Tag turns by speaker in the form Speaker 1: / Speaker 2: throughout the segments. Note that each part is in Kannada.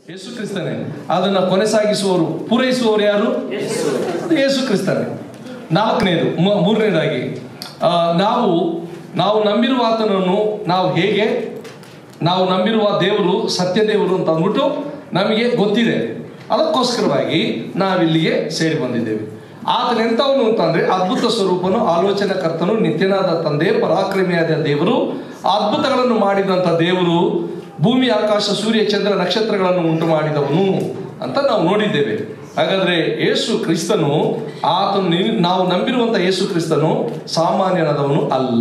Speaker 1: ಯೇಸು ಕ್ರಿಸ್ತನೇ ಅದನ್ನು ಕೊನೆಸಾಗಿಸುವವರು ಪೂರೈಸುವವರು ಯಾರು ಅದು ಯೇಸು ಕ್ರಿಸ್ತನೇ ನಾಲ್ಕನೇದು ಮೂ- ಮೂರನೇದಾಗಿ ಆ, ನಾವು ನಾವು ನಂಬಿರುವ ಆತನನ್ನು ನಾವು ಹೇಗೆ ನಾವು ನಂಬಿರುವ ದೇವರು ಸತ್ಯ ದೇವರು ಅಂತ ಅಂದ್ಬಿಟ್ಟು ನಮಗೆ ಗೊತ್ತಿದೆ ಅದಕ್ಕೋಸ್ಕರವಾಗಿ ನಾವಿಲ್ಲಿಗೆ ಸೇರಿ ಬಂದಿದ್ದೇವೆ ಆತನ ಎಂಥವನು ಅಂತಂದ್ರೆ ಅದ್ಭುತ ಸ್ವರೂಪನು ಆಲೋಚನಾ ಕರ್ತನು ನಿತ್ಯನಾದ ತಂದೆ ಪರಾಕ್ರಮಿಯಾದ ದೇವರು ಅದ್ಭುತಗಳನ್ನು ಮಾಡಿದಂಥ ದೇವರು ಭೂಮಿ ಆಕಾಶ ಸೂರ್ಯ ಚಂದ್ರ ನಕ್ಷತ್ರಗಳನ್ನು ಉಂಟು ಮಾಡಿದವನು ಅಂತ ನಾವು ನೋಡಿದ್ದೇವೆ ಹಾಗಾದ್ರೆ ಯೇಸು ಕ್ರಿಸ್ತನು ಆತನು ನೀವು- ನಾವು ನಂಬಿರುವಂತ ಯೇಸು ಕ್ರಿಸ್ತನು ಸಾಮಾನ್ಯನಾದವನು ಅಲ್ಲ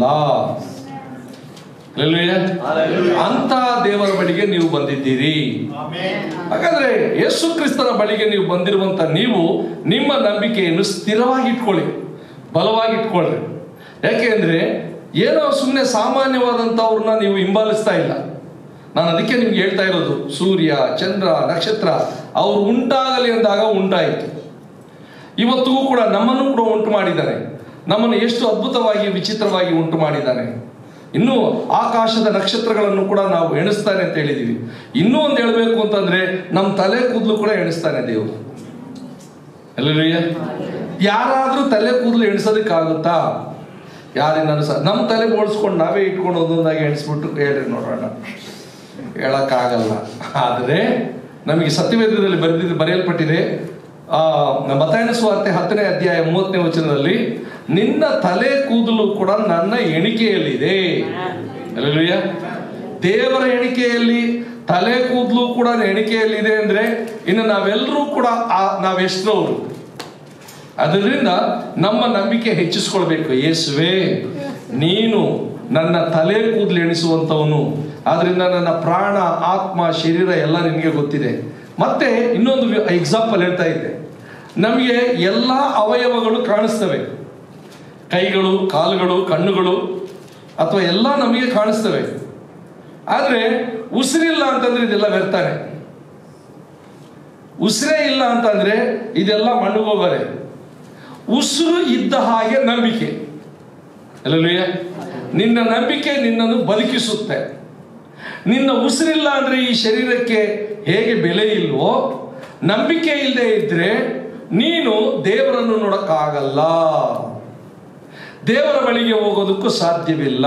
Speaker 1: Hallelujah. ಅಂತ ದೇವರ ಬಳಿಗೆ ನೀವು ಬಂದಿದ್ದೀರಿ ಹಾಗಾದ್ರೆ ಯೇಸು ಕ್ರಿಸ್ತನ ಬಳಿಗೆ ನೀವು ಬಂದಿರುವಂತ ನೀವು ನಿಮ್ಮ ನಂಬಿಕೆಯನ್ನು ಸ್ಥಿರವಾಗಿ ಇಟ್ಕೊಳ್ಳಿ ಬಲವಾಗಿ ಇಟ್ಕೊಳ್ಳಿ ಯಾಕೆ ಅಂದ್ರೆ ಏನೋ ಸುಮ್ಮನೆ ಸಾಮಾನ್ಯವಾದಂಥವ್ರನ್ನ ನೀವು ಹಿಂಬಾಲಿಸ್ತಾ ಇಲ್ಲ ನಾನು ಅದಕ್ಕೆ ನಿಮ್ಗೆ ಹೇಳ್ತಾ ಇರೋದು ಸೂರ್ಯ ಚಂದ್ರ ನಕ್ಷತ್ರ ಅವರು ಉಂಟಾಗಲಿ ಅಂದಾಗ ಉಂಟಾಯಿತು ಇವತ್ತಿಗೂ ಕೂಡ ನಮ್ಮನ್ನು ಕೂಡ ಉಂಟು ಮಾಡಿದ್ದಾನೆ ನಮ್ಮನ್ನು ಎಷ್ಟು ಅದ್ಭುತವಾಗಿ ವಿಚಿತ್ರವಾಗಿ ಉಂಟು ಮಾಡಿದ್ದಾನೆ ಇನ್ನು ಆಕಾಶದ ನಕ್ಷತ್ರಗಳನ್ನು ಕೂಡ ನಾವು ಎಣಿಸ್ತಾನೆ ಅಂತ ಹೇಳಿದೀವಿ ಇನ್ನೂ ಒಂದು ಹೇಳಬೇಕು ಅಂತಂದ್ರೆ ನಮ್ಮ ತಲೆ ಕೂದಲು ಕೂಡ ಎಣಿಸ್ತಾನೆ ದೇವರು ಅಲ್ಲೂಯ್ಯ ಯಾರಾದ್ರೂ ತಲೆ ಕೂದಲು ಎಣಿಸೋದಕ್ಕಾಗುತ್ತಾ ಯಾರಿಂದ ಅನ್ಸ ನಮ್ಮ ತಲೆ ಬೋಳ್ಸ್ಕೊಂಡು ನಾವೇ ಇಟ್ಕೊಂಡು ಒಂದೊಂದಾಗಿ ಎಣಿಸ್ಬಿಟ್ಟು ಹೇಳ್ರಿ ನೋಡೋಣ ಹೇಳಕ್ಕಾಗಲ್ಲ ಆದರೆ ನಮಗೆ ಸತ್ಯವೇದದಲ್ಲಿ ಬರೆದಿದ್ದು ಬರೆಯಲ್ಪಟ್ಟಿದೆ ಆ ಮತಾಯನ ಸ್ವಾರ್ತೆ ಹತ್ತನೇ ಅಧ್ಯಾಯ ಮೂವತ್ತನೇ ವಚನದಲ್ಲಿ ನಿನ್ನ ತಲೆ ಕೂದಲು ಕೂಡ ನನ್ನ ಎಣಿಕೆಯಲ್ಲಿದೆ ಅಲ್ಲೂಯ್ಯ ದೇವರ ಎಣಿಕೆಯಲ್ಲಿ ತಲೆ ಕೂದಲು ಕೂಡ ಎಣಿಕೆಯಲ್ಲಿದೆ ಅಂದ್ರೆ ಇನ್ನು ನಾವೆಲ್ಲರೂ ಕೂಡ ಆ- ನಾವೆಷ್ಟರವರು ಅದರಿಂದ ನಮ್ಮ ನಂಬಿಕೆ ಹೆಚ್ಚಿಸ್ಕೊಳ್ಬೇಕು ಯೇಸುವೆ ನೀನು ನನ್ನ ತಲೆ ಕೂದಲು ಎಣಿಸುವಂತವನು ಆದ್ರಿಂದ ನನ್ನ ಪ್ರಾಣ ಆತ್ಮ ಶರೀರ ಎಲ್ಲ ನಿನಗೆ ಗೊತ್ತಿದೆ ಮತ್ತೆ ಇನ್ನೊಂದು ಎಕ್ಸಾಂಪಲ್ ಹೇಳ್ತಾ ಇದ್ದೆ ನಮಗೆ ಎಲ್ಲ ಅವಯವಗಳು ಕಾಣಿಸ್ತವೆ ಕೈಗಳು ಕಾಲುಗಳು ಕಣ್ಣುಗಳು ಅಥವಾ ಎಲ್ಲ ನಮಗೆ ಕಾಣಿಸ್ತವೆ ಆದ್ರೆ ಉಸಿರಿಲ್ಲ ಅಂತಂದ್ರೆ ಇದೆಲ್ಲ ವ್ಯರ್ಥನೆ ಉಸಿರೇ ಇಲ್ಲ ಅಂತಂದ್ರೆ ಇದೆಲ್ಲ ಮಣ್ಣುಗೋಗರೆ ಉಸಿರು ಇದ್ದ ಹಾಗೆ ನಂಬಿಕೆ ಅಲ್ಲಲ್ವಯ್ಯ ನಿನ್ನ ನಂಬಿಕೆ ನಿನ್ನನ್ನು ಬದುಕಿಸುತ್ತೆ ನಿನ್ನ ಉಸಿರಿಲ್ಲ ಅಂದ್ರೆ ಈ ಶರೀರಕ್ಕೆ ಹೇಗೆ ಬೆಲೆ ಇಲ್ವೋ ನಂಬಿಕೆ ಇಲ್ಲದೆ ಇದ್ರೆ ನೀನು ದೇವರನ್ನು ನೋಡಕ್ಕಾಗಲ್ಲ ದೇವರ ಬಳಿಗೆ ಹೋಗೋದಕ್ಕೂ ಸಾಧ್ಯವಿಲ್ಲ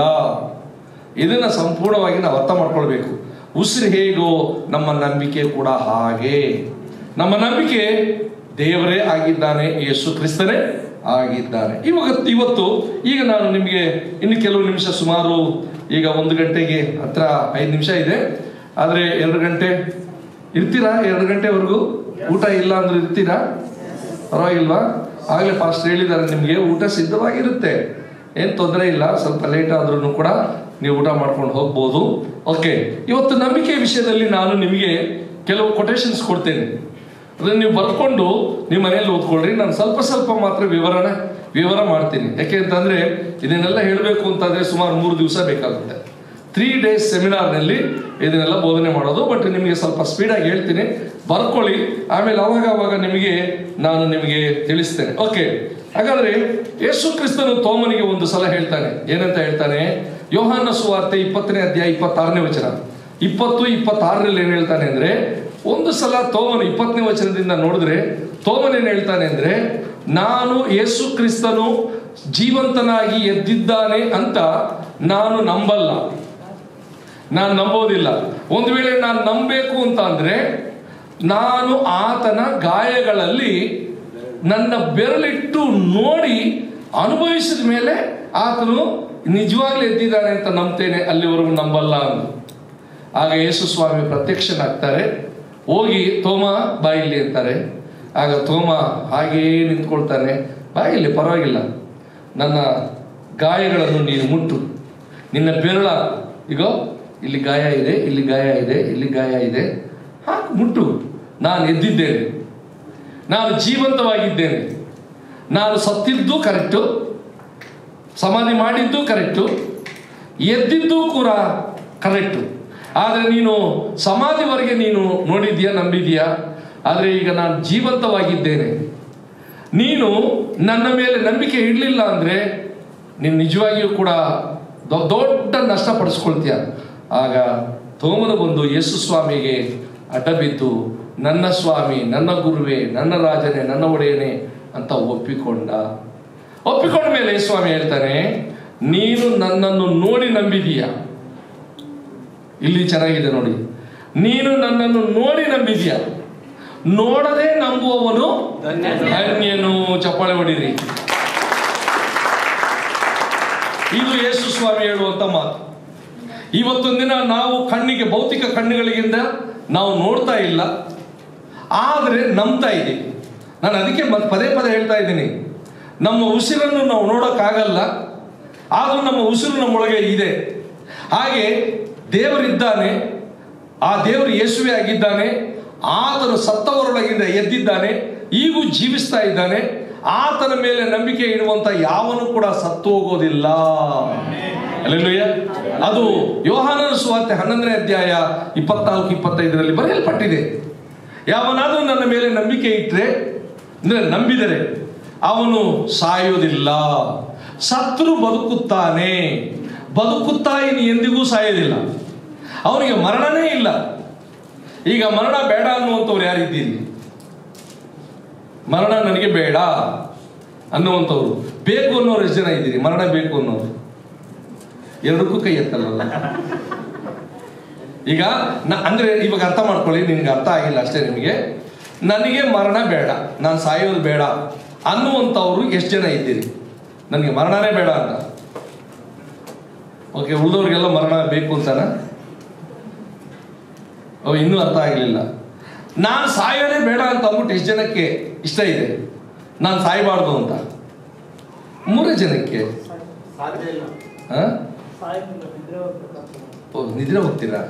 Speaker 1: ಇದನ್ನ ಸಂಪೂರ್ಣವಾಗಿ ನಾವು ಅರ್ಥ ಮಾಡ್ಕೊಳ್ಬೇಕು ಉಸಿರು ಹೇಗೋ ನಮ್ಮ ನಂಬಿಕೆ ಕೂಡ ಹಾಗೆ ನಮ್ಮ ನಂಬಿಕೆ ದೇವರೇ ಆಗಿದ್ದಾನೆ ಯೇಸು ಕ್ರಿಸ್ತನೇ ಆಗಿದ್ದಾನೆ ಇವಾಗ ಇವತ್ತು ಈಗ ನಾನು ನಿಮಗೆ ಇನ್ನು ಕೆಲವು ನಿಮಿಷ ಸುಮಾರು ಈಗ ಒಂದು ಗಂಟೆಗೆ ಹತ್ರ ಐದು ನಿಮಿಷ ಇದೆ ಆದರೆ ಎರಡು ಗಂಟೆ ಇರ್ತೀರಾ ಎರಡು ಗಂಟೆವರೆಗೂ ಊಟ ಇಲ್ಲ ಅಂದ್ರೆ ಇರ್ತೀರಾ ಪರವಾಗಿಲ್ವಾ ಆಗಲೇ ಫಾಸ್ಟ್ ಹೇಳಿದ್ದಾರೆ ನಿಮಗೆ ಊಟ ಸಿದ್ಧವಾಗಿರುತ್ತೆ ಏನು ತೊಂದರೆ ಇಲ್ಲ ಸ್ವಲ್ಪ ಲೇಟ್ ಆದ್ರೂ ಕೂಡ ನೀವು ಊಟ ಮಾಡ್ಕೊಂಡು ಹೋಗ್ಬೋದು ಓಕೆ ಇವತ್ತು ನಂಬಿಕೆ ವಿಷಯದಲ್ಲಿ ನಾನು ನಿಮಗೆ ಕೆಲವು ಕೊಟೇಶನ್ಸ್ ಕೊಡ್ತೇನೆ ಅದನ್ನು ನೀವು ಬರ್ಕೊಂಡು ನಿಮ್ಮ ಮನೆಯಲ್ಲಿ ಓದ್ಕೊಳ್ರಿ ನಾನು ಸ್ವಲ್ಪ ಸ್ವಲ್ಪ ಮಾತ್ರ ವಿವರಣೆ ವಿವರ ಮಾಡ್ತೀನಿ ಯಾಕೆ ಅಂತಂದ್ರೆ ಇದನ್ನೆಲ್ಲ ಹೇಳಬೇಕು ಅಂತಂದ್ರೆ ಸುಮಾರು ಮೂರು ದಿವಸ ಬೇಕಾಗುತ್ತೆ ತ್ರೀ ಡೇಸ್ ಸೆಮಿನಾರ್ನಲ್ಲಿ ಇದನ್ನೆಲ್ಲ ಬೋಧನೆ ಮಾಡೋದು ಬಟ್ ನಿಮಗೆ ಸ್ವಲ್ಪ ಸ್ಪೀಡಾಗಿ ಹೇಳ್ತೀನಿ ಬರ್ಕೊಳ್ಳಿ ಆಮೇಲೆ ಅವಾಗ ಅವಾಗ ನಿಮಗೆ ನಾನು ನಿಮಗೆ ತಿಳಿಸ್ತೇನೆ ಓಕೆ ಹಾಗಾದ್ರೆ ಯೇಸು ಕ್ರಿಸ್ತನು ತೋಮನಿಗೆ ಒಂದು ಸಲ ಹೇಳ್ತಾನೆ ಏನಂತ ಹೇಳ್ತಾನೆ ಯೋಹಾನ ಸುವಾರ್ತೆ ಇಪ್ಪತ್ತನೇ ಅಧ್ಯಾಯ ಇಪ್ಪತ್ತಾರನೇ ವಚನ ಇಪ್ಪತ್ತು ಇಪ್ಪತ್ತಾರರಲ್ಲಿ ಏನ್ ಹೇಳ್ತಾನೆ ಅಂದ್ರೆ ಒಂದು ಸಲ ತೋಮನು ಇಪ್ಪತ್ತನೇ ವಚನದಿಂದ ನೋಡಿದ್ರೆ ತೋಮನ್ ಏನ್ ಹೇಳ್ತಾನೆ ಅಂದ್ರೆ ನಾನು ಯೇಸು ಕ್ರಿಸ್ತನು ಜೀವಂತನಾಗಿ ಎದ್ದಿದ್ದಾನೆ ಅಂತ ನಾನು ನಂಬಲ್ಲ ನಾನು ನಂಬೋದಿಲ್ಲ ಒಂದು ವೇಳೆ ನಾನು ನಂಬಬೇಕು ಅಂತ ಅಂದ್ರೆ ನಾನು ಆತನ ಗಾಯಗಳಲ್ಲಿ ನನ್ನ ಬೆರಳಿಟ್ಟು ನೋಡಿ ಅನುಭವಿಸಿದ ಮೇಲೆ ಆತನು ನಿಜವಾಗ್ಲೂ ಎದ್ದಿದ್ದಾನೆ ಅಂತ ನಂಬ್ತೇನೆ ಅಲ್ಲಿವರೆಗೂ ನಂಬಲ್ಲ ಅಂದು ಆಗ ಯೇಸು ಸ್ವಾಮಿ ಪ್ರತ್ಯಕ್ಷನಾಗ್ತಾರೆ ಹೋಗಿ ತೋಮ ಬಾಯಿಲಿ ಅಂತಾರೆ ಆಗ ತೋಮ ಹಾಗೆಯೇ ನಿಂತ್ಕೊಳ್ತಾನೆ ಬಾಯಿಲಿ ಪರವಾಗಿಲ್ಲ ನನ್ನ ಗಾಯಗಳನ್ನು ನೀನು ಮುಟ್ಟು ನಿನ್ನ ಬೆರಳ ಇಗೋ ಇಲ್ಲಿ ಗಾಯ ಇದೆ ಇಲ್ಲಿ ಗಾಯ ಇದೆ ಇಲ್ಲಿ ಗಾಯ ಇದೆ ಹಾಗೆ ಮುಟ್ಟು ನಾನು ಎದ್ದಿದ್ದೇನೆ ನಾನು ಜೀವಂತವಾಗಿದ್ದೇನೆ ನಾನು ಸತ್ತಿದ್ದು ಕರೆಕ್ಟು ಸಮಾಧಿ ಮಾಡಿದ್ದು ಕರೆಕ್ಟು ಎದ್ದಿದ್ದು ಕೂಡ ಕರೆಕ್ಟು ಆದರೆ ನೀನು ಸಮಾಧಿವರೆಗೆ ನೀನು ನೋಡಿದ್ಯಾ ನಂಬಿದ್ಯಾ ಆದರೆ ಈಗ ನಾನು ಜೀವಂತವಾಗಿದ್ದೇನೆ ನೀನು ನನ್ನ ಮೇಲೆ ನಂಬಿಕೆ ಇಡಲಿಲ್ಲ ಅಂದರೆ ನೀನು ನಿಜವಾಗಿಯೂ ಕೂಡ ದೊ- ದೊಡ್ಡ ನಷ್ಟ ಪಡಿಸ್ಕೊಳ್ತೀಯ ಆಗ ತೋಮನು ಬಂದು ಯೇಸು ಸ್ವಾಮಿಗೆ ಅಡ್ಡ ಬಿದ್ದು ನನ್ನ ಸ್ವಾಮಿ ನನ್ನ ಗುರುವೇ ನನ್ನ ರಾಜನೇ ನನ್ನ ಒಡೆಯನೇ ಅಂತ ಒಪ್ಪಿಕೊಂಡ ಒಪ್ಪಿಕೊಂಡ ಮೇಲೆ ಸ್ವಾಮಿ ಹೇಳ್ತಾನೆ ನೀನು ನನ್ನನ್ನು ನೋಡಿ ನಂಬಿದೀಯ ಇಲ್ಲಿ ಚೆನ್ನಾಗಿದೆ ನೋಡಿ ನೀನು ನನ್ನನ್ನು ನೋಡಿ ನಂಬಿದೀಯ ನೋಡದೆ ನಂಬುವವನು ಧನ್ಯನು ಚಪ್ಪಾಳೆ ಹೊಡಿರಿ ಇದು ಯೇಸು ಸ್ವಾಮಿ ಹೇಳುವಂತ ಮಾತು ಇವತ್ತೊಂದಿನ ನಾವು ಕಣ್ಣಿಗೆ ಭೌತಿಕ ಕಣ್ಣುಗಳಿಗಿಂದ ನಾವು ನೋಡ್ತಾ ಇಲ್ಲ ಆದರೆ ನಂಬ್ತಾ ಇದ್ದೀವಿ ನಾನು ಅದಕ್ಕೆ ಮತ್ತೆ ಪದೇ ಪದೇ ಹೇಳ್ತಾ ಇದ್ದೀನಿ ನಮ್ಮ ಉಸಿರನ್ನು ನಾವು ನೋಡೋಕ್ಕಾಗಲ್ಲ ಆದರೂ ನಮ್ಮ ಉಸಿರು ನಮ್ಮೊಳಗೆ ಇದೆ ಹಾಗೆ ದೇವರಿದ್ದಾನೆ ಆ ದೇವರು ಯೇಸುವೆ ಆಗಿದ್ದಾನೆ ಆತನು ಸತ್ತವರೊಳಗಿಂದ ಎದ್ದಿದ್ದಾನೆ ಈಗೂ ಜೀವಿಸ್ತಾ ಇದ್ದಾನೆ ಆತನ ಮೇಲೆ ನಂಬಿಕೆ ಇಡುವಂತ ಯಾವನು ಕೂಡ ಸತ್ತು ಹೋಗೋದಿಲ್ಲ ಅಲ್ಲೆಲ್ಲೂಯ್ಯ ಅದು ಯೋಹಾನನ ಸುವಾರ್ತೆ ಹನ್ನೊಂದನೇ ಅಧ್ಯಾಯ ಇಪ್ಪತ್ನಾಲ್ಕು ಇಪ್ಪತ್ತೈದರಲ್ಲಿ ಬರೆಯಲ್ಪಟ್ಟಿದೆ ಯಾವನಾದರೂ ನನ್ನ ಮೇಲೆ ನಂಬಿಕೆ ಇಟ್ಟರೆ ಅಂದ್ರೆ ನಂಬಿದರೆ ಅವನು ಸಾಯೋದಿಲ್ಲ ಸತ್ರು ಬದುಕುತ್ತಾನೆ ಬದುಕುತ್ತಾ ಇನ್ನು ಎಂದಿಗೂ ಸಾಯೋದಿಲ್ಲ ಅವನಿಗೆ ಮರಣನೇ ಇಲ್ಲ ಈಗ ಮರಣ ಬೇಡ ಅನ್ನುವಂಥವ್ರು ಯಾರಿದ್ದೀರಿ ಮರಣ ನನಗೆ ಬೇಡ ಅನ್ನುವಂಥವ್ರು ಬೇಕು ಅನ್ನೋರು ಎಷ್ಟು ಜನ ಇದ್ದೀರಿ ಮರಣ ಬೇಕು ಅನ್ನೋರು ಎರಡಕ್ಕೂ ಕೈ ಎತ್ತಲ್ಲ ಈಗ ನ- ಅಂದ್ರೆ ಇವಾಗ ಅರ್ಥ ಮಾಡ್ಕೊಳ್ಳಿ ನಿನ್ಗೆ ಅರ್ಥ ಆಗಿಲ್ಲ ಅಷ್ಟೇ ನಿಮಗೆ ನನಗೆ ಮರಣ ಬೇಡ ನಾನು ಸಾಯೋದು ಬೇಡ ಅನ್ನುವಂಥವ್ರು ಎಷ್ಟು ಜನ ಇದ್ದೀರಿ ನನಗೆ ಮರಣನೇ ಬೇಡ ಅಂತ ಓಕೆ ಉಳಿದವ್ರಿಗೆಲ್ಲ ಮರಣ ಬೇಕು ಅಂತಾನ ಅವು ಇನ್ನೂ ಅರ್ಥ ಆಗಲಿಲ್ಲ ನಾನು ಸಾಯೋದೇ ಬೇಡ ಅಂತ ಅಂದ್ಬಿಟ್ಟು ಎಷ್ಟು ಜನಕ್ಕೆ ಇಷ್ಟ ಇದೆ ನಾನು ಸಾಯಬಾರ್ದು ಅಂತ ಮೂರೇ ಜನಕ್ಕೆ
Speaker 2: ಸಾಧ್ಯ ಇಲ್ಲ
Speaker 1: ಹಾ
Speaker 2: ಸಾಯಂಕಾಲ ನಿದ್ರೆ ಹೋಗ್ಬೇಕಂತ
Speaker 1: ಓ, ನಿದ್ರೆ ಹೋಗ್ತೀರಾ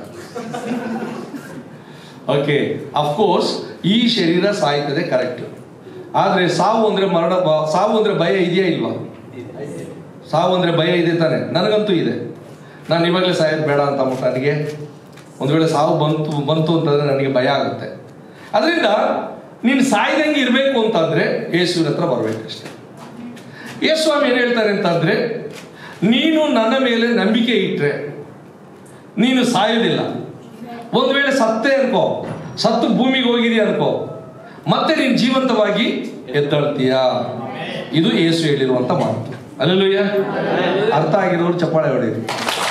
Speaker 1: ಓಕೆ ಅಫ್ಕೋರ್ಸ್ ಈ ಶರೀರ ಸಾಯ್ತದೆ ಕರೆಕ್ಟ್ ಆದ್ರೆ ಸಾವು ಅಂದ್ರೆ ಮರಣ ಬ- ಸಾವು ಅಂದ್ರೆ ಭಯ ಇದೆಯಾ ಇಲ್ವಾ ಸಾವು ಅಂದ್ರೆ ಭಯ ಇದೆ ತಾನೆ ನನಗಂತೂ ಇದೆ ನಾನು ಇವಾಗಲೇ ಸಾಯೋದು ಬೇಡ ಅಂತ ಅಂದ್ಬಿಟ್ಟು ನನಗೆ ಒಂದು ವೇಳೆ ಸಾವು ಬಂತು ಬಂತು ಅಂತಂದ್ರೆ ನನಗೆ ಭಯ ಆಗುತ್ತೆ ಅದರಿಂದ ನೀನು ಸಾಯ್ದಂಗೆ ಇರಬೇಕು ಅಂತಂದ್ರೆ ಯೇಸುವಿನ ಹತ್ರ ಬರ್ಬೇಕಷ್ಟೆ ಯೇಸು ಸ್ವಾಮಿ ಏನು ಹೇಳ್ತಾರೆ ಅಂತಂದ್ರೆ ನೀನು ನನ್ನ ಮೇಲೆ ನಂಬಿಕೆ ಇಟ್ಟರೆ ನೀನು ಸಾಯೋದಿಲ್ಲ ಒಂದು ವೇಳೆ ಸತ್ತೇ ಅನ್ಕೋ ಸತ್ತು ಭೂಮಿಗೆ ಹೋಗಿದೆಯಾ ಅನ್ಕೋ ಮತ್ತೆ ನೀನು ಜೀವಂತವಾಗಿ ಎದ್ದಳ್ತೀಯ ಇದು ಯೇಸು ಹೇಳಿರುವಂತ ಮಾತು ಅಲ್ಲೂಯ್ಯ ಅರ್ಥ ಆಗಿರೋರು ಚಪ್ಪಾಳೆ ಹೊಡೀರಿ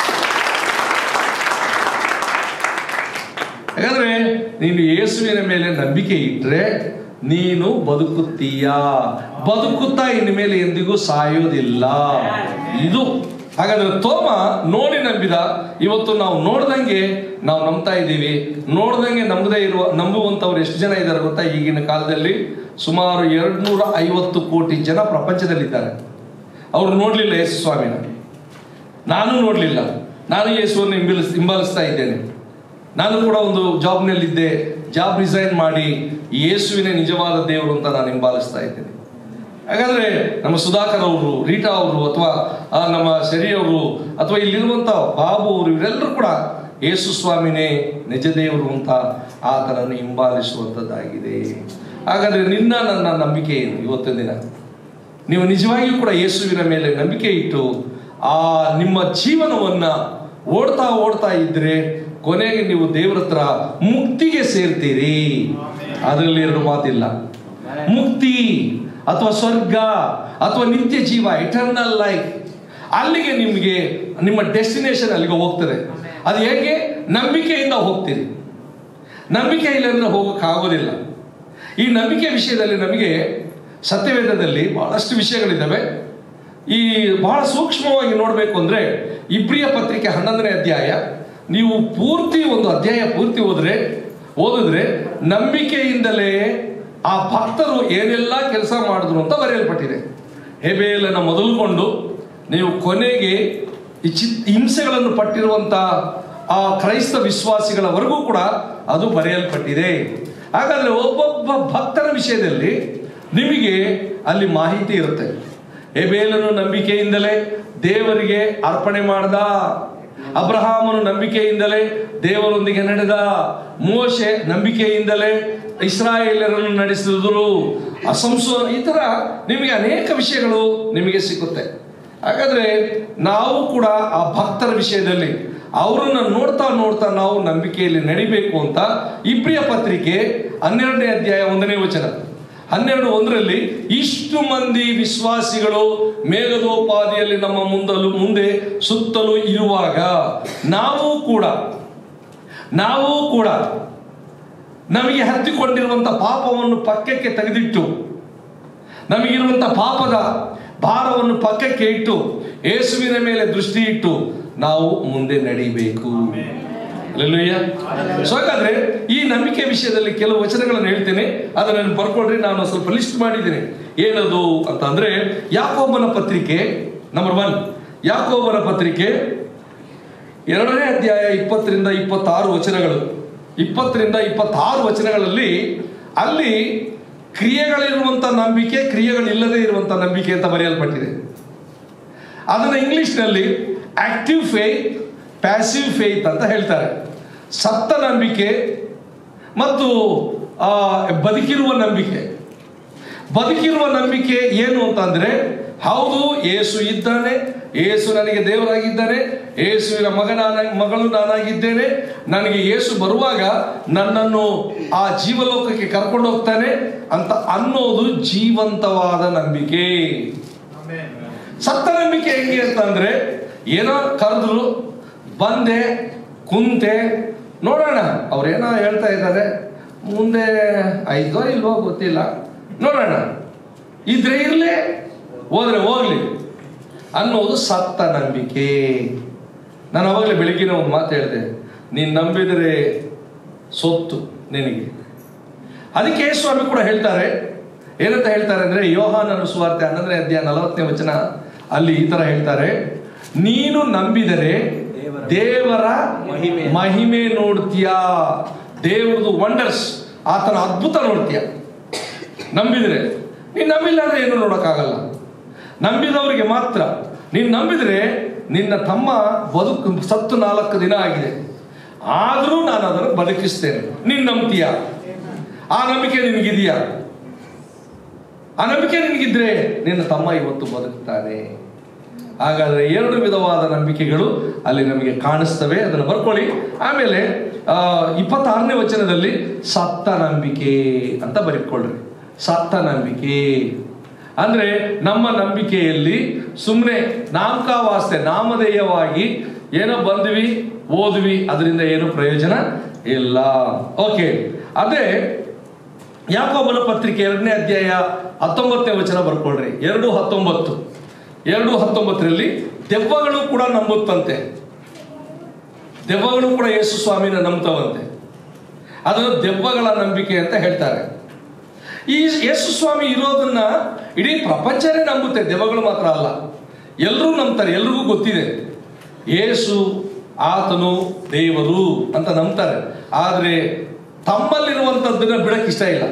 Speaker 1: ಯಾಕಂದ್ರೆ ನೀನು ಯೇಸುವಿನ ಮೇಲೆ ನಂಬಿಕೆ ಇಟ್ರೆ ನೀನು ಬದುಕುತ್ತೀಯಾ ಬದುಕುತ್ತಾ ಇನ್ನು ಮೇಲೆ ಎಂದಿಗೂ ಸಾಯೋದಿಲ್ಲ ಇದು ಹಾಗಾದ್ರೆ ತೋಮ ನೋಡಿ ನಂಬಿದ ಇವತ್ತು ನಾವು ನೋಡ್ದಂಗೆ ನಾವು ನಂಬ್ತಾ ಇದ್ದೀವಿ ನೋಡ್ದಂಗೆ ನಂಬದೇ ಇರುವ ನಂಬುವಂತವ್ರು ಎಷ್ಟು ಜನ ಇದ್ದಾರೆ ಗೊತ್ತಾ ಈಗಿನ ಕಾಲದಲ್ಲಿ ಸುಮಾರು ಎರಡ್ನೂರ ಐವತ್ತು ಕೋಟಿ ಜನ ಪ್ರಪಂಚದಲ್ಲಿದ್ದಾರೆ ಅವ್ರು ನೋಡ್ಲಿಲ್ಲ ಯೇಸು ಸ್ವಾಮಿನ ನಾನು ನೋಡ್ಲಿಲ್ಲ ನಾನು ಯೇಸುವನ್ನು ಹಿಂಬಲಿಸ್ ಹಿಂಬಾಲಿಸ್ತಾ ಇದ್ದೇನೆ ನಾನು ಕೂಡ ಒಂದು ಜಾಬ್ನಲ್ಲಿದ್ದೆ ಜಾಬ್ ರಿಸೈನ್ ಮಾಡಿ ಯೇಸುವಿನ ನಿಜವಾದ ದೇವರು ಅಂತ ನಾನು ಹಿಂಬಾಲಿಸ್ತಾ ಇದ್ದೇನೆ ಹಾಗಾದ್ರೆ ನಮ್ಮ ಸುಧಾಕರ್ ಅವರು ರೀಟಾ ಅವರು ಅಥವಾ ಆ, ನಮ್ಮ ಶರಿ ಅವರು ಅಥವಾ ಇಲ್ಲಿರುವಂತ ಬಾಬು ಅವರು ಇವರೆಲ್ಲರೂ ಕೂಡ ಯೇಸು ಸ್ವಾಮಿನೇ ನಿಜ ದೇವರು ಅಂತ ಆತನನ್ನು ಹಿಂಬಾಲಿಸುವಂಥದ್ದಾಗಿದೆ ಹಾಗಾದ್ರೆ ನಿನ್ನ ನನ್ನ ನಂಬಿಕೆ ಏನು ಇವತ್ತಿನ ದಿನ ನೀವು ನಿಜವಾಗಿಯೂ ಕೂಡ ಯೇಸುವಿನ ಮೇಲೆ ನಂಬಿಕೆ ಇಟ್ಟು ಆ ನಿಮ್ಮ ಜೀವನವನ್ನ ಓಡ್ತಾ ಓಡ್ತಾ ಇದ್ರೆ ಕೊನೆಗೆ ನೀವು ದೇವರ ಹತ್ರ ಮುಕ್ತಿಗೆ ಸೇರ್ತೀರಿ ಅದರಲ್ಲಿ ಎರಡು ಮಾತಿಲ್ಲ ಮುಕ್ತಿ ಅಥವಾ ಸ್ವರ್ಗ ಅಥವಾ ನಿತ್ಯ ಜೀವ ಇಟರ್ನಲ್ ಲೈಫ್ ಅಲ್ಲಿಗೆ ನಿಮಗೆ ನಿಮ್ಮ ಡೆಸ್ಟಿನೇಷನ್ ಅಲ್ಲಿಗೆ ಹೋಗ್ತದೆ ಅದು ಹೇಗೆ ನಂಬಿಕೆಯಿಂದ ಹೋಗ್ತೀರಿ ನಂಬಿಕೆ ಇಲ್ಲಂದ್ರೆ ಹೋಗೋಕ್ಕಾಗೋದಿಲ್ಲ ಈ ನಂಬಿಕೆ ವಿಷಯದಲ್ಲಿ ನಮಗೆ ಸತ್ಯವೇದದಲ್ಲಿ ಬಹಳಷ್ಟು ವಿಷಯಗಳಿದ್ದಾವೆ ಈ ಬಹಳ ಸೂಕ್ಷ್ಮವಾಗಿ ನೋಡಬೇಕು ಅಂದ್ರೆ ಇಬ್ರಿಯ ಪತ್ರಿಕೆ ಹನ್ನೊಂದನೇ ಅಧ್ಯಾಯ ನೀವು ಪೂರ್ತಿ ಒಂದು ಅಧ್ಯಾಯ ಪೂರ್ತಿ ಓದ್ರೆ ಓದಿದ್ರೆ ನಂಬಿಕೆಯಿಂದಲೇ ಆ ಭಕ್ತರು ಏನೆಲ್ಲ ಕೆಲಸ ಮಾಡಿದ್ರು ಅಂತ ಬರೆಯಲ್ಪಟ್ಟಿದೆ ಹೆಬೇಲನ ಮೊದಲುಕೊಂಡು ನೀವು ಕೊನೆಗೆ ಈ ಚಿತ್ ಹಿಂಸೆಗಳನ್ನು ಪಟ್ಟಿರುವಂತ ಆ ಕ್ರೈಸ್ತ ವಿಶ್ವಾಸಿಗಳವರೆಗೂ ಕೂಡ ಅದು ಬರೆಯಲ್ಪಟ್ಟಿದೆ ಹಾಗಾದ್ರೆ ಒಬ್ಬೊಬ್ಬ ಭಕ್ತರ ವಿಷಯದಲ್ಲಿ ನಿಮಗೆ ಅಲ್ಲಿ ಮಾಹಿತಿ ಇರುತ್ತೆ ಹೆಬೇಲನು ನಂಬಿಕೆಯಿಂದಲೇ ದೇವರಿಗೆ ಅರ್ಪಣೆ ಮಾಡ್ದ ಅಬ್ರಹಾಮನು ನಂಬಿಕೆಯಿಂದಲೇ ದೇವರೊಂದಿಗೆ ನಡೆದ ಮೋಶೆ ನಂಬಿಕೆಯಿಂದಲೇ ಇಸ್ರಾಯೇಲರನ್ನು ನಡೆಸಿದ್ರು ಅಸಂಸೋ ಈ ತರ ನಿಮಗೆ ಅನೇಕ ವಿಷಯಗಳು ನಿಮಗೆ ಸಿಗುತ್ತೆ ಹಾಗಾದ್ರೆ ನಾವು ಕೂಡ ಆ ಭಕ್ತರ ವಿಷಯದಲ್ಲಿ ಅವರನ್ನ ನೋಡ್ತಾ ನೋಡ್ತಾ ನಾವು ನಂಬಿಕೆಯಲ್ಲಿ ನಡಿಬೇಕು ಅಂತ ಇಬ್ರಿಯ ಪತ್ರಿಕೆ ಹನ್ನೆರಡನೇ ಅಧ್ಯಾಯ ಒಂದನೇ ವಚನ ಹನ್ನೆರಡು ಒಂದರಲ್ಲಿ ಇಷ್ಟು ಮಂದಿ ವಿಶ್ವಾಸಿಗಳು ಮೇಘದೋಪಾದಿಯಲ್ಲಿ ನಮ್ಮ ಮುಂದಲು ಮುಂದೆ ಸುತ್ತಲೂ ಇರುವಾಗ ನಾವು ಕೂಡ ನಾವು ಕೂಡ ನಮಗೆ ಹತ್ತಿಕೊಂಡಿರುವಂತ ಪಾಪವನ್ನು ಪಕ್ಕಕ್ಕೆ ತೆಗೆದಿಟ್ಟು ನಮಗಿರುವಂತ ಪಾಪದ ಭಾರವನ್ನು ಪಕ್ಕಕ್ಕೆ ಇಟ್ಟು ಯೇಸುವಿನ ಮೇಲೆ ದೃಷ್ಟಿ ಇಟ್ಟು ನಾವು ಮುಂದೆ ನಡಿಬೇಕು ಅಲ್ಲೆಲೂಯ್ಯ? ಸೊ ಹಾಗಾದ್ರೆ ಈ ನಂಬಿಕೆ ವಿಷಯದಲ್ಲಿ ಕೆಲವು ವಚನಗಳನ್ನು ಹೇಳ್ತೇನೆ ಅದನ್ನು ಬರ್ಕೊಳ್ರಿ ನಾನು ಸ್ವಲ್ಪ ಲಿಸ್ಟ್ ಮಾಡಿದ್ದೀನಿ ಏನದು ಅಂತಂದ್ರೆ ಯಾಕೋಬನ ಪತ್ರಿಕೆ ನಂಬರ್ ಒನ್ ಯಾಕೋಬನ ಪತ್ರಿಕೆ ಎರಡನೇ ಅಧ್ಯಾಯ ಇಪ್ಪತ್ತರಿಂದ ಇಪ್ಪತ್ತಾರು ವಚನಗಳು ಇಪ್ಪತ್ತರಿಂದ ಇಪ್ಪತ್ತಾರು ವಚನಗಳಲ್ಲಿ ಅಲ್ಲಿ ಕ್ರಿಯೆಗಳಿರುವಂತ ನಂಬಿಕೆ ಕ್ರಿಯೆಗಳಿಲ್ಲದೆ ಇರುವಂತ ನಂಬಿಕೆ ಅಂತ ಬರೆಯಲ್ಪಟ್ಟಿದೆ ಅದನ್ನ ಇಂಗ್ಲಿಷ್ನಲ್ಲಿ ಆಕ್ಟಿವ್ ಫೇತ್ ಪ್ಯಾಸಿವ್ ಫೇತ್ ಅಂತ ಹೇಳ್ತಾರೆ ಸತ್ತ ನಂಬಿಕೆ ಮತ್ತು ಆ, ಬದುಕಿರುವ ನಂಬಿಕೆ ಬದುಕಿರುವ ನಂಬಿಕೆ ಏನು ಅಂತಂದ್ರೆ ಹೌದು ಏಸು ಇದ್ದಾನೆ ಏಸು ನನಗೆ ದೇವರಾಗಿದ್ದಾನೆ ಏಸುವಿನ ಮಗನಾನ ಮಗಳು ನಾನಾಗಿದ್ದೇನೆ ನನಗೆ ಏಸು ಬರುವಾಗ ನನ್ನನ್ನು ಆ ಜೀವಲೋಕಕ್ಕೆ ಕರ್ಕೊಂಡು ಹೋಗ್ತಾನೆ ಅಂತ ಅನ್ನೋದು ಜೀವಂತವಾದ ನಂಬಿಕೆ ಸತ್ತ ನಂಬಿಕೆ ಹೆಂಗೆ ಅಂತಂದ್ರೆ ಏನೋ ಕರೆದ್ರು ಬಂದೆ ಕುಂತೆ ನೋಡೋಣ ಅವ್ರೇನೋ ಹೇಳ್ತಾ ಇದ್ದಾರೆ ಮುಂದೆ ಐದೋ ಇಲ್ವೋ ಗೊತ್ತಿಲ್ಲ ನೋಡೋಣ ಇದ್ರೆ ಇರ್ಲಿ ಹೋದ್ರೆ ಹೋಗ್ಲಿ ಅನ್ನೋದು ಸತ್ತ ನಂಬಿಕೆ ನಾನು ಅವಾಗಲೇ ಬೆಳಗಿನ ಒಂದು ಮಾತು ಹೇಳಿದೆ ನೀನು ನಂಬಿದರೆ ಸೊತ್ತು ನಿನಗೆ ಅದಕ್ಕೆ ಸ್ವಾಮಿ ಕೂಡ ಹೇಳ್ತಾರೆ ಏನಂತ ಹೇಳ್ತಾರೆ ಅಂದ್ರೆ ಯೋಹಾನನ ಸುವಾರ್ತೆ ಹನ್ನೊಂದನೇ ಅಧ್ಯಾಯ ನಲವತ್ತನೇ ವಚನ ಅಲ್ಲಿ ಈ ತರ ಹೇಳ್ತಾರೆ ನೀನು ನಂಬಿದರೆ ದೇವರ
Speaker 2: ಮಹಿಮೆ.
Speaker 1: ಮಹಿಮೆ ನೋಡ್ತೀಯಾ ದೇವರದು ವಂಡರ್ಸ್ ಆತನ ಅದ್ಭುತ ನೋಡ್ತೀಯ ನಂಬಿದ್ರೆ ನೀನು ನಂಬಿಲ್ಲ ಅಂದ್ರೆ ಏನು ನೋಡೋಕ್ಕಾಗಲ್ಲ ನಂಬಿದವರಿಗೆ ಮಾತ್ರ ನೀನು ನಂಬಿದ್ರೆ ನಿನ್ನ ತಮ್ಮ ಬದುಕು ಸತ್ತು ನಾಲ್ಕು ದಿನ ಆಗಿದೆ ಆದರೂ ನಾನು ಅದನ್ನು ಬದುಕಿಸ್ತೇನೆ ನೀನು ನಂಬ್ತೀಯ ಆ ನಂಬಿಕೆ ನಿನಗಿದೆಯಾ ಆ ನಂಬಿಕೆ ನಿನಗಿದ್ರೆ ನಿನ್ನ ತಮ್ಮ ಇವತ್ತು ಬದುಕ್ತಾನೆ ಹಾಗಾದ್ರೆ ಎರಡು ವಿಧವಾದ ನಂಬಿಕೆಗಳು ಅಲ್ಲಿ ನಮಗೆ ಕಾಣಿಸ್ತವೆ ಅದನ್ನು ಬರ್ಕೊಳ್ಳಿ ಆಮೇಲೆ ಆ, ಇಪ್ಪತ್ತಾರನೇ ವಚನದಲ್ಲಿ ಸತ್ತ ನಂಬಿಕೆ ಅಂತ ಬರೆದುಕೊಳ್ಳ್ರಿ ಸತ್ತ ನಂಬಿಕೆ ಅಂದ್ರೆ ನಮ್ಮ ನಂಬಿಕೆಯಲ್ಲಿ ಸುಮ್ಮನೆ ನಾಮಕಾವಾಸ್ತೆ ನಾಮಧೇಯವಾಗಿ ಏನೋ ಬಂದ್ವಿ ಓದ್ವಿ ಅದರಿಂದ ಏನು ಪ್ರಯೋಜನ ಇಲ್ಲ ಓಕೆ ಅದೇ ಯಾಕೋಬನ ಪತ್ರಿಕೆ ಎರಡನೇ ಅಧ್ಯಾಯ ಹತ್ತೊಂಬತ್ತನೇ ವಚನ ಬರ್ಕೊಳ್ರಿ ಎರಡು ಹತ್ತೊಂಬತ್ತು ಎರಡು ಹತ್ತೊಂಬತ್ತರಲ್ಲಿ ದೆವ್ವಗಳು ಕೂಡ ನಂಬುತ್ತಂತೆ ದೆವ್ವಗಳು ಕೂಡ ಯೇಸು ಸ್ವಾಮಿನ ನಂಬ್ತವಂತೆ ಅದನ್ನು ದೆವ್ವಗಳ ನಂಬಿಕೆ ಅಂತ ಹೇಳ್ತಾರೆ ಈ ಯೇಸು ಸ್ವಾಮಿ ಇರೋದನ್ನ ಇಡೀ ಪ್ರಪಂಚನೇ ನಂಬುತ್ತೆ ದೆವ್ವಗಳು ಮಾತ್ರ ಅಲ್ಲ ಎಲ್ಲರೂ ನಂಬ್ತಾರೆ ಎಲ್ರಿಗೂ ಗೊತ್ತಿದೆ ಯೇಸು ಆತನು ದೇವರು ಅಂತ ನಂಬ್ತಾರೆ ಆದರೆ ತಮ್ಮಲ್ಲಿರುವಂಥದ್ದನ್ನ ಬಿಡಕ್ಕೆ ಇಷ್ಟ ಇಲ್ಲ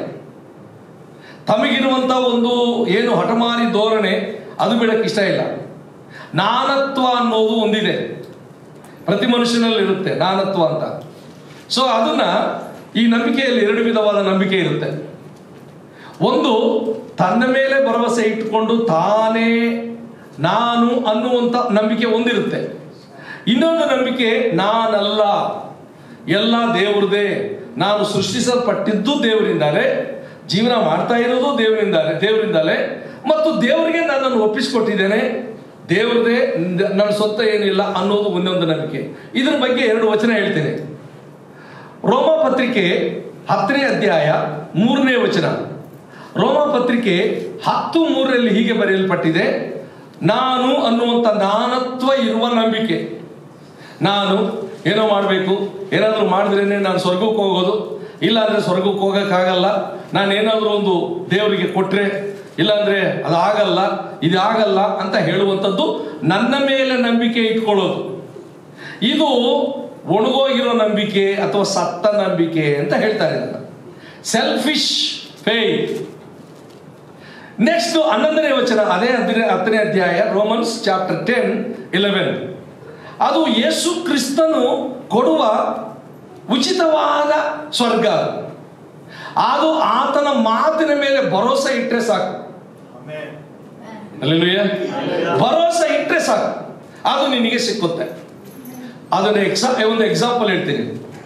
Speaker 1: ತಮಗಿರುವಂತ ಒಂದು ಏನು ಹಠಮಾರಿ ಧೋರಣೆ ಅದು ಬಿಡಕ್ಕೆ ಇಷ್ಟ ಇಲ್ಲ ನಾನತ್ವ ಅನ್ನೋದು ಒಂದಿದೆ ಪ್ರತಿ ಮನುಷ್ಯನಲ್ಲಿ ಇರುತ್ತೆ ನಾನತ್ವ ಅಂತ ಸೊ ಅದನ್ನ ಈ ನಂಬಿಕೆಯಲ್ಲಿ ಎರಡು ವಿಧವಾದ ನಂಬಿಕೆ ಇರುತ್ತೆ ಒಂದು ತನ್ನ ಮೇಲೆ ಭರವಸೆ ಇಟ್ಟುಕೊಂಡು ತಾನೇ ನಾನು ಅನ್ನುವಂಥ ನಂಬಿಕೆ ಒಂದಿರುತ್ತೆ ಇನ್ನೊಂದು ನಂಬಿಕೆ ನಾನಲ್ಲ ಎಲ್ಲ ದೇವ್ರದೇ ನಾನು ಸೃಷ್ಟಿಸಲ್ಪಟ್ಟಿದ್ದು ದೇವರಿಂದಾನೆ ಜೀವನ ಮಾಡ್ತಾ ಇರೋದು ದೇವರಿಂದಾನೆ ದೇವರಿಂದಲೇ ಮತ್ತು ದೇವರಿಗೆ ನನ್ನನ್ನು ಒಪ್ಪಿಸಿಕೊಟ್ಟಿದ್ದೇನೆ ದೇವ್ರದೇ ನ- ನನ್ನ ಸ್ವಂತ ಏನಿಲ್ಲ ಅನ್ನೋದು ಒಂದೊಂದು ನಂಬಿಕೆ ಇದ್ರ ಬಗ್ಗೆ ಎರಡು ವಚನ ಹೇಳ್ತೇನೆ ರೋಮ ಪತ್ರಿಕೆ ಹತ್ತನೇ ಅಧ್ಯಾಯ ಮೂರನೇ ವಚನ ರೋಮ ಪತ್ರಿಕೆ ಹತ್ತು ಮೂರರಲ್ಲಿ ಹೀಗೆ ಬರೆಯಲ್ಪಟ್ಟಿದೆ ನಾನು ಅನ್ನುವಂಥ ನಾನತ್ವ ಇರುವ ನಂಬಿಕೆ ನಾನು ಏನೋ ಮಾಡಬೇಕು ಏನಾದರೂ ಮಾಡಿದ್ರೇನೆ ನಾನು ಸ್ವರ್ಗಕ್ಕೆ ಹೋಗೋದು ಇಲ್ಲ ಅಂದ್ರೆ ಸ್ವರ್ಗಕ್ಕೆ ಹೋಗೋಕ್ಕಾಗಲ್ಲ ನಾನು ಏನಾದರೂ ಒಂದು ದೇವರಿಗೆ ಕೊಟ್ರೆ ಇಲ್ಲಾಂದ್ರೆ ಅದು ಆಗಲ್ಲ ಇದು ಆಗಲ್ಲ ಅಂತ ಹೇಳುವಂಥದ್ದು ನನ್ನ ಮೇಲೆ ನಂಬಿಕೆ ಇಟ್ಕೊಳ್ಳೋದು ಇದು ಒಣಗೋಗಿರೋ ನಂಬಿಕೆ ಅಥವಾ ಸತ್ತ ನಂಬಿಕೆ ಅಂತ ಹೇಳ್ತಾರೆ ಇದನ್ನ ಸೆಲ್ಫಿಶ್ ಫೇತ್ ನೆಕ್ಸ್ಟ್ ಹನ್ನೊಂದನೇ ವಚನ ಅದೇ ಹದಿನ ಹತ್ತನೇ ಅಧ್ಯಾಯ ರೋಮನ್ಸ್ ಚಾಪ್ಟರ್ ಟೆನ್ ಇಲೆವೆನ್ ಅದು ಯೇಸು ಕ್ರಿಸ್ತನು ಕೊಡುವ ಉಚಿತವಾದ ಸ್ವರ್ಗ ಅದು ಆತನ ಮಾತಿನ ಮೇಲೆ ಭರೋಸೆ ಇಟ್ಟರೆ ಸಾಕು ಅಲ್ಲೆಲೂಯ್ಯ ಭರೋಸೆ ಇಟ್ಟರೆ ಸಾಕು ಅದು ನಿನಗೆ ಸಿಕ್ಕುತ್ತೆ ಅದನ್ನ ಎಕ್ಸಾ ಒಂದು ಎಕ್ಸಾಂಪಲ್ ಹೇಳ್ತೀನಿ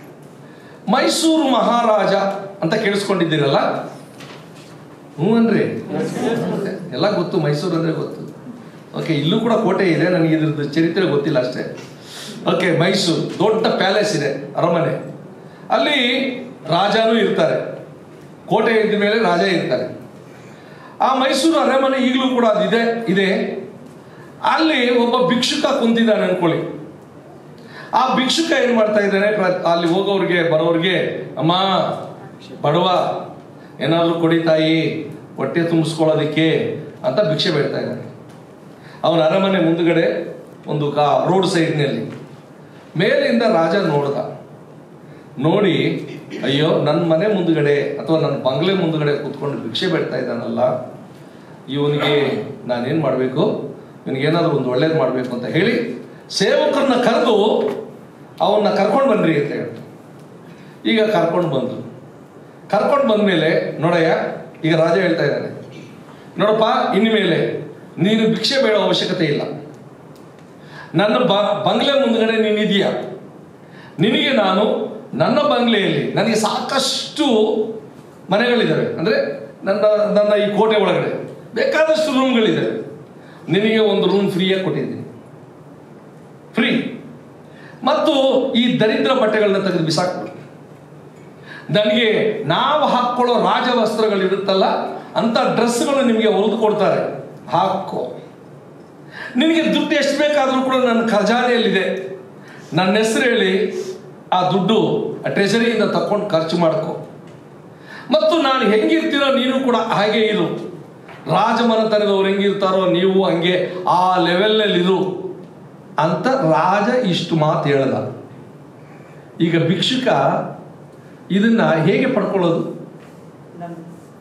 Speaker 1: ಮೈಸೂರು ಮಹಾರಾಜ ಅಂತ ಕೇಳಿಸ್ಕೊಂಡಿದ್ದೀರಲ್ಲ ಹ್ಞೂ ಅನ್ರಿ ಎಲ್ಲ ಗೊತ್ತು ಮೈಸೂರು ಅಂದ್ರೆ ಗೊತ್ತು ಓಕೆ ಇಲ್ಲೂ ಕೂಡ ಕೋಟೆ ಇದೆ ನನಗೆ ಇದ್ರದ್ದು ಚರಿತ್ರೆ ಗೊತ್ತಿಲ್ಲ ಅಷ್ಟೇ ಓಕೆ ಮೈಸೂರು ದೊಡ್ಡ ಪ್ಯಾಲೇಸ್ ಇದೆ ಅರಮನೆ ಅಲ್ಲಿ ರಾಜನೂ ಇರ್ತಾರೆ ಕೋಟೆ ಇದ್ದ ಮೇಲೆ ರಾಜ ಇರ್ತಾರೆ ಆ ಮೈಸೂರು ಅರಮನೆ ಈಗಲೂ ಕೂಡ ಅದಿದೆ ಇದೆ ಅಲ್ಲಿ ಒಬ್ಬ ಭಿಕ್ಷುಕ ಕುಂತಿದ್ದಾನೆ ಅನ್ಕೊಳ್ಳಿ ಆ ಭಿಕ್ಷುಕ ಏನ್ ಮಾಡ್ತಾ ಇದ್ದಾನೆ ಪ್ರ- ಅಲ್ಲಿ ಹೋಗೋರಿಗೆ ಬರೋರಿಗೆ ಅಮ್ಮ ಬಡವ ಏನಾದ್ರು ಕೊಡಿ ತಾಯಿ ಹೊಟ್ಟೆ ತುಂಬಿಸ್ಕೊಳ್ಳೋದಕ್ಕೆ ಅಂತ ಭಿಕ್ಷೆ ಬೇಡ್ತಾ ಇದ್ದಾನೆ ಅವನ ಅರಮನೆ ಮುಂದುಗಡೆ ಒಂದು ಕಾ ರೋಡ್ ಸೈಡ್ನಲ್ಲಿ ಮೇಲಿಂದ ರಾಜ ನೋಡ್ದ ನೋಡಿ ಅಯ್ಯೋ ನನ್ನ ಮನೆ ಮುಂದುಗಡೆ ಅಥವಾ ನನ್ನ ಬಂಗ್ಲೆ ಮುಂದುಗಡೆ ಕೂತ್ಕೊಂಡು ಭಿಕ್ಷೆ ಬೇಡ್ತಾ ಇದ್ದಾನಲ್ಲ ಇವನಿಗೆ ನಾನೇನು ಮಾಡಬೇಕು ಇವನಿಗೇನಾದ್ರೂ ಒಂದು ಒಳ್ಳೇದು ಮಾಡಬೇಕು ಅಂತ ಹೇಳಿ ಸೇವಕರನ್ನ ಕರೆದು ಅವನ್ನ ಕರ್ಕೊಂಡು ಬನ್ರಿ ಅಂತ ಹೇಳ್ತಾರೆ ಈಗ ಕರ್ಕೊಂಡು ಬಂದ್ರು ಕರ್ಕೊಂಡು ಬಂದ್ಮೇಲೆ ನೋಡಯ್ಯ ಈಗ ರಾಜ ಹೇಳ್ತಾ ಇದ್ದಾನೆ ನೋಡಪ್ಪ ಇನ್ಮೇಲೆ ನೀನು ಭಿಕ್ಷೆ ಬೇಡೋ ಅವಶ್ಯಕತೆ ಇಲ್ಲ ನನ್ನ ಬ ಬಂಗ್ಲೆ ಮುಂದ್ಗಡೆ ನೀನಿದೆಯಾ ನಿನಗೆ ನಾನು ನನ್ನ ಬಂಗ್ಲೆಯಲ್ಲಿ ನನಗೆ ಸಾಕಷ್ಟು ಮನೆಗಳಿದ್ದಾವೆ ಅಂದರೆ ನನ್ನ ನನ್ನ ಈ ಕೋಟೆ ಒಳಗಡೆ ಬೇಕಾದಷ್ಟು ರೂಮ್ಗಳಿದ್ದಾವೆ ನಿನಗೆ ಒಂದು ರೂಮ್ ಫ್ರೀಯಾಗಿ ಕೊಟ್ಟಿದ್ದೀನಿ ಫ್ರೀ ಮತ್ತು ಈ ದರಿದ್ರ ಬಟ್ಟೆಗಳನ್ನ ತೆಗೆದು ಬಿಸಾಕ್ಬಿಡು ನನಗೆ ನಾವು ಹಾಕ್ಕೊಳ್ಳೋ ರಾಜವಸ್ತ್ರಗಳಿರುತ್ತಲ್ಲ ಅಂತ ಡ್ರೆಸ್ಗಳು ನಿಮಗೆ ಹೊಲಿದು ಕೊಡ್ತಾರೆ ಹಾಕೋ ನಿನಗೆ ದುಡ್ಡು ಎಷ್ಟು ಬೇಕಾದರೂ ಕೂಡ ನನ್ನ ಖಜಾನೆಯಲ್ಲಿದೆ ನನ್ನ ಹೆಸರು ಹೇಳಿ ಆ ದುಡ್ಡು ಆ ಟ್ರೆಜರಿಯಿಂದ ತಕೊಂಡು ಖರ್ಚು ಮಾಡ್ಕೊ ಮತ್ತು ನಾನು ಹೆಂಗಿರ್ತೀರೋ ನೀನು ಕೂಡ ಹಾಗೆ ಇರು ರಾಜಮನೆತನದವ್ರು ಹೆಂಗಿರ್ತಾರೋ ನೀವು ಹಂಗೆ ಆ ಲೆವೆಲ್ನಲ್ಲಿರು ಅಂತ ರಾಜ ಇಷ್ಟು ಮಾತು ಹೇಳ್ದ ಈಗ ಭಿಕ್ಷುಕ ಇದನ್ನ ಹೇಗೆ ಪಡ್ಕೊಳ್ಳೋದು
Speaker 2: ನಮ್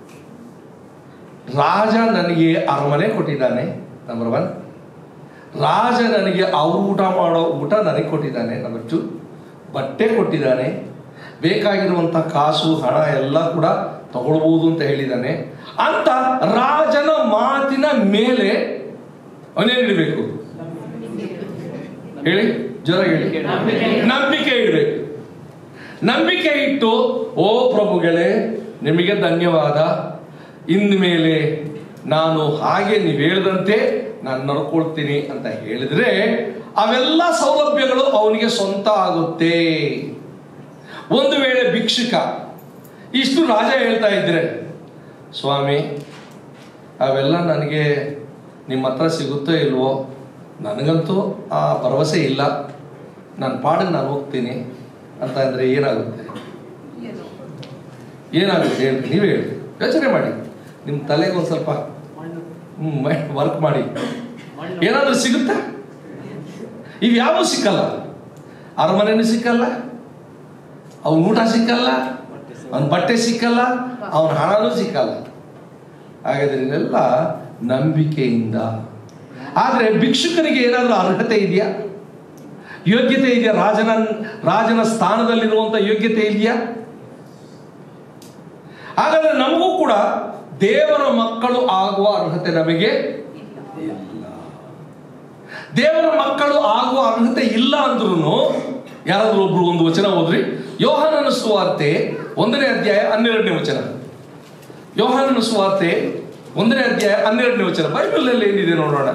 Speaker 1: ರಾಜ ನನಗೆ ಅರಮನೆ ಕೊಟ್ಟಿದ್ದಾನೆ ನಂಬರ್ ಒನ್ ರಾಜ ನನಗೆ ಅವ್ರು ಊಟ ಮಾಡೋ ಊಟ ನನಗೆ ಕೊಟ್ಟಿದ್ದಾನೆ ನಂಬರ್ ಟು ಬಟ್ಟೆ ಕೊಟ್ಟಿದ್ದಾನೆ ಬೇಕಾಗಿರುವಂಥ ಕಾಸು ಹಣ ಎಲ್ಲ ಕೂಡ ತಗೊಳ್ಬೋದು ಅಂತ ಹೇಳಿದ್ದಾನೆ ಅಂತ ರಾಜನ ಮಾತಿನ ಮೇಲೆ ಅವನೇನು ಇಡಬೇಕು ಹೇಳಿ ಜ್ವರ ಹೇಳಿ
Speaker 2: ನಂಬಿಕೆ.
Speaker 1: ನಂಬಿಕೆ ಇಡಬೇಕು ನಂಬಿಕೆ ಇಟ್ಟು ಓ ಪ್ರಭುಗಳೇ ನಿಮಗೆ ಧನ್ಯವಾದ ಇನ್ಮೇಲೆ ನಾನು ಹಾಗೆ ನೀವು ಹೇಳಿದಂತೆ ನಾನು ನಡ್ಕೊಳ್ತೀನಿ ಅಂತ ಹೇಳಿದ್ರೆ ಅವೆಲ್ಲ ಸೌಲಭ್ಯಗಳು ಅವನಿಗೆ ಸ್ವಂತ ಆಗುತ್ತೆ ಒಂದು ವೇಳೆ ಭಿಕ್ಷುಕ ಇಷ್ಟು ರಾಜ ಹೇಳ್ತಾ ಇದ್ರೆ ಸ್ವಾಮಿ ಅವೆಲ್ಲ ನನಗೆ ನಿಮ್ಮ ಹತ್ರ ಸಿಗುತ್ತೋ ಇಲ್ವೋ ನನಗಂತೂ ಆ ಭರವಸೆ ಇಲ್ಲ ನನ್ನ ಪಾಡಿಗೆ ನಾನು ಹೋಗ್ತೀನಿ ಅಂತ ಅಂದರೆ ಏನಾಗುತ್ತೆ ಏನಾಗುತ್ತೆ ಹೇಳ್ರಿ ನೀವೇ ಹೇಳಿ ಯೋಚನೆ ಮಾಡಿ ನಿಮ್ಮ ತಲೆಗೆ ಒಂದು ಸ್ವಲ್ಪ
Speaker 2: ಮಣ್ಣು
Speaker 1: ವರ್ಕ್ ಮಾಡಿ
Speaker 2: ಮಣ್ಣು
Speaker 1: ಏನಾದರೂ ಸಿಗುತ್ತಾ ಇವು ಯಾವೂ ಸಿಕ್ಕಲ್ಲ ಅರಮನೆನೂ ಸಿಕ್ಕಲ್ಲ ಅವನ ಊಟ ಸಿಕ್ಕಲ್ಲ ಅವನ ಬಟ್ಟೆ ಸಿಕ್ಕಲ್ಲ ಅವನ ಹಣನೂ ಸಿಕ್ಕಲ್ಲ ಹಾಗಾದ್ರೆ ಇದೆಲ್ಲ ನಂಬಿಕೆಯಿಂದ ಆದರೆ ಭಿಕ್ಷುಕನಿಗೆ ಏನಾದರೂ ಅರ್ಹತೆ ಇದೆಯಾ ಯೋಗ್ಯತೆ ಇದೆಯಾ ರಾಜನ ರಾಜನ ಸ್ಥಾನದಲ್ಲಿರುವಂತ ಯೋಗ್ಯತೆ ಇದೆಯಾ ಹಾಗಾದ್ರೆ ನಮಗೂ ಕೂಡ ದೇವರ ಮಕ್ಕಳು ಆಗುವ ಅರ್ಹತೆ ನಮಗೆ ಇಲ್ಲ ದೇವರ ಮಕ್ಕಳು ಆಗುವ ಅರ್ಹತೆ ಇಲ್ಲ ಅಂದ್ರೂ ಯಾರಾದ್ರೂ ಒಬ್ರು ಒಂದು ವಚನ ಓದ್ರಿ ಯೋಹಾನನ ಸುವಾರ್ತೆ ಒಂದನೇ ಅಧ್ಯಾಯ ಹನ್ನೆರಡನೇ ವಚನ ಯೋಹಾನನ ಸುವಾರ್ತೆ ಒಂದನೇ ಅಧ್ಯಾಯ ಹನ್ನೆರಡನೇ ವಚನ ಬೈಬಲ್ನಲ್ಲಿ ಏನಿದೆ ನೋಡೋಣ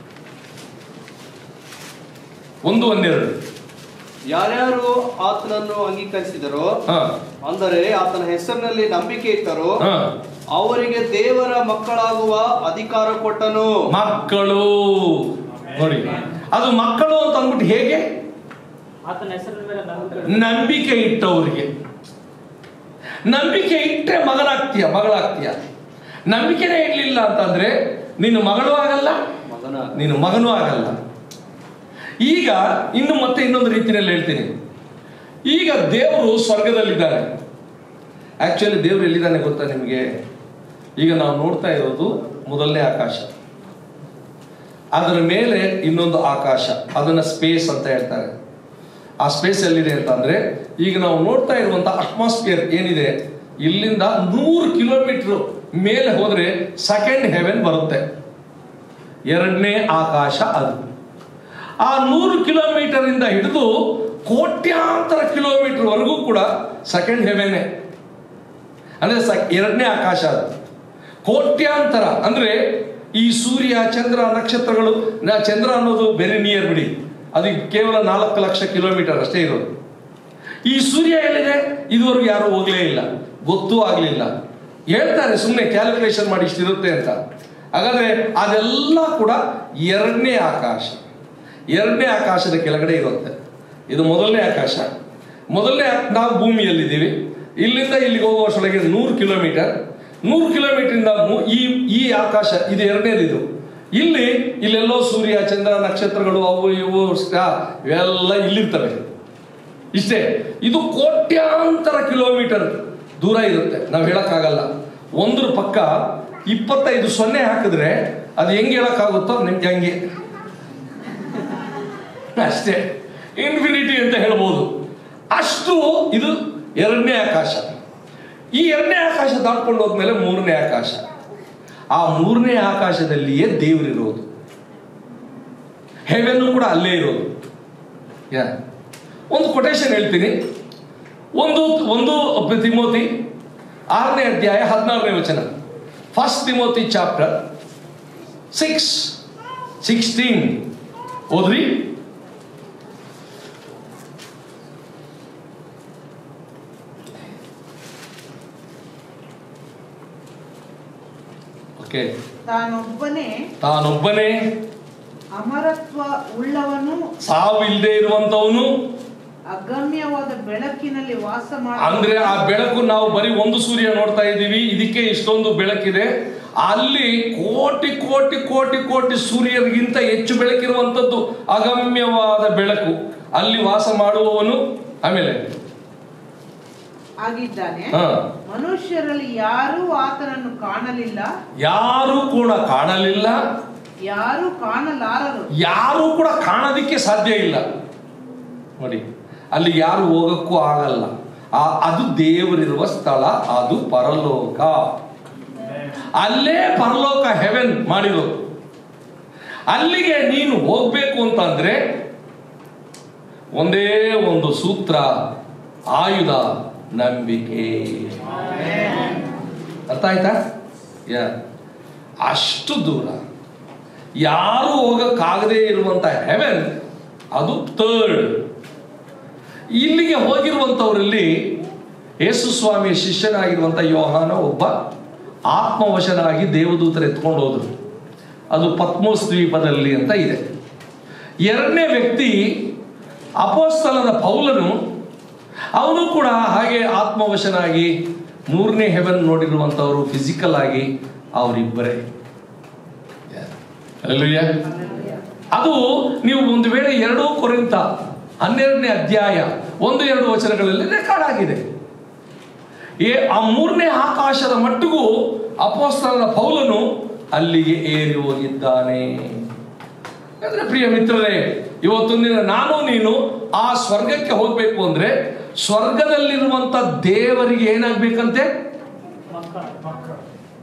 Speaker 1: ಒಂದು ಹನ್ನೆರಡು
Speaker 3: ಯಾರ್ಯಾರು ಆತನನ್ನು ಅಂಗೀಕರಿಸಿದರೋ
Speaker 1: ಹಾ
Speaker 3: ಅಂದರೆ ಆತನ ಹೆಸರಿನಲ್ಲಿ ನಂಬಿಕೆ ಇಟ್ಟರೋ
Speaker 1: ಹಾ
Speaker 3: ಅವರಿಗೆ ದೇವರ ಮಕ್ಕಳಾಗುವ ಅಧಿಕಾರ ಕೊಟ್ಟನು
Speaker 1: ಮಕ್ಕಳು ನೋಡಿ ಅದು ಮಕ್ಕಳು ಅಂತ ಅಂದ್ಬಿಟ್ಟು ಹೇಗೆ
Speaker 2: ಆತನ ಹೆಸರಿನ ಮೇಲೆ ನಂಬಿಕೆ
Speaker 1: ನಂಬಿಕೆ ಇಟ್ಟವರಿಗೆ ನಂಬಿಕೆ ಇಟ್ಟರೆ ಮಗನಾಗ್ತೀಯ ಮಗಳಾಗ್ತೀಯ ನಂಬಿಕೆನೇ ಇರಲಿಲ್ಲ ಅಂತಂದ್ರೆ ನೀನು ಮಗಳು ಆಗಲ್ಲ
Speaker 3: ಮಗನ
Speaker 1: ನೀನು ಮಗನೂ ಆಗಲ್ಲ ಈಗ ಇನ್ನು ಮತ್ತೆ ಇನ್ನೊಂದು ರೀತಿಯಲ್ಲಿ ಹೇಳ್ತೀನಿ ಈಗ ದೇವರು ಸ್ವರ್ಗದಲ್ಲಿದ್ದಾನೆ ಆಕ್ಚುಲಿ ದೇವರು ಎಲ್ಲಿದ್ದಾನೆ ಗೊತ್ತಾ ನಿಮಗೆ ಈಗ ನಾವು ನೋಡ್ತಾ ಇರೋದು ಮೊದಲನೇ ಆಕಾಶ ಅದರ ಮೇಲೆ ಇನ್ನೊಂದು ಆಕಾಶ ಅದನ್ನ ಸ್ಪೇಸ್ ಅಂತ ಹೇಳ್ತಾರೆ ಆ ಸ್ಪೇಸ್ ಎಲ್ಲಿದೆ ಅಂತಂದ್ರೆ ಈಗ ನಾವು ನೋಡ್ತಾ ಇರುವಂತ ಅಟ್ಮಾಸ್ಫಿಯರ್ ಏನಿದೆ ಇಲ್ಲಿಂದ ನೂರು ಕಿಲೋಮೀಟರ್ ಮೇಲೆ ಹೋದ್ರೆ ಸೆಕೆಂಡ್ ಹೆವೆನ್ ಬರುತ್ತೆ ಎರಡನೇ ಆಕಾಶ ಅದು ಆ ನೂರು ಕಿಲೋಮೀಟರ್ ಇಂದ ಹಿಡಿದು ಕೋಟ್ಯಾಂತರ ಕಿಲೋಮೀಟರ್ ವರೆಗೂ ಕೂಡ ಸೆಕೆಂಡ್ ಹೆವೆನೆ ಅಂದ್ರೆ ಸ- ಎರಡನೇ ಆಕಾಶ ಅದು ಕೋಟ್ಯಾಂತರ ಅಂದ್ರೆ ಈ ಸೂರ್ಯ ಚಂದ್ರ ನಕ್ಷತ್ರಗಳು ನಾ ಚಂದ್ರ ಅನ್ನೋದು ವೆರಿ ನಿಯರ್ ಬಿಡಿ ಅದು ಕೇವಲ ನಾಲ್ಕು ಲಕ್ಷ ಕಿಲೋಮೀಟರ್ ಅಷ್ಟೇ ಇರೋದು ಈ ಸೂರ್ಯ ಎಲ್ಲಿದೆ ಇದುವರೆಗೂ ಯಾರು ಹೋಗ್ಲೇ ಇಲ್ಲ ಗೊತ್ತೂ ಆಗಲಿಲ್ಲ ಹೇಳ್ತಾರೆ ಸುಮ್ಮನೆ ಕ್ಯಾಲ್ಕುಲೇಷನ್ ಮಾಡಿ ಇಷ್ಟಿರುತ್ತೆ ಅಂತ ಹಾಗಾದ್ರೆ ಅದೆಲ್ಲ ಕೂಡ ಎರಡನೇ ಆಕಾಶ ಎರಡನೇ ಆಕಾಶದ ಕೆಳಗಡೆ ಇರುತ್ತೆ ಇದು ಮೊದಲನೇ ಆಕಾಶ ಮೊದಲನೇ ಆ- ನಾವು ಭೂಮಿಯಲ್ಲಿದ್ದೀವಿ ಇಲ್ಲಿಂದ ಇಲ್ಲಿಗೆ ಹೋಗುವಷ್ಟೊಳಗೆ ನೂರು ಕಿಲೋಮೀಟರ್ ನೂರು ಕಿಲೋಮೀಟರಿಂದ ಈ ಈ ಆಕಾಶ ಇದು ಎರಡನೇದು ಇದು ಇಲ್ಲಿ ಇಲ್ಲೆಲ್ಲೋ ಸೂರ್ಯ ಚಂದ್ರ ನಕ್ಷತ್ರಗಳು ಅವು ಇವು ಸ್ಟಾರ್ ಇವೆಲ್ಲ ಇಲ್ಲಿರ್ತವೆ ಇಷ್ಟೇ ಇದು ಕೋಟ್ಯಾಂತರ ಕಿಲೋಮೀಟರ್ ದೂರ ಇರುತ್ತೆ ನಾವು ಹೇಳಕ್ಕಾಗಲ್ಲ ಒಂದ್ರ ಪಕ್ಕ ಇಪ್ಪತ್ತೈದು ಸೊನ್ನೆ ಹಾಕಿದ್ರೆ ಅದು ಹೆಂಗೆ ಹೇಳಕ್ಕಾಗುತ್ತೋ ನಿಮ್ಗೆ ಹಂಗೆ ಅಷ್ಟೇ ಇನ್ಫಿನಿಟಿ ಅಂತ ಹೇಳ್ಬೋದು ಅಷ್ಟು ಇದು ಎರಡನೇ ಆಕಾಶ ಈ ಎರಡನೇ ಆಕಾಶ ದಾಟ್ಕೊಂಡು ಹೋದ್ಮೇಲೆ ಮೂರನೇ ಆಕಾಶ ಆ ಮೂರನೇ ಆಕಾಶದಲ್ಲಿಯೇ ದೇವರಿರೋದು ಹೆವೆನ್ನು ಕೂಡ ಅಲ್ಲೇ ಇರೋದು ಯಾ ಒಂದು ಕೊಟೇಶನ್ ಹೇಳ್ತೀನಿ ಒಂದು ಒಂದು ತಿಮೋತಿ ಆರನೇ ಅಧ್ಯಾಯ ಹದಿನಾರನೇ ವಚನ first Timothy chapter six sixteen ಓದ್ರಿ ಓಕೆ
Speaker 4: ತಾನೊಬ್ಬನೇ
Speaker 1: ತಾನೊಬ್ಬನೇ
Speaker 4: ಅಮರತ್ವ ಉಳ್ಳವನು
Speaker 1: ಸಾವಿಲ್ಲದೆ ಇರುವಂತವನು
Speaker 4: ಅಗಮ್ಯವಾದ ಬೆಳಕಿನಲ್ಲಿ ವಾಸ
Speaker 1: ಅಂದ್ರೆ ಆ ಬೆಳಕು ನಾವು ಬರೀ ಒಂದು ಸೂರ್ಯ ನೋಡ್ತಾ ಇದ್ದೀವಿ ಇದಕ್ಕೆ ಇಷ್ಟೊಂದು ಬೆಳಕಿದೆ ಅಲ್ಲಿ ಕೋಟಿ ಕೋಟಿ ಕೋಟಿ ಕೋಟಿ ಸೂರ್ಯರಿಗಿಂತ ಹೆಚ್ಚು ಬೆಳಕಿರುವಂಥದ್ದು ಅಗಮ್ಯವಾದ ಬೆಳಕು ಅಲ್ಲಿ ವಾಸ ಮಾಡುವವನು ಆಮೇಲೆ
Speaker 4: ಆಗಿದ್ದಾನೆ
Speaker 1: ಹಾ
Speaker 4: ಮನುಷ್ಯರಲ್ಲಿ ಯಾರೂ ಆತನನ್ನು ಕಾಣಲಿಲ್ಲ
Speaker 1: ಯಾರು ಕೂಡ ಕಾಣಲಿಲ್ಲ
Speaker 4: ಯಾರೂ ಕಾಣಲಾರರು
Speaker 1: ಯಾರು ಕೂಡ ಕಾಣೋದಿಕ್ಕೆ ಸಾಧ್ಯ ಇಲ್ಲ ನೋಡಿ ಅಲ್ಲಿ ಯಾರು ಹೋಗಕ್ಕೂ ಆಗಲ್ಲ ಆ ಅದು ದೇವರಿರುವ ಸ್ಥಳ ಅದು ಪರಲೋಕ ಅಲ್ಲೇ ಪರಲೋಕ ಹೆವೆನ್ ಮಾಡಿರೋದು ಅಲ್ಲಿಗೆ ನೀನು ಹೋಗ್ಬೇಕು ಅಂತಂದ್ರೆ ಒಂದೇ ಒಂದು ಸೂತ್ರ ಆಯುಧ ನಂಬಿಕೆ ಅರ್ಥ ಆಯ್ತಾ ಯಾ ಅಷ್ಟು ದೂರ ಯಾರು ಹೋಗಕ್ಕಾಗದೇ ಇರುವಂತ ಹೆವೆನ್ ಅದು ಥರ್ಡ್ ಇಲ್ಲಿಗೆ ಹೋಗಿರುವಂಥವರಲ್ಲಿ ಯೇಸು ಸ್ವಾಮಿಯ ಶಿಷ್ಯನಾಗಿರುವಂಥ ಯೋಹಾನ ಒಬ್ಬ ಆತ್ಮವಶನಾಗಿ ದೇವದೂತರು ಎತ್ಕೊಂಡು ಹೋದ್ರು ಅದು ಪದ್ಮೋಸ್ ದ್ವೀಪದಲ್ಲಿ ಅಂತ ಇದೆ ಎರಡನೇ ವ್ಯಕ್ತಿ ಅಪೋಸ್ತಲದ ಪೌಲನು ಅವನು ಕೂಡ ಹಾಗೆ ಆತ್ಮವಶನಾಗಿ ಮೂರನೇ ಹೆವೆನ್ ನೋಡಿರುವಂಥವರು ಫಿಸಿಕಲ್ ಆಗಿ ಅವರಿಬ್ಬರೇ Hallelujah. ಅದು ನೀವು ಒಂದು ವೇಳೆ ಎರಡೂ ಕೊರಿಂತ ಹನ್ನೆರಡನೇ ಅಧ್ಯಾಯ ಒಂದು ಎರಡು ವಚನಗಳಲ್ಲಿ ರೆಕಾರ್ಡ್ ಆಗಿದೆ ಏ ಆ ಮೂರನೇ ಆಕಾಶದ ಮಟ್ಟಿಗೂ ಅಪೋಸ್ತಲನ ಪೌಲನು ಅಲ್ಲಿಗೆ ಏರಿ ಹೋಗಿದ್ದಾನೆ ಅಂದ್ರೆ ಪ್ರಿಯ ಮಿತ್ರರೇ ಇವತ್ತೊಂದು ದಿನ ನಾನು ನೀನು ಆ ಸ್ವರ್ಗಕ್ಕೆ ಹೋಗ್ಬೇಕು ಅಂದ್ರೆ ಸ್ವರ್ಗದಲ್ಲಿರುವಂತ ದೇವರಿಗೆ ಏನಾಗ್ಬೇಕಂತೆ
Speaker 2: ಮಕ್ಕಳ ಮಕ್ಕಳು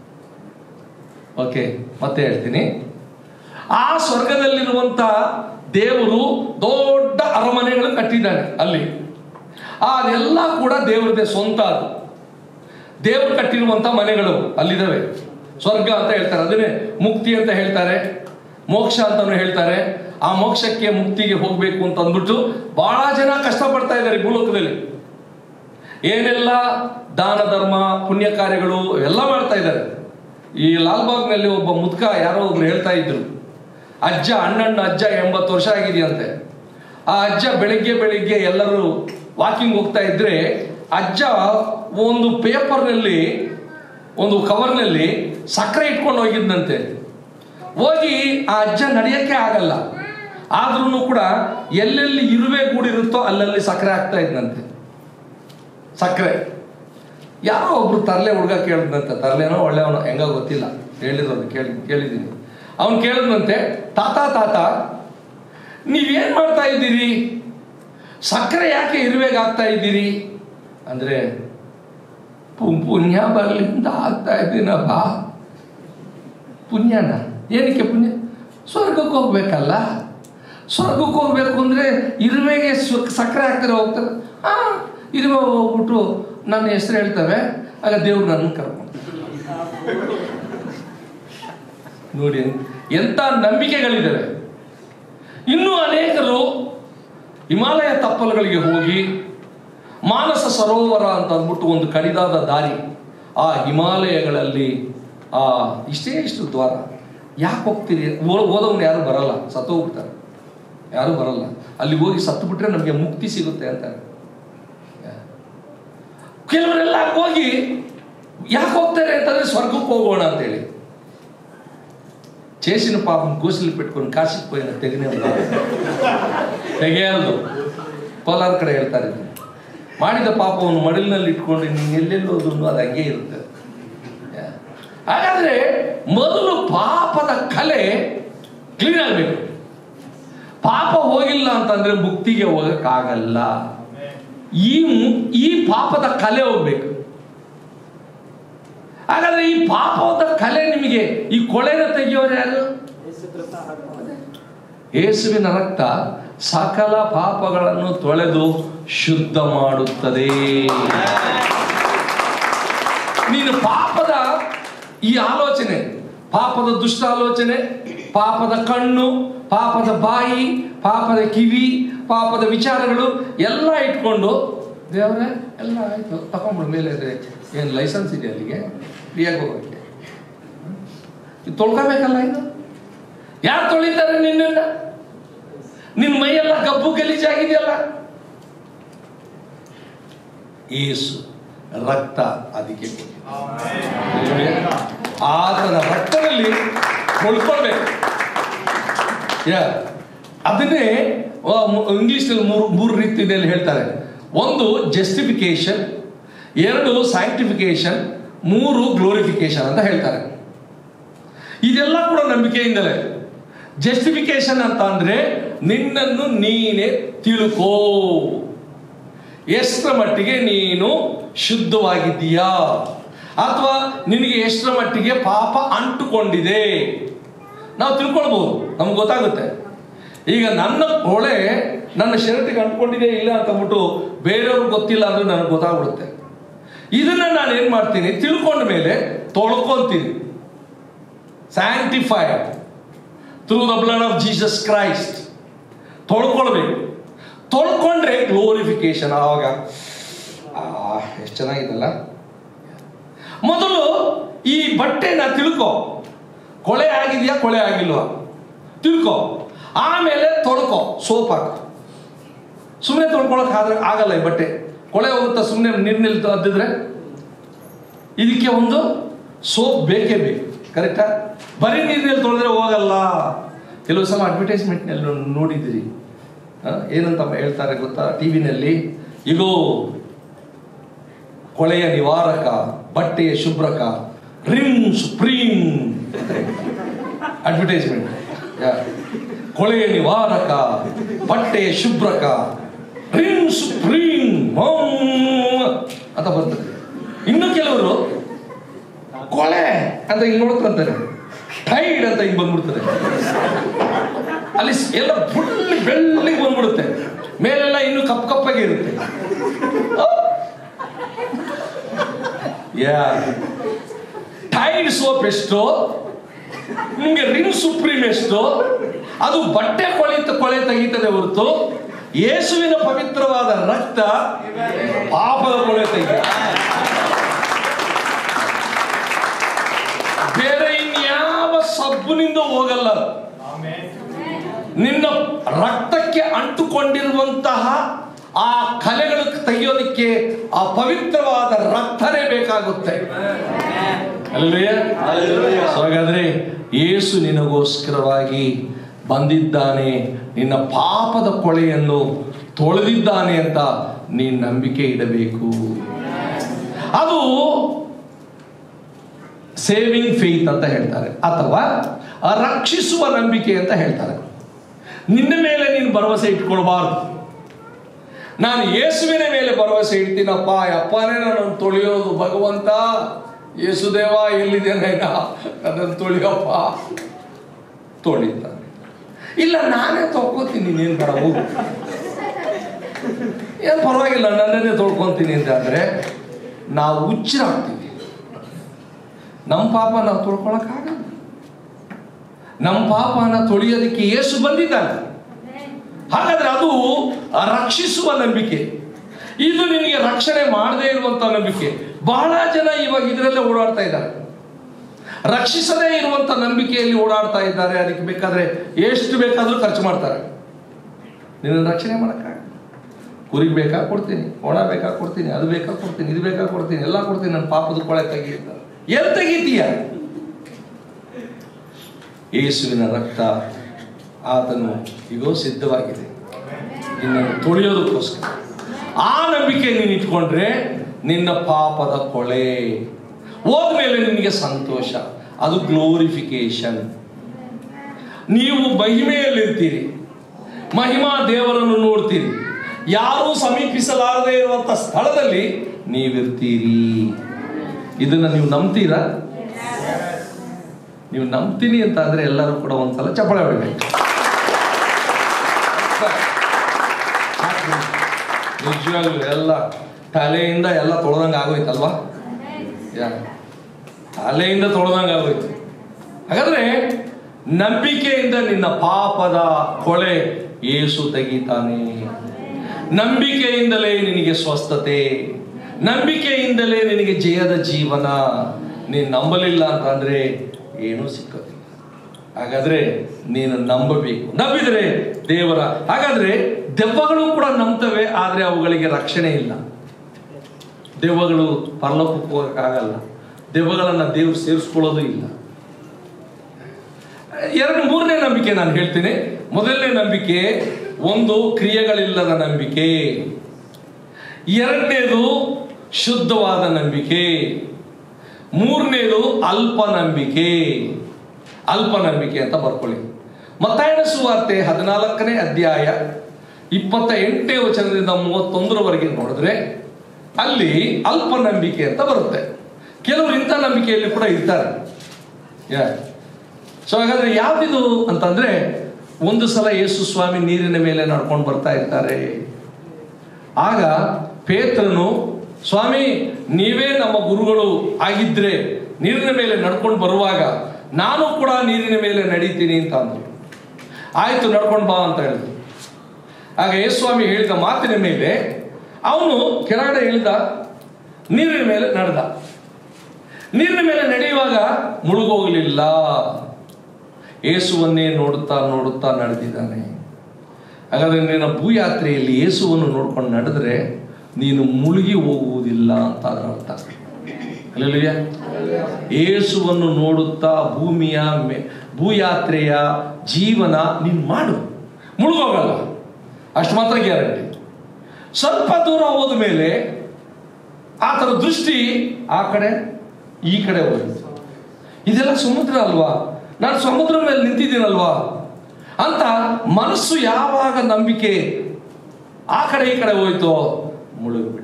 Speaker 1: ಓಕೆ ಮತ್ತೆ ಹೇಳ್ತೀನಿ ಆ ಸ್ವರ್ಗದಲ್ಲಿರುವಂತ ದೇವರು ದೊಡ್ಡ ಅರಮನೆಗಳನ್ನು ಕಟ್ಟಿದ್ದಾನೆ ಅಲ್ಲಿ ಆ ಅದೆಲ್ಲ ಕೂಡ ದೇವರದೇ ಸ್ವಂತ ಅದು ದೇವರು ಕಟ್ಟಿರುವಂತ ಮನೆಗಳು ಅಲ್ಲಿದ್ದಾವೆ ಸ್ವರ್ಗ ಅಂತ ಹೇಳ್ತಾರೆ ಅದನ್ನೇ ಮುಕ್ತಿ ಅಂತ ಹೇಳ್ತಾರೆ ಮೋಕ್ಷ ಅಂತಾನು ಹೇಳ್ತಾರೆ ಆ ಮೋಕ್ಷಕ್ಕೆ ಮುಕ್ತಿಗೆ ಹೋಗ್ಬೇಕು ಅಂತ ಅಂದ್ಬಿಟ್ಟು ಬಹಳ ಜನ ಕಷ್ಟಪಡ್ತಾ ಇದ್ದಾರೆ ಈ ಭೂಲೋಕದಲ್ಲಿ ಏನೆಲ್ಲ ದಾನ ಧರ್ಮ ಪುಣ್ಯ ಕಾರ್ಯಗಳು ಎಲ್ಲ ಮಾಡ್ತಾ ಇದ್ದಾರೆ ಈ ಲಾಲ್ಬಾಗ್ನಲ್ಲಿ ಒಬ್ಬ ಮುದ್ಕ ಯಾರೋ ಒಬ್ರು ಹೇಳ್ತಾ ಇದ್ರು ಅಜ್ಜ ಅಣ್ಣಣ್ಣ ಅಜ್ಜ ಎಂಬತ್ತು ವರ್ಷ ಆಗಿದೆಯಂತೆ ಆ ಅಜ್ಜ ಬೆಳಿಗ್ಗೆ ಬೆಳಿಗ್ಗೆ ಎಲ್ಲರೂ ವಾಕಿಂಗ್ ಹೋಗ್ತಾ ಇದ್ರೆ ಅಜ್ಜ ಒಂದು ಪೇಪರ್ನಲ್ಲಿ ಒಂದು ಕವರ್ನಲ್ಲಿ ಸಕ್ಕರೆ ಇಟ್ಕೊಂಡು ಹೋಗಿದ್ನಂತೆ ಹೋಗಿ ಆ ಅಜ್ಜ ನಡೆಯಕ್ಕೆ ಆಗಲ್ಲ ಆದ್ರೂ ಕೂಡ ಎಲ್ಲೆಲ್ಲಿ ಇರುವೆ ಗೂಡಿರುತ್ತೋ ಅಲ್ಲಲ್ಲಿ ಸಕ್ಕರೆ ಆಗ್ತಾ ಇದ್ನಂತೆ ಸಕ್ಕರೆ ಯಾರೋ ಒಬ್ರು ತರ್ಲೆ ಹುಡುಗ ಕೇಳಿದ್ನಂತೆ ತರ್ಲೆನೋ ಒಳ್ಳೆಯವನೋ ಹೆಂಗ ಗೊತ್ತಿಲ್ಲ ಹೇಳಿರೋದು ಕೇಳಿ ಕೇಳಿದ್ದೀನಿ ಅವನು ಕೇಳಿದ್ನಂತೆ ತಾತ ತಾತ ನೀವೇನ್ ಮಾಡ್ತಾ ಇದ್ದೀರಿ ಸಕ್ಕರೆ ಯಾಕೆ ಇರುವೆಗೆ ಆಗ್ತಾ ಇದ್ದೀರಿ ಅಂದ್ರೆ ಪು- ಪುಣ್ಯ ಬರ್ಲಿಂದ ಆಗ್ತಾ ಇದ್ದೀನಪ್ಪ ಪುಣ್ಯನ ಏನಕ್ಕೆ ಪುಣ್ಯ ಸ್ವರ್ಗಕ್ಕೆ ಹೋಗ್ಬೇಕಲ್ಲ ಸ್ವರ್ಗಕ್ಕೆ ಹೋಗ್ಬೇಕು ಅಂದ್ರೆ ಇರುವೆಗೆ ಸ್ವ- ಸಕ್ಕರೆ ಹಾಕ್ತಾರೆ ಹೋಗ್ತಾರೆ ಆ ಇರುವೆ ಹೋಗ್ಬಿಟ್ಟು ನನ್ನ ಹೆಸರು ಹೇಳ್ತವೆ ಆಗ ದೇವ್ರು ನನ್ನ ಕರ್ಕೊಂಡು ನೋಡಿ ಎಂತ ನಂಬಿಕೆಗಳಿದ್ದಾವೆ ಇನ್ನೂ ಅನೇಕರು ಹಿಮಾಲಯ ತಪ್ಪಲುಗಳಿಗೆ ಹೋಗಿ ಮಾನಸ ಸರೋವರ ಅಂತ ಅಂದ್ಬಿಟ್ಟು ಒಂದು ಕಡಿದಾದ ದಾರಿ ಆ ಹಿಮಾಲಯಗಳಲ್ಲಿ ಆ ಇಷ್ಟೇ ಇಷ್ಟು ದ್ವಾರ ಯಾಕೆ ಹೋಗ್ತೀರಿ ಓ- ಓದೋವ್ನು ಯಾರು ಬರಲ್ಲ ಸತ್ತು ಹೋಗ್ತಾರೆ ಯಾರು ಬರಲ್ಲ ಅಲ್ಲಿ ಹೋಗಿ ಸತ್ತು ಬಿಟ್ರೆ ನಮಗೆ ಮುಕ್ತಿ ಸಿಗುತ್ತೆ ಅಂತಾರೆ ಕೆಲವರೆಲ್ಲ ಹೋಗಿ ಯಾಕೆ ಹೋಗ್ತಾರೆ ಅಂತಂದ್ರೆ ಸ್ವರ್ಗಕ್ಕೆ ಹೋಗೋಣ ಅಂತೇಳಿ చేసిన పాపం గోసులు పెట్టుకొని కాశీకి పోయిన తెగనే ఉన్నారు ತೆಗೆಯಲ್ದು ಕೋಲಾರ ಕಡೆ ಹೇಳ್ತಾರೆ ಇದನ್ನ. ಮಾಡಿದ ಪಾಪವನ್ನು ಮಡಿಲಿನಲ್ಲಿ ಇಟ್ಕೊಂಡು ನೀನು ಎಲ್ಲೆಲ್ಲೋದು ಅದು ಹಂಗೆ ಇರುತ್ತೆ ಹಾಗಾದ್ರೆ ಮೊದಲು ಪಾಪದ ಕಲೆ ಕ್ಲೀನ್ ಆಗಬೇಕು ಪಾಪ ಹೋಗಿಲ್ಲ ಅಂತಂದ್ರೆ ಮುಕ್ತಿಗೆ ಹೋಗಕ್ಕಾಗಲ್ಲ ಈ ಮು- ಈ ಪಾಪದ ಕಲೆ ಹೋಗ್ಬೇಕು ಹಾಗಾದ್ರೆ ಈ ಪಾಪದ ಕಲೆ ನಿಮಗೆ ಈ ಕೊಳೆನ ತೆಗೆಯೋರು ಯಾರು ಯೇಸುವಿನ ರಕ್ತ ಸಕಲ ಪಾಪಗಳನ್ನು ತೊಳೆದು ಶುದ್ಧ ಮಾಡುತ್ತದೆ ನೀನು ಪಾಪದ ಈ ಆಲೋಚನೆ ಪಾಪದ ದುಷ್ಟ ಆಲೋಚನೆ ಪಾಪದ ಕಣ್ಣು ಪಾಪದ ಬಾಯಿ ಪಾಪದ ಕಿವಿ ಪಾಪದ ವಿಚಾರಗಳು ಎಲ್ಲ ಇಟ್ಕೊಂಡು ದೇವರೇ ಎಲ್ಲ ಆಯ್ತು ತಗೊಂಡ್ಬಿಡು ಮೇಲೆ ಏನು ಲೈಸೆನ್ಸ್ ಇದೆ ಅಲ್ಲಿಗೆ ಫ್ರೀಯಾಗಿ ಹೋಗೋಕ್ಕೆ ಇದು ತೊಳ್ಕೋಬೇಕಲ್ಲ ಇದು ಯಾರು ತೊಳಿತಾರೆ ನಿನ್ನನ್ನ ನಿನ್ನ ಮೈಯೆಲ್ಲ ಗಬ್ಬು ಗಲೀಜಾಗಿದೆಯಲ್ಲ ಏಸು ರಕ್ತ ಅದಕ್ಕೆ ಕೊಟ್ಟಿದ್ದು. ಆತನ ರಕ್ತದಲ್ಲಿ ತೊಳ್ಕೊಳ್ಬೇಕು ಯಾ ಅದನ್ನೇ ಇಂಗ್ಲಿಷ್ ಮೂರು ಮೂರು ರೀತಿಯಲ್ಲಿ ಹೇಳ್ತಾರೆ ಒಂದು ಜಸ್ಟಿಫಿಕೇಶನ್ ಎರಡು ಸೈಂಟಿಫಿಕೇಶನ್ ಮೂರು ಗ್ಲೋರಿಫಿಕೇಶನ್ ಅಂತ ಹೇಳ್ತಾರೆ ಇದೆಲ್ಲ ಕೂಡ ನಂಬಿಕೆಯಿಂದಲೇ ಜಸ್ಟಿಫಿಕೇಶನ್ ಅಂತ ಅಂದ್ರೆ ನಿನ್ನನ್ನು ನೀನೇ ತಿಳ್ಕೋ ಎಷ್ಟರ ಮಟ್ಟಿಗೆ ನೀನು ಶುದ್ಧವಾಗಿದ್ದೀಯಾ ಅಥವಾ ನಿನಗೆ ಎಷ್ಟರ ಮಟ್ಟಿಗೆ ಪಾಪ ಅಂಟುಕೊಂಡಿದೆ ನಾವು ತಿಳ್ಕೊಳ್ಬಹುದು ನಮ್ಗೆ ಗೊತ್ತಾಗುತ್ತೆ ಈಗ ನನ್ನ ಕೊಳೆ ನನ್ನ ಶರ್ಟಿಗೆ ಅಂಟ್ಕೊಂಡಿದೆ ಇಲ್ಲ ಅಂತ ಅಂದ್ಬಿಟ್ಟು ಬೇರೆಯವ್ರಿಗೆ ಗೊತ್ತಿಲ್ಲ ಅಂದ್ರೆ ನನಗೆ ಗೊತ್ತಾಗ್ಬಿಡುತ್ತೆ ಇದನ್ನ ನಾನು ಏನ್ ಮಾಡ್ತೀನಿ ತಿಳ್ಕೊಂಡ ಮೇಲೆ ತೊಳ್ಕೊಂತೀನಿ sanctified through the blood of Jesus Christ ತೊಳ್ಕೊಳ್ಬೇಕು ತೊಳ್ಕೊಂಡ್ರೆ ಗ್ಲೋರಿಫಿಕೇಶನ್ ಆವಾಗ ಎಷ್ಟು ಚೆನ್ನಾಗಿದಲ್ಲ ಮೊದಲು ಈ ಬಟ್ಟೆನ ತಿಳ್ಕೊ ಕೊಳೆ ಆಗಿದೆಯಾ ಕೊಳೆ ಆಗಿಲ್ವಾ ತಿಳ್ಕೊ ಆಮೇಲೆ ತೊಳ್ಕೊ ಸೋಪ್ ಹಾಕು ಸುಮ್ಮನೆ ತೊಳ್ಕೊಳಕ್ ಆದ್ರೆ ಆಗಲ್ಲ ಈ ಬಟ್ಟೆ ಕೊಳೆ ಹೋಗುತ್ತಾ ಸುಮ್ಮನೆ ನೀರಿನಲ್ಲಿ ಅದ್ದಿದ್ರೆ ಇದಕ್ಕೆ ಒಂದು ಸೋಪ್ ಬೇಕೇ ಬೇಕು ಕರೆಕ್ಟಾ ಬರೀ ನೀರಿನಲ್ಲಿ ತೊಳೆದ್ರೆ ಹೋಗಲ್ಲ ಕೆಲವು ಸಲ ಅಡ್ವರ್ಟೈಸ್ಮೆಂಟ್ನಲ್ಲಿ ನೋಡಿದ್ದೀರಿ ಆ, ಏನಂತ ಹೇಳ್ತಾರೆ ಗೊತ್ತಾ ಟಿವಿನಲ್ಲಿ ಇಗೋ ಕೊಳೆಯ ನಿವಾರಕ ಬಟ್ಟೆಯ ಶುಭ್ರಕ ರಿಮ್ ಸುಪ್ರೀಂ ಅಡ್ವರ್ಟೈಸ್ಮೆಂಟ್ ಕೊಳೆಯ ನಿವಾರಕ ಬಟ್ಟೆಯ ಶುಭ್ರಕ ರಿಮ್ ಸುಪ್ರೀಂ ಅಂತ ಬರ್ತದೆ ಇನ್ನು ಕೆಲವರು ಕೊಳೆ ಅಂತ ಹಿಂಗ್ ನೋಡ್ಕೊಂತಾರೆ ಟೈಡ್ ಅಂತ ಹಿಂಗ್ ಬಂದ್ಬಿಡ್ತಾರೆ ಅಲ್ಲಿ ಸ್- ಎಲ್ಲ ಫುಲ್ ಬೆಳ್ಳಿಗೆ ಬಂದ್ಬಿಡುತ್ತೆ ಮೇಲೆಲ್ಲ ಇನ್ನು ಕಪ್ ಕಪ್ಪಾಗಿ ಇರುತ್ತೆ ಯಾ ಟೈಡ್ ಸೋಪ್ ಎಷ್ಟು ನಿಮ್ಗೆ ರಿನ್ ಸುಪ್ರೀಂ ಎಷ್ಟು ಅದು ಬಟ್ಟೆ ಕೊಳೆತ ಕೊಳೆ ತೆಗೀತದೆ ಹೊರತು ಯೇಸುವಿನ ಪವಿತ್ರವಾದ ರಕ್ತ ಪಾಪದ ಕೊಳೆ ತೆಗಿ ಬೇರೆ ಇನ್ಯಾವ ಸಬ್ಬುನಿಂದ ಹೋಗಲ್ಲ ಅದು. ನಿನ್ನ ರಕ್ತಕ್ಕೆ ಅಂಟುಕೊಂಡಿರುವಂತಹ ಆ ಕಲೆಗಳು ತೆಗೆಯೋದಕ್ಕೆ ಆ ಪವಿತ್ರವಾದ ರಕ್ತನೇ ಬೇಕಾಗುತ್ತೆ ಅಲ್ವೇ So ಹಾಗಾದ್ರೆ ಯೇಸು ನಿನಗೋಸ್ಕರವಾಗಿ ಬಂದಿದ್ದಾನೆ ನಿನ್ನ ಪಾಪದ ಕೊಳೆಯನ್ನು ತೊಳೆದಿದ್ದಾನೆ ಅಂತ ನೀನ್ ನಂಬಿಕೆ ಇಡಬೇಕು ಅದು ಸೇವಿಂಗ್ ಫೇತ್ ಅಂತ ಹೇಳ್ತಾರೆ ಅಥವಾ ಆ ರಕ್ಷಿಸುವ ನಂಬಿಕೆ ಅಂತ ಹೇಳ್ತಾರೆ ನಿನ್ನ ಮೇಲೆ ನೀನು ಭರವಸೆ ಇಟ್ಕೊಳ್ಬಾರ್ದು ನಾನು ಯೇಸುವಿನ ಮೇಲೆ ಭರವಸೆ ಇಡ್ತೀನಪ್ಪ ಅಪ್ಪನೇ ನನ್ನನ್ನು ತೊಳೆಯೋದು ಭಗವಂತ ಯೇಸುದೇವ ಎಲ್ಲಿದೆ ನನ್ನನ್ನು ತೊಳೆಯಪ್ಪ ತೊಳಿತಾನೆ ಇಲ್ಲ ನಾನೇ ತೊಳ್ಕೊತೀನಿ ನೀನೇನು ಬೇಡ ಹೋಗು ಏನು ಪರವಾಗಿಲ್ಲ ನನ್ನನ್ನೇ ತೊಳ್ಕೊತೀನಿ ಅಂತ ಅಂದರೆ ನಾವು ಹುಚ್ಚರಾಗ್ತೀವಿ ನಮ್ಮ ಪಾಪ ನಾವು ತೊಳ್ಕೊಳಕ್ಕಾಗಲ್ಲ ನಮ್ಮ ಪಾಪನ ತೊಳೆಯೋದಕ್ಕೆ ಏಸು ಬಂದಿದ್ದಾನೆ ಹಾಗಾದ್ರೆ ಅದು ರಕ್ಷಿಸುವ ನಂಬಿಕೆ ಇದು ನಿನಗೆ ರಕ್ಷಣೆ ಮಾಡದೇ ಇರುವಂತ ನಂಬಿಕೆ ಬಹಳ ಜನ ಇವಾಗ ಇದರಲ್ಲೇ ಓಡಾಡ್ತಾ ಇದ್ದಾರೆ ರಕ್ಷಿಸದೇ ಇರುವಂತ ನಂಬಿಕೆಯಲ್ಲಿ ಓಡಾಡ್ತಾ ಇದ್ದಾರೆ ಅದಕ್ಕೆ ಬೇಕಾದ್ರೆ ಎಷ್ಟು ಬೇಕಾದ್ರೂ ಖರ್ಚು ಮಾಡ್ತಾರೆ ನಿನ್ನ ರಕ್ಷಣೆ ಮಾಡಕ್ಕಾಗ ಕುರಿಗೆ ಬೇಕಾ ಕೊಡ್ತೀನಿ ಒಣ ಬೇಕಾ ಕೊಡ್ತೀನಿ ಅದು ಬೇಕಾ ಕೊಡ್ತೀನಿ ಇದು ಬೇಕಾ ಕೊಡ್ತೀನಿ ಎಲ್ಲ ಕೊಡ್ತೀನಿ ನನ್ನ ಪಾಪದ ಕೊಳೆ ತೆಗೀತಾರೆ ಎಲ್ಲಿ ತೆಗಿತೀಯ ಯೇಸುವಿನ ರಕ್ತ ಆತನು ಈಗೋ ಸಿದ್ಧವಾಗಿದೆ ನಿನ್ನನ್ನು ತೊಳೆಯೋದಕ್ಕೋಸ್ಕರ ಆ ನಂಬಿಕೆ ನೀನು ಇಟ್ಕೊಂಡ್ರೆ ನಿನ್ನ ಪಾಪದ ಕೊಳೆ ಹೋದ್ಮೇಲೆ ನಿನಗೆ ಸಂತೋಷ ಅದು ಗ್ಲೋರಿಫಿಕೇಶನ್ ನೀವು ಮಹಿಮೆಯಲ್ಲಿರ್ತೀರಿ ಮಹಿಮಾ ದೇವರನ್ನು ನೋಡ್ತೀರಿ ಯಾರೂ ಸಮೀಪಿಸಲಾರದೇ ಇರುವಂತ ಸ್ಥಳದಲ್ಲಿ ನೀವಿರ್ತೀರಿ ಇದನ್ನ ನೀವು ನಂಬ್ತೀರಾ ನೀವು ನಂಬ್ತೀನಿ ಅಂತ ಅಂದ್ರೆ ಎಲ್ಲರೂ ಕೂಡ ಒಂದ್ಸಲ ಚಪ್ಪಳೆ ಹೊಡಿಬೇಕು ನಿಜವಾಗ್ಲೂ ಎಲ್ಲ ತಲೆಯಿಂದ ಎಲ್ಲ ತೊಳೆದಂಗೆ ಆಗೋಯ್ತಲ್ವಾ ಯಾ ತಲೆಯಿಂದ ತೊಳೆದಂಗೆ ಆಗೋಯ್ತು ಹಾಗಾದ್ರೆ ನಂಬಿಕೆಯಿಂದ ನಿನ್ನ ಪಾಪದ ಕೊಳೆ ಏಸು ತೆಗಿತಾನೆ ನಂಬಿಕೆಯಿಂದಲೇ ನಿನಗೆ ಸ್ವಸ್ಥತೆ ನಂಬಿಕೆಯಿಂದಲೇ ನಿನಗೆ ಜಯದ ಜೀವನ ನೀನು ನಂಬಲಿಲ್ಲ ಅಂತಂದ್ರೆ ಏನೂ ಸಿಕ್ಕೋದಿಲ್ಲ ಹಾಗಾದ್ರೆ ನೀನು ನಂಬಬೇಕು ನಂಬಿದರೆ ದೇವರ ಹಾಗಾದ್ರೆ ದೆವ್ವಗಳು ಕೂಡ ನಂಬ್ತವೆ ಆದ್ರೆ ಅವುಗಳಿಗೆ ರಕ್ಷಣೆ ಇಲ್ಲ ದೆವ್ವಗಳು ಪರಲೋಕಕ್ಕೆ ಹೋಗಕ್ಕಾಗಲ್ಲ ದೆವ್ವಗಳನ್ನ ದೇವ್ರು ಸೇರಿಸ್ಕೊಳ್ಳೋದು ಇಲ್ಲ ಎರಡು ಮೂರನೇ ನಂಬಿಕೆ ನಾನು ಹೇಳ್ತೀನಿ ಮೊದಲನೇ ನಂಬಿಕೆ ಒಂದು ಕ್ರಿಯೆಗಳಿಲ್ಲದ ನಂಬಿಕೆ ಎರಡನೇದು ಶುದ್ಧವಾದ ನಂಬಿಕೆ ಮೂರನೇದು ಅಲ್ಪ ನಂಬಿಕೆ ಅಲ್ಪ ನಂಬಿಕೆ ಅಂತ ಬರ್ಕೊಳ್ಳಿ ಮತ್ತಾಯನ ಸುವಾರ್ತೆ ಹದಿನಾಲ್ಕನೇ ಅಧ್ಯಾಯ ಇಪ್ಪತ್ತ ಎಂಟನೇ ವಚನದಿಂದ ಮೂವತ್ತೊಂದರವರೆಗೆ ನೋಡಿದ್ರೆ ಅಲ್ಲಿ ಅಲ್ಪ ನಂಬಿಕೆ ಅಂತ ಬರುತ್ತೆ ಕೆಲವರು ಇಂಥ ನಂಬಿಕೆಯಲ್ಲಿ ಕೂಡ ಇರ್ತಾರೆ ಯಾ ಸೊ ಹಾಗಾದ್ರೆ ಯಾವ್ದಿದು ಅಂತಂದ್ರೆ ಒಂದು ಸಲ ಯೇಸು ಸ್ವಾಮಿ ನೀರಿನ ಮೇಲೆ ನಡ್ಕೊಂಡು ಬರ್ತಾ ಇರ್ತಾರೆ ಆಗ ಪೇತ್ರನು ಸ್ವಾಮಿ ನೀವೇ ನಮ್ಮ ಗುರುಗಳು ಆಗಿದ್ರೆ ನೀರಿನ ಮೇಲೆ ನಡ್ಕೊಂಡು ಬರುವಾಗ ನಾನು ಕೂಡ ನೀರಿನ ಮೇಲೆ ನಡೀತೀನಿ ಅಂತ ಅಂದ್ರು ಆಯ್ತು ನಡ್ಕೊಂಡು ಬಾ ಅಂತ ಹೇಳಿದ್ರು ಆಗ ಯೇಸ್ವಾಮಿ ಹೇಳಿದ ಮಾತಿನ ಮೇಲೆ ಅವನು ಕೆಳಗಡೆ ಇಳಿದ ನೀರಿನ ಮೇಲೆ ನಡೆದ ನೀರಿನ ಮೇಲೆ ನಡೆಯುವಾಗ ಮುಳುಗೋಗಲಿಲ್ಲ ಏಸುವನ್ನೇ ನೋಡುತ್ತಾ ನೋಡುತ್ತಾ ನಡೆದಿದ್ದಾನೆ ಹಾಗಾದ್ರೆ ನಿನ್ನ ಭೂಯಾತ್ರೆಯಲ್ಲಿ ಯೇಸುವನ್ನು ನೋಡ್ಕೊಂಡು ನಡೆದ್ರೆ ನೀನು ಮುಳುಗಿ ಹೋಗುವುದಿಲ್ಲ ಅಂತ ಅದರ ಅರ್ಥ ಅಲ್ಲಲ್ವಯ್ಯ ಏಸುವನ್ನು ನೋಡುತ್ತಾ ಭೂಮಿಯ ಮೆ- ಭೂಯಾತ್ರೆಯ ಜೀವನ ನೀನು ಮಾಡು ಮುಳುಗೋಗಲ್ಲ ಅಷ್ಟು ಮಾತ್ರ ಗ್ಯಾರಂಟಿ ಸ್ವಲ್ಪ ದೂರ ಹೋದ ಮೇಲೆ ಆತನ ದೃಷ್ಟಿ ಆ ಕಡೆ ಈ ಕಡೆ ಹೋಯಿತು ಇದೆಲ್ಲ ಸಮುದ್ರ ಅಲ್ವಾ ನಾನು ಸಮುದ್ರ ಮೇಲೆ ನಿಂತಿದ್ದೀನಲ್ವಾ ಅಂತ ಮನಸ್ಸು ಯಾವಾಗ ನಂಬಿಕೆ ಆ ಕಡೆ ಈ ಕಡೆ ಹೋಯ್ತೋ ಮುಳುಗಿಬಿಟ್ಟ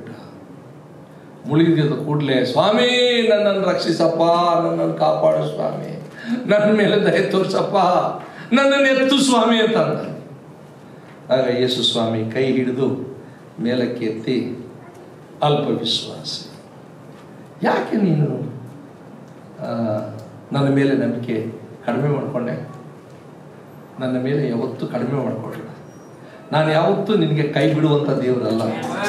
Speaker 1: ಮುಳುಗಿದ ಕೂಡಲೇ ಸ್ವಾಮಿ ನನ್ನನ್ನು ರಕ್ಷಿಸಪ್ಪ ನನ್ನನ್ನು ಕಾಪಾಡು ಸ್ವಾಮಿ ನನ್ನ ಮೇಲೆ ದಯ ತೋರ್ಸಪ್ಪ ನನ್ನನ್ನು ಎತ್ತು ಸ್ವಾಮಿ ಅಂತ ಅಂದ ಆಗ ಯೇಸು ಸ್ವಾಮಿ ಕೈ ಹಿಡಿದು ಮೇಲಕ್ಕೆ ಎತ್ತಿ ಅಲ್ಪ ವಿಶ್ವಾಸ ಯಾಕೆ ನೀನು ಆ, ನನ್ನ ಮೇಲೆ ನಂಬಿಕೆ ಕಡಿಮೆ ಮಾಡಿಕೊಂಡೆ ನನ್ನ ಮೇಲೆ ಯಾವತ್ತೂ ಕಡಿಮೆ ಮಾಡಿಕೊಳ್ಳಿಲ್ಲ ನಾನು ಯಾವತ್ತೂ ನಿನಗೆ ಕೈ ಬಿಡುವಂಥ ದೇವರಲ್ಲ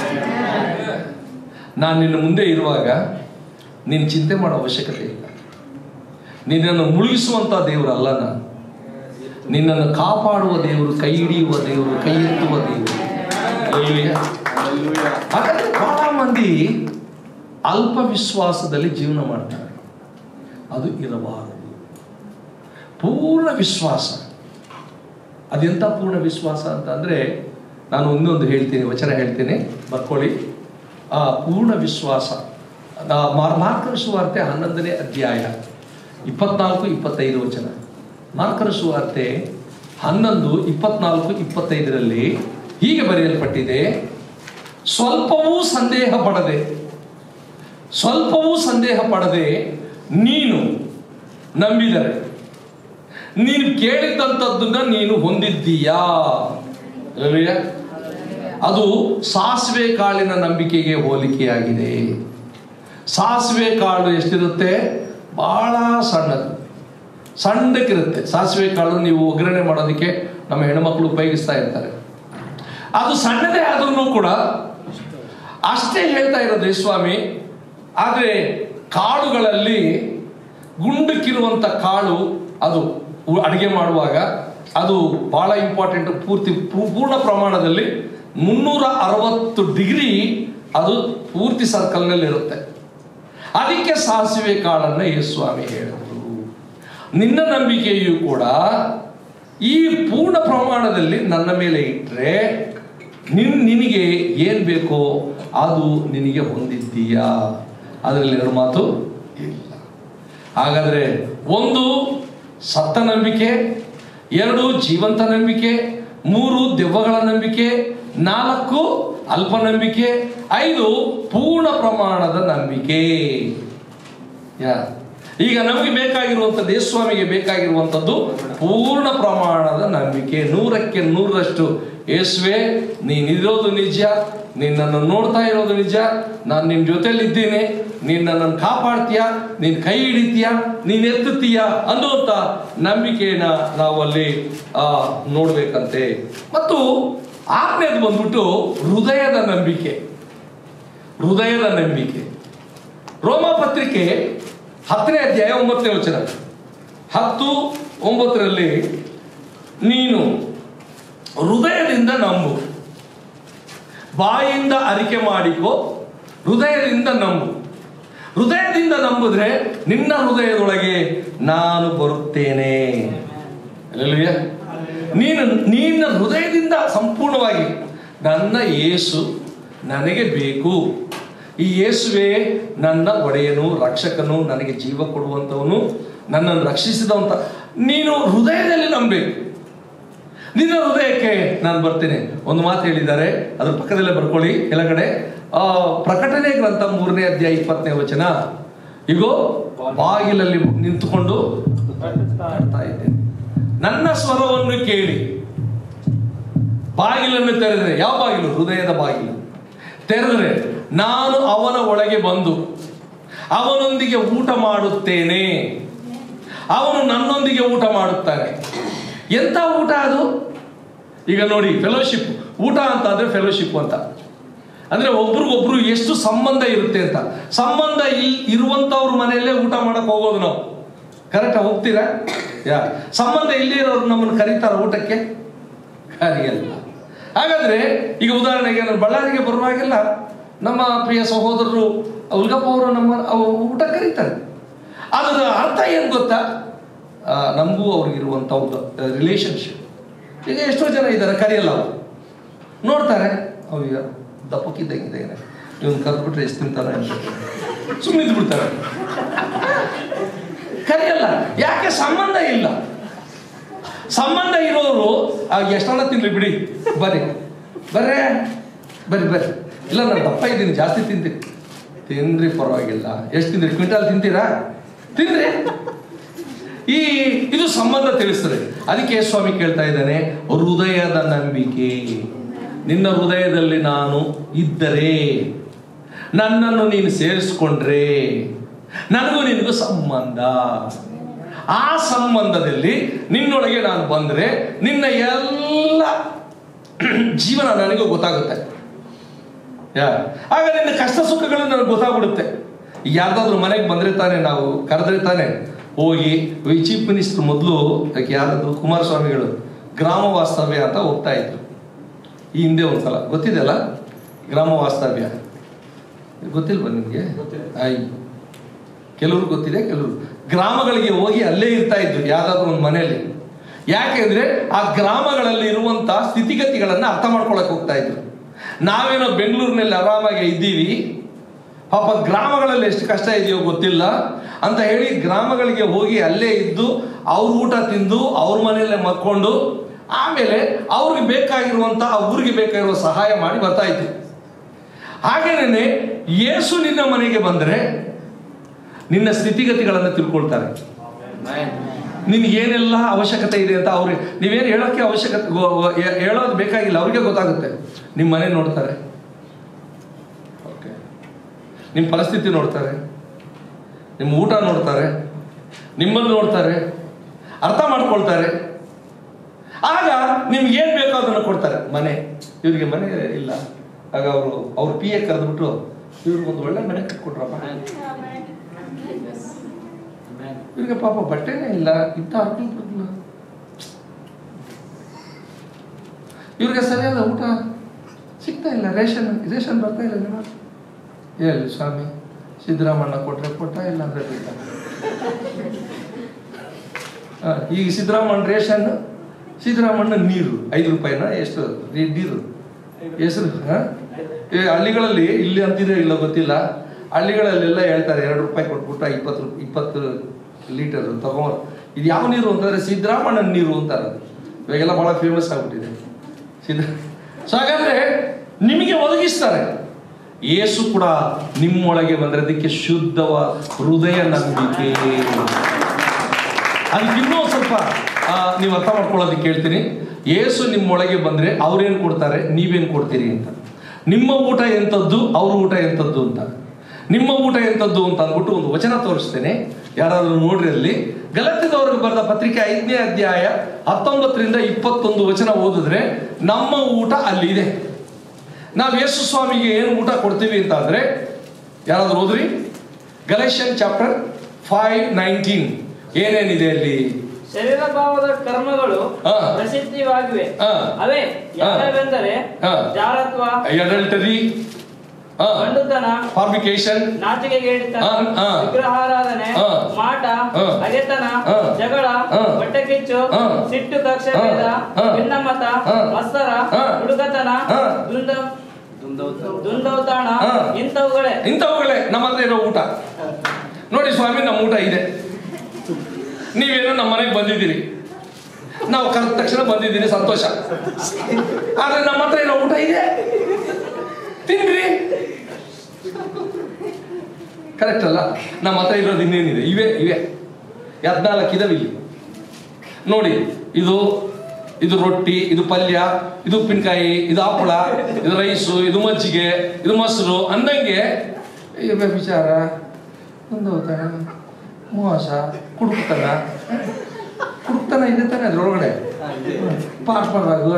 Speaker 1: ನಾನು ನಿನ್ನ ಮುಂದೆ ಇರುವಾಗ ನೀನು ಚಿಂತೆ ಮಾಡೋ ಅವಶ್ಯಕತೆ ಇಲ್ಲ ನಿನ್ನನ್ನು ಮುಳುಗಿಸುವಂಥ ದೇವರಲ್ಲ ನಾನು ನಿನ್ನನ್ನು ಕಾಪಾಡುವ ದೇವರು ಕೈ ಹಿಡಿಯುವ ದೇವರು ಕೈ ಎತ್ತುವ ದೇವರು Hallelujah. ಹಾಗಾದ್ರೆ ಬಹಳ ಮಂದಿ ಅಲ್ಪ ವಿಶ್ವಾಸದಲ್ಲಿ ಜೀವನ ಮಾಡ್ತಾರೆ ಅದು ಇರಬಾರದು ಪೂರ್ಣ ವಿಶ್ವಾಸ ಅದೆಂತ ಪೂರ್ಣ ವಿಶ್ವಾಸ ಅಂತ ಅಂದ್ರೆ ನಾನು ಇನ್ನೊಂದು ಹೇಳ್ತೀನಿ ವಚನ ಹೇಳ್ತೀನಿ ಬರ್ಕೊಳ್ಳಿ ಆ ಪೂರ್ಣ ವಿಶ್ವಾಸ ಆ ಮಾರ್- ಮಾರ್ಕನ ಸುವಾರ್ತೆ ಹನ್ನೊಂದನೇ ಅಧ್ಯಾಯ ಇಪ್ಪತ್ನಾಲ್ಕು ಇಪ್ಪತ್ತೈದು ವಚನ ಮಾರ್ಕನ ಸುವಾರ್ತೆ ಹನ್ನೊಂದು ಇಪ್ಪತ್ನಾಲ್ಕು ಇಪ್ಪತ್ತೈದರಲ್ಲಿ ಹೀಗೆ ಬರೆಯಲ್ಪಟ್ಟಿದೆ ಸ್ವಲ್ಪವೂ ಸಂದೇಹ ಪಡದೆ ಸ್ವಲ್ಪವೂ ಸಂದೇಹ ಪಡದೆ ನೀನು ನಂಬಿದರೆ ನೀನು ಕೇಳಿದಂಥದ್ದನ್ನ ನೀನು ಹೊಂದಿದ್ದೀಯಾ Hallelujah. ಅದು ಸಾಸಿವೆ ಕಾಳಿನ ನಂಬಿಕೆಗೆ ಹೋಲಿಕೆಯಾಗಿದೆ ಸಾಸಿವೆ ಕಾಳು ಎಷ್ಟಿರುತ್ತೆ ಬಹಳ ಸಣ್ಣದು ಸಣ್ಣಕ್ಕಿರುತ್ತೆ ಸಾಸಿವೆ ಕಾಳು ನೀವು ಒಗ್ಗರಣೆ ಮಾಡೋದಕ್ಕೆ ನಮ್ಮ ಹೆಣ್ಮಕ್ಳು ಉಪಯೋಗಿಸ್ತಾ ಇರ್ತಾರೆ ಅದು ಸಣ್ಣದೇ ಆದ್ರೂ ಕೂಡ ಅಷ್ಟೇ ಹೇಳ್ತಾ ಇರೋದು ಸ್ವಾಮಿ ಆದರೆ ಕಾಳುಗಳಲ್ಲಿ ಗುಂಡಕ್ಕಿರುವಂಥ ಕಾಳು ಅದು ಉ- ಅಡಿಗೆ ಮಾಡುವಾಗ ಅದು ಬಹಳ ಇಂಪಾರ್ಟೆಂಟ್ ಪೂರ್ತಿ ಪೂ- ಪೂರ್ಣ ಪ್ರಮಾಣದಲ್ಲಿ ಮುನ್ನೂರ ಅರವತ್ತು ಡಿಗ್ರಿ ಅದು ಪೂರ್ತಿ ಸರ್ಕಲ್ನಲ್ಲಿ ಇರುತ್ತೆ ಅದಕ್ಕೆ ಸಾಸಿವೆ ಕಾಳನ್ನ ಯೇಸ್ವಾಮಿ ಹೇಳಿದ್ರು ನಿನ್ನ ನಂಬಿಕೆಯು ಕೂಡ ಈ ಪೂರ್ಣ ಪ್ರಮಾಣದಲ್ಲಿ ನನ್ನ ಮೇಲೆ ಇಟ್ಟರೆ ನಿನ್ ನಿನಗೆ ಏನ್ ಬೇಕೋ ಅದು ನಿನಗೆ ಹೊಂದಿದ್ದೀಯಾ ಅದರಲ್ಲಿ ಎರಡು ಮಾತು ಇಲ್ಲ ಹಾಗಾದ್ರೆ ಒಂದು ಸತ್ತ ನಂಬಿಕೆ ಎರಡು ಜೀವಂತ ನಂಬಿಕೆ ಮೂರು ದೆವ್ವಗಳ ನಂಬಿಕೆ ನಾಲ್ಕು ಅಲ್ಪ ನಂಬಿಕೆ ಐದು ಪೂರ್ಣ ಪ್ರಮಾಣದ ನಂಬಿಕೆ ಯಾ ಈಗ ನಮಗೆ ಬೇಕಾಗಿರುವಂಥದ್ದು ಯೇಸ್ವಾಮಿಗೆ ಬೇಕಾಗಿರುವಂಥದ್ದು ಪೂರ್ಣ ಪ್ರಮಾಣದ ನಂಬಿಕೆ ನೂರಕ್ಕೆ ನೂರರಷ್ಟು ಯೇಸುವೆ ನೀನಿರೋದು ನಿಜ ನಿನ್ನನ್ನು ನೋಡ್ತಾ ಇರೋದು ನಿಜ ನಾನು ನಿನ್ನ ಜೊತೆಲಿ ಇದ್ದೀನಿ ನೀನು ನನ್ನನ್ನು ಕಾಪಾಡ್ತೀಯ ನೀನು ಕೈ ಹಿಡಿತೀಯ ನೀನು ಎತ್ತುತ್ತೀಯ ಅನ್ನುವಂಥ ನಂಬಿಕೆಯನ್ನ ನಾವು ಅಲ್ಲಿ ಆ, ನೋಡ್ಬೇಕಂತೆ ಮತ್ತು ಆರನೇದು ಬಂದ್ಬಿಟ್ಟು ಹೃದಯದ ನಂಬಿಕೆ ಹೃದಯದ ನಂಬಿಕೆ ರೋಮ ಪತ್ರಿಕೆ ಹತ್ತನೇ ಅಧ್ಯಾಯ ಒಂಬತ್ತನೇ ವಚನ ಹತ್ತು ಒಂಬತ್ತರಲ್ಲಿ ನೀನು ಹೃದಯದಿಂದ ನಂಬು ಬಾಯಿಂದ ಅರಿಕೆ ಮಾಡಿಕೋ ಹೃದಯದಿಂದ ನಂಬು ಹೃದಯದಿಂದ ನಂಬಿದ್ರೆ ನಿನ್ನ ಹೃದಯದೊಳಗೆ ನಾನು ಬರುತ್ತೇನೆ Hallelujah. ನೀನು ನಿನ್ನ ಹೃದಯದಿಂದ ಸಂಪೂರ್ಣವಾಗಿ ನನ್ನ ಯೇಸು ನನಗೆ ಬೇಕು ಈ ಯೇಸುವೆ ನನ್ನ ಒಡೆಯನು ರಕ್ಷಕನು ನನಗೆ ಜೀವ ಕೊಡುವಂಥವನು ನನ್ನನ್ನು ರಕ್ಷಿಸಿದವಂತ ನೀನು ಹೃದಯದಲ್ಲಿ ನಂಬಬೇಕು ನಿನ್ನ ಹೃದಯಕ್ಕೆ ನಾನು ಬರ್ತೇನೆ ಒಂದು ಮಾತು ಹೇಳಿದ್ದಾರೆ ಅದ್ರ ಪಕ್ಕದಲ್ಲೇ ಬರ್ಕೊಳ್ಳಿ ಕೆಳಗಡೆ ಆ ಪ್ರಕಟಣೆ ಗ್ರಂಥ ಮೂರನೇ ಅಧ್ಯಾಯ ಇಪ್ಪತ್ತನೇ ವಚನ ಇಗೋ ಬಾಗಿಲಲ್ಲಿ ನಿಂತುಕೊಂಡು ಕಾಡ್ತಾ ಇದ್ದೇನೆ ನನ್ನ ಸ್ವರವನ್ನು ಕೇಳಿ ಬಾಗಿಲನ್ನು ತೆರೆದರೆ ಯಾವ ಬಾಗಿಲು ಹೃದಯದ ಬಾಗಿಲು ತೆರೆದರೆ ನಾನು ಅವನ ಒಳಗೆ ಬಂದು ಅವನೊಂದಿಗೆ ಊಟ ಮಾಡುತ್ತೇನೆ ಅವನು ನನ್ನೊಂದಿಗೆ ಊಟ ಮಾಡುತ್ತಾನೆ ಎಂತ ಊಟ ಅದು ಈಗ ನೋಡಿ ಫೆಲೋಶಿಪ್ ಊಟ ಅಂತ ಅಂದ್ರೆ ಫೆಲೋಶಿಪ್ ಅಂತ ಅಂದ್ರೆ ಒಬ್ರಿಗೊಬ್ರು ಎಷ್ಟು ಸಂಬಂಧ ಇರುತ್ತೆ ಅಂತ ಸಂಬಂಧ ಇಲ್ ಇರುವಂತವ್ರ ಮನೆಯಲ್ಲೇ ಊಟ ಮಾಡಕ್ ಹೋಗೋದು ನಾವು ಕರೆಕ್ಟಾ ಹೋಗ್ತೀರಾ ಯಾ ಸಂಬಂಧ ಇಲ್ಲೇ ಇರೋರು ನಮ್ಮನ್ನು ಕರೀತಾರ ಊಟಕ್ಕೆ ಕರೆಯಲ್ಲ ಹಾಗಾದ್ರೆ ಈಗ ಉದಾಹರಣೆಗೆ ನಾನು ಬಳ್ಳಾರಿಗೆ ಬರುವಾಗೆಲ್ಲ ನಮ್ಮ ಪ್ರಿಯ ಸಹೋದರರು ಉಲ್ಗಪ್ಪ ಅವರು ನಮ್ಮ ಅವ್ ಊಟ ಕರೀತಾರೆ ಅದರ ಅರ್ಥ ಏನು ಗೊತ್ತಾ ಆ, ನಮಗೂ ಅವ್ರಿಗಿರುವಂಥ ಒಂದು ರಿಲೇಶನ್ಶಿಪ್ ಈಗ ಎಷ್ಟೋ ಜನ ಇದ್ದಾರೆ ಕರೆಯಲ್ಲ ಅವರು ನೋಡ್ತಾರೆ ಅವ್ರಿಗೆ ದಪ್ಪಕ್ಕಿದ್ದಂಗಿದೆ ಇವನು ಕರೆದ್ಬಿಟ್ರೆ ಎಷ್ಟು ತಿಂತಾನೆ ಅಂತ ಸುಮ್ಮನೆ ಬಿಡ್ತಾರೆ ಕರೆಯಲ್ಲ ಯಾಕೆ ಸಂಬಂಧ ಇಲ್ಲ ಸಂಬಂಧ ಇರೋರು ಎಷ್ಟನ್ನ ತಿನ್ರಿ ಬಿಡಿ ಬರ್ರಿ ಬರ್ರೆ ಬರ್ರಿ ಬರ್ರಿ ಇಲ್ಲ ನಾನು ದಪ್ಪ ಇದ್ದೀನಿ ಜಾಸ್ತಿ ತಿಂತೀನಿ ತಿನ್ರಿ ಪರವಾಗಿಲ್ಲ ಎಷ್ಟು ತಿಂದ್ರಿ ಕ್ವಿಂಟಾಲ್ ತಿಂತೀರಾ ತಿನ್ರಿ ಈ ಇದು ಸಂಬಂಧ ತಿಳಿಸ್ತದೆ ಅದಕ್ಕೆ ಸ್ವಾಮಿ ಕೇಳ್ತಾ ಇದ್ದಾನೆ ಹೃದಯದ ನಂಬಿಕೆ ನಿನ್ನ ಹೃದಯದಲ್ಲಿ ನಾನು ಇದ್ದರೆ ನನ್ನನ್ನು ನೀನು ಸೇರಿಸ್ಕೊಂಡ್ರೆ ನನಗೂ ನಿನಗೂ ಸಂಬಂಧ ಆ ಸಂಬಂಧದಲ್ಲಿ ನಿನ್ನೊಳಗೆ ನಾನು ಬಂದ್ರೆ ನಿನ್ನ ಎಲ್ಲ ಜೀವನ ನನಗೂ ಗೊತ್ತಾಗುತ್ತೆ ಯಾ ಆಗ ನಿನ್ನ ಕಷ್ಟ ಸುಖಗಳು ನನಗೆ ಗೊತ್ತಾಗ್ಬಿಡುತ್ತೆ ಯಾರ್ದಾದ್ರೂ ಮನೆಗೆ ಬಂದ್ರೆ ತಾನೆ ನಾವು ಕರೆದ್ರೆ ತಾನೆ ಹೋಗಿ ಈ ಚೀಫ್ ಮಿನಿಸ್ಟರ್ ಮೊದಲು ಯಾರದು ಕುಮಾರಸ್ವಾಮಿಗಳು ಗ್ರಾಮ ವಾಸ್ತವ್ಯ ಅಂತ ಹೋಗ್ತಾ ಇದ್ರು ಈ ಹಿಂದೆ ಒಂದ್ಸಲ ಗೊತ್ತಿದೆಯಲ್ಲ ಗ್ರಾಮ ವಾಸ್ತವ್ಯ ಗೊತ್ತಿಲ್ವಾ ನಿಮಗೆ ಆಯ್ ಕೆಲವರು ಗೊತ್ತಿದೆ ಕೆಲವರು ಗ್ರಾಮಗಳಿಗೆ ಹೋಗಿ ಅಲ್ಲೇ ಇರ್ತಾ ಇದ್ರು ಯಾವ್ದಾದ್ರು ಒಂದು ಮನೆಯಲ್ಲಿ ಯಾಕೆಂದ್ರೆ ಆ ಗ್ರಾಮಗಳಲ್ಲಿ ಇರುವಂತ ಸ್ಥಿತಿಗತಿಗಳನ್ನ ಅರ್ಥ ಮಾಡ್ಕೊಳಕ್ ಹೋಗ್ತಾ ಇದ್ರು ನಾವೇನೋ ಬೆಂಗಳೂರಿನಲ್ಲಿ ಆರಾಮಾಗಿ ಇದ್ದೀವಿ ಪಾಪ ಗ್ರಾಮಗಳಲ್ಲಿ ಎಷ್ಟು ಕಷ್ಟ ಇದೆಯೋ ಗೊತ್ತಿಲ್ಲ ಅಂತ ಹೇಳಿ ಗ್ರಾಮಗಳಿಗೆ ಹೋಗಿ ಅಲ್ಲೇ ಇದ್ದು ಅವ್ರ ಊಟ ತಿಂದು ಅವ್ರ ಮನೆಯಲ್ಲೇ ಮಕ್ಕೊಂಡು ಆಮೇಲೆ ಅವ್ರಿಗೆ ಬೇಕಾಗಿರುವಂತ ಆ ಊರಿಗೆ ಬೇಕಾಗಿರುವ ಸಹಾಯ ಮಾಡಿ ಬರ್ತಾ ಇದ್ವಿ ಹಾಗೇನೆ ಯೇಸು ನಿನ್ನ ಮನೆಗೆ ಬಂದರೆ ನಿನ್ನ ಸ್ಥಿತಿಗತಿಗಳನ್ನು ತಿಳ್ಕೊಳ್ತಾರೆ ನಿನ್ಗೆ ಏನೆಲ್ಲ ಅವಶ್ಯಕತೆ ಇದೆ ಅಂತ ಅವ್ರಿಗೆ ನೀವೇನು ಹೇಳೋಕ್ಕೆ ಅವಶ್ಯಕತೆ ಗೊ- ಗೊ- ಹೇ- ಹೇಳೋದು ಬೇಕಾಗಿಲ್ಲ ಅವ್ರಿಗೆ ಗೊತ್ತಾಗುತ್ತೆ ನಿಮ್ಮ ಮನೆ ನೋಡ್ತಾರೆ ಓಕೆ ನಿಮ್ಮ ಪರಿಸ್ಥಿತಿ ನೋಡ್ತಾರೆ ನಿಮ್ಮ ಊಟ ನೋಡ್ತಾರೆ ನಿಮ್ಮನ್ನು ನೋಡ್ತಾರೆ ಅರ್ಥ ಮಾಡ್ಕೊಳ್ತಾರೆ ಆಗ ನಿಮ್ಗೆ ಏನ್ ಬೇಕೋ ಅದನ್ನು ಕೊಡ್ತಾರೆ ಮನೆ ಇವ್ರಿಗೆ ಮನೆ ಇಲ್ಲ ಆಗ ಅವರು ಅವ್ರ ಪಿ ಎ ಕರೆದ್ಬಿಟ್ಟು ಇವ್ರಿಗೆ ಒಂದು ಒಳ್ಳೆ ಮನೆ ಕಟ್ಕೊಟ್ರಪ್ಪ ಇವ್ರಿಗೆ ಪಾಪ ಬಟ್ಟೆನೇ ಇಲ್ಲ ಇಂಥ ಅನುಕೂಲ ಬರಲ್ಲ ಇವ್ರಿಗೆ ಸರಿಯಾದ ಊಟ ಸಿಗ್ತಾ ಇಲ್ಲ ರೇಷನ್ ರೇಷನ್ ಬರ್ತಾ ಇಲ್ಲ ನಿಮ್ಮ ಹೇಳಿ ಸ್ವಾಮಿ ಸಿದ್ದರಾಮಣ್ಣ ಕೊಟ್ರೆ ಕೊಟ್ಟ ಇಲ್ಲ ಅಂದ್ರೆ ಬಿಟ್ಟ ಆ, ಈಗ ಸಿದ್ದರಾಮಣ್ಣ ರೇಷನ್ ಸಿದ್ದರಾಮಣ್ಣ ನೀರು ಐದು ರೂಪಾಯಿನ ಎಷ್ಟು ನೀ- ನೀರು ಹೆಸರು ಹಾ? ಈ ಹಳ್ಳಿಗಳಲ್ಲಿ ಇಲ್ಲಿ ಅಂತಿದೆ ಇಲ್ಲ ಗೊತ್ತಿಲ್ಲ ಹಳ್ಳಿಗಳಲ್ಲೆಲ್ಲ ಹೇಳ್ತಾರೆ ಎರಡು ರೂಪಾಯಿ ಕೊಟ್ಬಿಟ್ಟು ಇಪ್ಪತ್ತು ರೂಪಾಯಿ ಇಪ್ಪತ್ತು ಲೀಟರ್ ತಗೊಂಡ್ ಇದು ಯಾವ ನೀರು ಅಂತಂದ್ರೆ ಸಿದ್ದರಾಮಣ್ಣನ ನೀರು ಅಂತಾರೆ ಅದು. ಇವಾಗೆಲ್ಲ ಬಹಳ ಫೇಮಸ್ ಆಗ್ಬಿಟ್ಟಿದೆ ಸಿದ್ದ ಸೊ ಹಾಗಾದ್ರೆ ನಿಮಗೆ ಒದಗಿಸ್ತಾರೆ ಯೇಸು ಕೂಡ ನಿಮ್ಮೊಳಗೆ ಬಂದ್ರೆ ಅದಕ್ಕೆ ಶುದ್ಧವ ಹೃದಯ ನಂಬಿಕೆ ಅದಕ್ಕೆ ಇನ್ನೂ ಸ್ವಲ್ಪ ಆ, ನೀವು ಅರ್ಥ ಮಾಡ್ಕೊಳ್ಳೋದಕ್ಕೆ ಹೇಳ್ತೀನಿ ಯೇಸು ನಿಮ್ಮೊಳಗೆ ಬಂದ್ರೆ ಅವ್ರೇನ್ ಕೊಡ್ತಾರೆ ನೀವೇನ್ ಕೊಡ್ತೀರಿ ಅಂತ ನಿಮ್ಮ ಊಟ ಎಂಥದ್ದು ಅವ್ರ ಊಟ ಎಂಥದ್ದು ಅಂತ ನಿಮ್ಮ ಊಟ ಎಂಥದ್ದು ಅಂತ ಅಂದ್ಬಿಟ್ಟು ಒಂದು ವಚನ ತೋರಿಸ್ತೇನೆ ಯಾರಾದ್ರೂ ನೋಡ್ರಿ ಅಲ್ಲಿ ಗಲತ್ಯದವ್ರಿಗೆ ಬರೆದ ಪತ್ರಿಕೆ ಐದನೇ ಅಧ್ಯಾಯ ಹತ್ತೊಂಬತ್ತರಿಂದ ಇಪ್ಪತ್ತೊಂದು ವಚನ ಓದಿದ್ರೆ ನಮ್ಮ ಊಟ ಅಲ್ಲಿ ಇದೆ ನಾವು ಯೇಸು ಸ್ವಾಮಿಗೆ ಏನು ಊಟ ಕೊಡ್ತೀವಿ ಅಂತ ಅಂದ್ರೆ ಯಾರಾದ್ರೂ ಓದ್ರಿ ಗಲೇಷನ್ ಚಾಪ್ಟರ್ ಫೈವ್ ನೈನ್ಟೀನ್ ಏನೇನಿದೆ ಅಲ್ಲಿ
Speaker 2: ಶರೀರ ಭಾವದ ಕರ್ಮಗಳು
Speaker 1: ಹಾ.
Speaker 2: ಪ್ರಸಿದ್ಧವಾಗಿವೆ
Speaker 1: ಹಾ.
Speaker 2: ಅವೇ ಯಾವ್ಯಾವೆಂದರೆ
Speaker 1: ಹಾ.
Speaker 2: ಜಾರತ್ವ
Speaker 1: ಅಡಲ್ಟರಿ
Speaker 2: ಗಂಡುತನ
Speaker 1: ಫಾರ್ಮಿಕೇಶನ್
Speaker 2: ನಾಚಿಕೆಗೇಡಿತನ
Speaker 1: ಹಾ, ಹಾ.
Speaker 2: ವಿಗ್ರಹಾರಾಧನೆ
Speaker 1: ಹಾ.
Speaker 2: ಮಾಟ
Speaker 1: ಹಾ.
Speaker 2: ಹಗೆತನ
Speaker 1: ಹಾ.
Speaker 2: ಜಗಳ
Speaker 1: ಹಾ.
Speaker 2: ಹೊಟ್ಟೆ ಕಿಚ್ಚು
Speaker 1: ಹಾ.
Speaker 2: ಸಿಟ್ಟು ಕಕ್ಷಭೇದ
Speaker 1: ಹಾ. ಹಾ.
Speaker 2: ಭಿನ್ನಮತ
Speaker 1: ಹಾ.
Speaker 2: ಮತ್ಸರ
Speaker 1: ಹಾ.
Speaker 2: ಹುಡುಗತನ
Speaker 1: ಹಾ.
Speaker 2: ದುಂದ
Speaker 3: ದುಂದೌತ
Speaker 2: ದುಂದೌತಾಣ
Speaker 1: ಹಾ.
Speaker 2: ಇಂಥವುಗಳೇ
Speaker 1: ಇಂಥವುಗಳೇ ನಮ್ಮ ಹತ್ರ ಇರೋ ಊಟ ನೋಡಿ ಸ್ವಾಮಿ ನಮ್ಮ ಊಟ ಇದೆ ನೀವೇನೋ ನಮ್ಮ ಮನೆಗೆ ಬಂದಿದ್ದೀರಿ ನಾವು ಕರೆದ ತಕ್ಷಣ ಬಂದಿದ್ದೀನಿ ಸಂತೋಷ ಆದ್ರೆ ನಮ್ಮ ಹತ್ರ ಇರೋ ಊಟ ಇದೆ ತಿನ್ರಿ ಕರೆಕ್ಟ್ ಅಲ್ಲ ನಮ್ಮ ಹತ್ರ ಇರೋದು ಇನ್ನೇನಿದೆ ಇವೆ ಇವೆ ಹದ್ನಾಲ್ಕು ಇದಾವೆ ಇಲ್ಲಿ ನೋಡಿ ಇದು ಇದು ರೊಟ್ಟಿ ಇದು ಪಲ್ಯ ಇದು ಉಪ್ಪಿನಕಾಯಿ ಇದು ಹಪ್ಪಳ ಇದು ರೈಸು ಇದು ಮಜ್ಜಿಗೆ ಇದು ಮೊಸರು ಅಂದಂಗೆ ಈ ವ್ಯಭಿಚಾರ ಒಂದೋತನ ಮೋಸ ಕುಡುಕ್ತನ ಕುಡುಕ್ತನ ಇದೆ ತಾನೆ ಅದ್ರೊಳಗಡೆ ಪಾಸ್ ಮಾಡಾಗು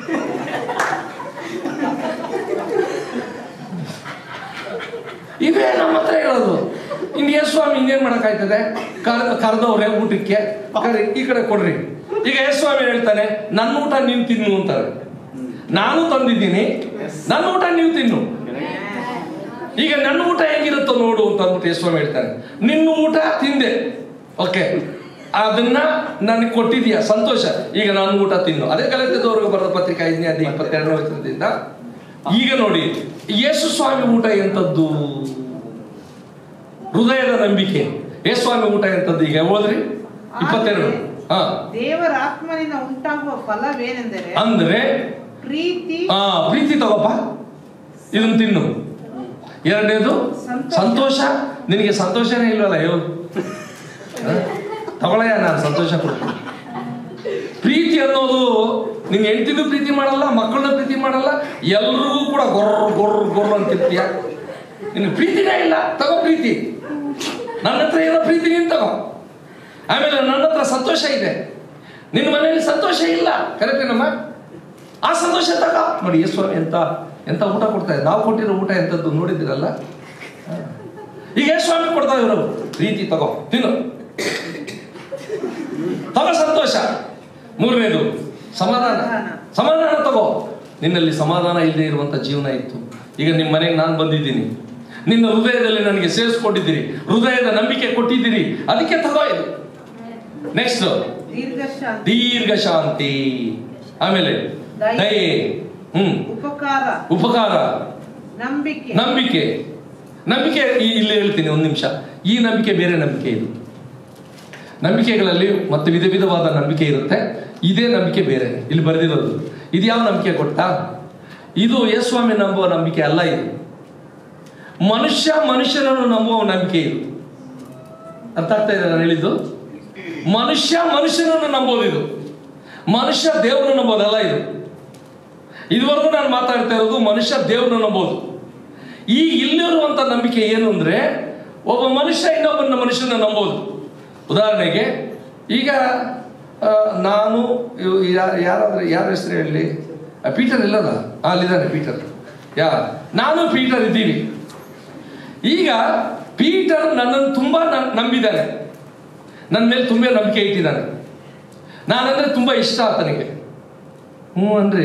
Speaker 1: ಇವೇ ನಮ್ಮ ಹತ್ರ ಇರೋದು ಇನ್ನು ಯೇಸು ಸ್ವಾಮಿ ಇನ್ನೇನ್ ಮಾಡಕ್ಕಾಯ್ತದೆ ಕರ್ ಕರೆದವ್ರೆ ಊಟಕ್ಕೆ ಕರಿ ಈ ಕಡೆ ಕೊಡ್ರಿ ಈಗ ಯೇಸು ಸ್ವಾಮಿ ಹೇಳ್ತಾನೆ ನನ್ನ ಊಟ ನೀನು ತಿನ್ನು ಅಂತಾರೆ ನಾನು ತಂದಿದ್ದೀನಿ ನನ್ನ ಊಟ ನೀವು ತಿನ್ನು ಈಗ ನನ್ನ ಊಟ ಹೆಂಗಿರುತ್ತೋ ನೋಡು ಅಂತ ಅಂದ್ಬಿಟ್ಟು ಯೇಸು ಸ್ವಾಮಿ ಹೇಳ್ತಾನೆ ನಿನ್ನ ಊಟ ತಿಂದೆ ಓಕೆ ಅದನ್ನ ನನಗೆ ಕೊಟ್ಟಿದೀಯ ಸಂತೋಷ ಈಗ ನನ್ನ ಊಟ ತಿನ್ನು ಅದೇ ಕಲಿತದವ್ರಿಗೆ ಬರೆದ ಪತ್ರಿಕೆ ಐದನೇ ಅದೇ ಇಪ್ಪತ್ತೆರಡನೇ ವಚನದಿಂದ ಈಗ ನೋಡಿ ಯೇಸು ಸ್ವಾಮಿ ಊಟ ಎಂತದ್ದು ಹೃದಯದ ನಂಬಿಕೆ ಯೇಸು ಸ್ವಾಮಿ ಊಟ ಎಂತದ್ದು ಈಗ ಹೋದ್ರಿ ಇಪ್ಪತ್ತೆರಡು ಹಾ
Speaker 4: ದೇವರ ಆತ್ಮನಿಂದ ಉಂಟಾಗುವ ಫಲವೇನೆಂದರೆ
Speaker 1: ಅಂದ್ರೆ
Speaker 4: ಪ್ರೀತಿ
Speaker 1: ಆ ಪ್ರೀತಿ ತಗೋಪ್ಪ ಇದನ್ನ ತಿನ್ನು ಎರಡನೇದು
Speaker 4: ಸಂತೋಷ.
Speaker 1: ಸಂತೋಷ ನಿನಗೆ ಸಂತೋಷನೇ ಇಲ್ವಲ್ಲ ಅಯ್ಯೋ ಹ? ತಗೊಳಯ್ಯ ನಾನು ಸಂತೋಷ ಕೊಡ್ತೀನಿ ಪ್ರೀತಿ ಅನ್ನೋದು ನಿನ್ ಹೆಂಡತಿನೂ ಪ್ರೀತಿ ಮಾಡಲ್ಲ ಮಕ್ಕಳನ್ನ ಪ್ರೀತಿ ಮಾಡಲ್ಲ ಎಲ್ರಿಗೂ ಕೂಡ ಗೊರ್ರ ಗೊರ್ರ ಗೊರ್ರ ಅಂತಿರ್ತೀಯ ನಿನ್ಗೆ ಪ್ರೀತಿನೇ ಇಲ್ಲ ತಗೋ ಪ್ರೀತಿ ನನ್ನ ಹತ್ರ ಏನೋ ಪ್ರೀತಿ ನೀನ್ ತಗೋ ಆಮೇಲೆ ನನ್ನ ಹತ್ರ ಸಂತೋಷ ಇದೆ ನಿನ್ನ ಮನೆಯಲ್ಲಿ ಸಂತೋಷ ಇಲ್ಲ ಕರೆಕ್ಟೇನಮ್ಮ ಆ ಸಂತೋಷ ತಗೋ ನೋಡಿ ಯೇಸು ಸ್ವಾಮಿ ಎಂತ ಎಂತ ಊಟ ಕೊಡ್ತಾ ಇದೆ ನಾವು ಕೊಟ್ಟಿರೋ ಊಟ ಎಂತದ್ದು ನೋಡಿದ್ದೀರಲ್ಲ ಹ. ಈಗ ಯೇಸು ಸ್ವಾಮಿ ಕೊಡ್ತಾ ಇರೋ ಪ್ರೀತಿ ತಗೋ ತಿನ್ನು ತಗೋ ಸಂತೋಷ ಮೂರನೇದು ಸಮಾಧಾನ ಸಮಾಧಾನ ತಗೋ ನಿನ್ನಲ್ಲಿ ಸಮಾಧಾನ ಇಲ್ಲದೆ ಇರುವಂತ ಜೀವನ ಇತ್ತು ಈಗ ನಿಮ್ಮ ಮನೆಗೆ ನಾನು ಬಂದಿದ್ದೀನಿ ನಿನ್ನ ಹೃದಯದಲ್ಲಿ ನನಗೆ ಸೇರಿಸ್ಕೊಂಡಿದ್ದೀರಿ ಹೃದಯದ ನಂಬಿಕೆ ಕೊಟ್ಟಿದ್ದೀರಿ ಅದಕ್ಕೆ ತಗೋ ಇದು ನೆಕ್ಸ್ಟ್
Speaker 4: ದೀರ್ಘ ಶಾಂತಿ
Speaker 1: ದೀರ್ಘ ಶಾಂತಿ ಆಮೇಲೆ
Speaker 4: ದಯೆ.
Speaker 1: ದಯೆ ಹ್ಮ್
Speaker 4: ಉಪಕಾರ
Speaker 1: ಉಪಕಾರ
Speaker 4: ನಂಬಿಕೆ
Speaker 1: ನಂಬಿಕೆ ನಂಬಿಕೆ ಈ- ಇಲ್ಲಿ ಹೇಳ್ತೀನಿ ಒಂದು ನಿಮಿಷ ಈ ನಂಬಿಕೆ ಬೇರೆ ನಂಬಿಕೆ ಇದು ನಂಬಿಕೆಗಳಲ್ಲಿ ಮತ್ತೆ ವಿಧ ವಿಧವಾದ ನಂಬಿಕೆ ಇರುತ್ತೆ ಇದೇ ನಂಬಿಕೆ ಬೇರೆ ಇಲ್ಲಿ ಬರೆದಿರೋದು ಇದು ಯಾವ ನಂಬಿಕೆ ಗೊತ್ತಾ ಇದು ಯೇಸ್ವಾಮಿ ನಂಬುವ ನಂಬಿಕೆ ಅಲ್ಲ ಇದು ಮನುಷ್ಯ ಮನುಷ್ಯನನ್ನು ನಂಬುವ ನಂಬಿಕೆ ಇದು ಅರ್ಥ ಆಗ್ತಾ ಇದೆ ನಾನು ಹೇಳಿದ್ದು ಮನುಷ್ಯ ಮನುಷ್ಯನನ್ನು ನಂಬೋದು ಇದು ಮನುಷ್ಯ ದೇವರನ್ನು ನಂಬೋದಲ್ಲ ಇದು ಇದುವರೆಗೂ ನಾನು ಮಾತಾಡ್ತಾ ಇರೋದು ಮನುಷ್ಯ ದೇವ್ರನ್ನ ನಂಬೋದು ಈ ಇಲ್ಲಿರುವಂತ ನಂಬಿಕೆ ಏನು ಅಂದ್ರೆ ಒಬ್ಬ ಮನುಷ್ಯ ಇನ್ನೊಬ್ಬನ ಮನುಷ್ಯನ ನಂಬೋದು ಉದಾಹರಣೆಗೆ ಈಗ ಆ, ನಾನು ಇವ್- ಯಾ- ಯಾರಾದ್ರೆ ಯಾರ ಹೆಸರು ಹೇಳಿ ಆ, ಪೀಟರ್ ಇಲ್ಲದ ಆ, ಅಲ್ಲಿದ್ದಾನೆ ಪೀಟರ್ ಯಾ ನಾನು ಪೀಟರ್ ಇದ್ದೀವಿ ಈಗ ಪೀಟರ್ ನನ್ನನ್ನು ತುಂಬಾ ನನ್- ನಂಬಿದ್ದಾನೆ ನನ್ನ ಮೇಲೆ ತುಂಬಾ ನಂಬಿಕೆ ಇಟ್ಟಿದ್ದಾನೆ ನಾನಂದ್ರೆ ತುಂಬಾ ಇಷ್ಟ ಆತನಿಗೆ ಹ್ಞೂ ಅನ್ರಿ